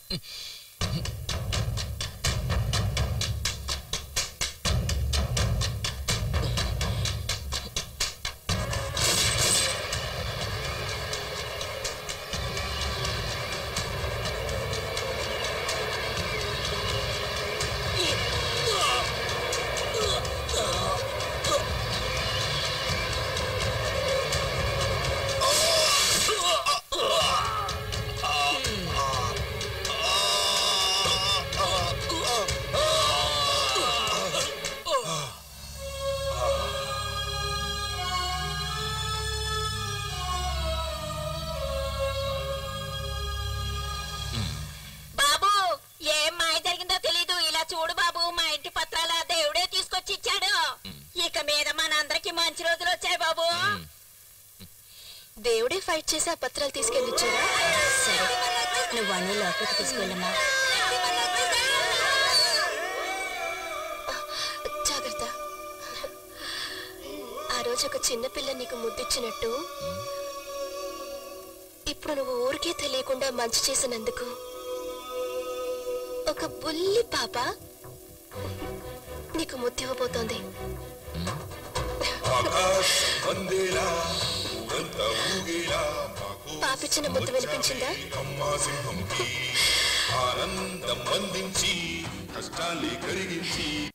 బాబు ఏం మాయ జరిగిందో తెలీదు ఇలా చూడు బాబు మా ఇంటి పత్రాల దేవుడే తీసుకొచ్చి ఇచ్చాడు ఇక మీద మనందరికి మంచి రోజులు వచ్చాయి బాబు దేవుడే ఫైట్ చేసి ఆ పత్రాలు తీసుకెళ్ళిచ్చారా సరే నువ్వు వాణ్ణి లోపలికి తీసుకెళ్ళమ్మా జాగ్రత్త ఆ రోజు ఒక చిన్న పిల్ల నీకు ముద్దిచ్చినట్టు ఇప్పుడు నువ్వు ఊరికే తెలియకుండా మంచి చేసినందుకు ఒక బుల్లి పాప నీకు ముద్దివ్వబోతోంది వందేలా ఊరంత ఊగేలా మాకు పాపిచ్చిన ముద్దు వినిపించిందా అమ్మా సింహంకి ఆనందం అందించి కష్టాలే కరిగించి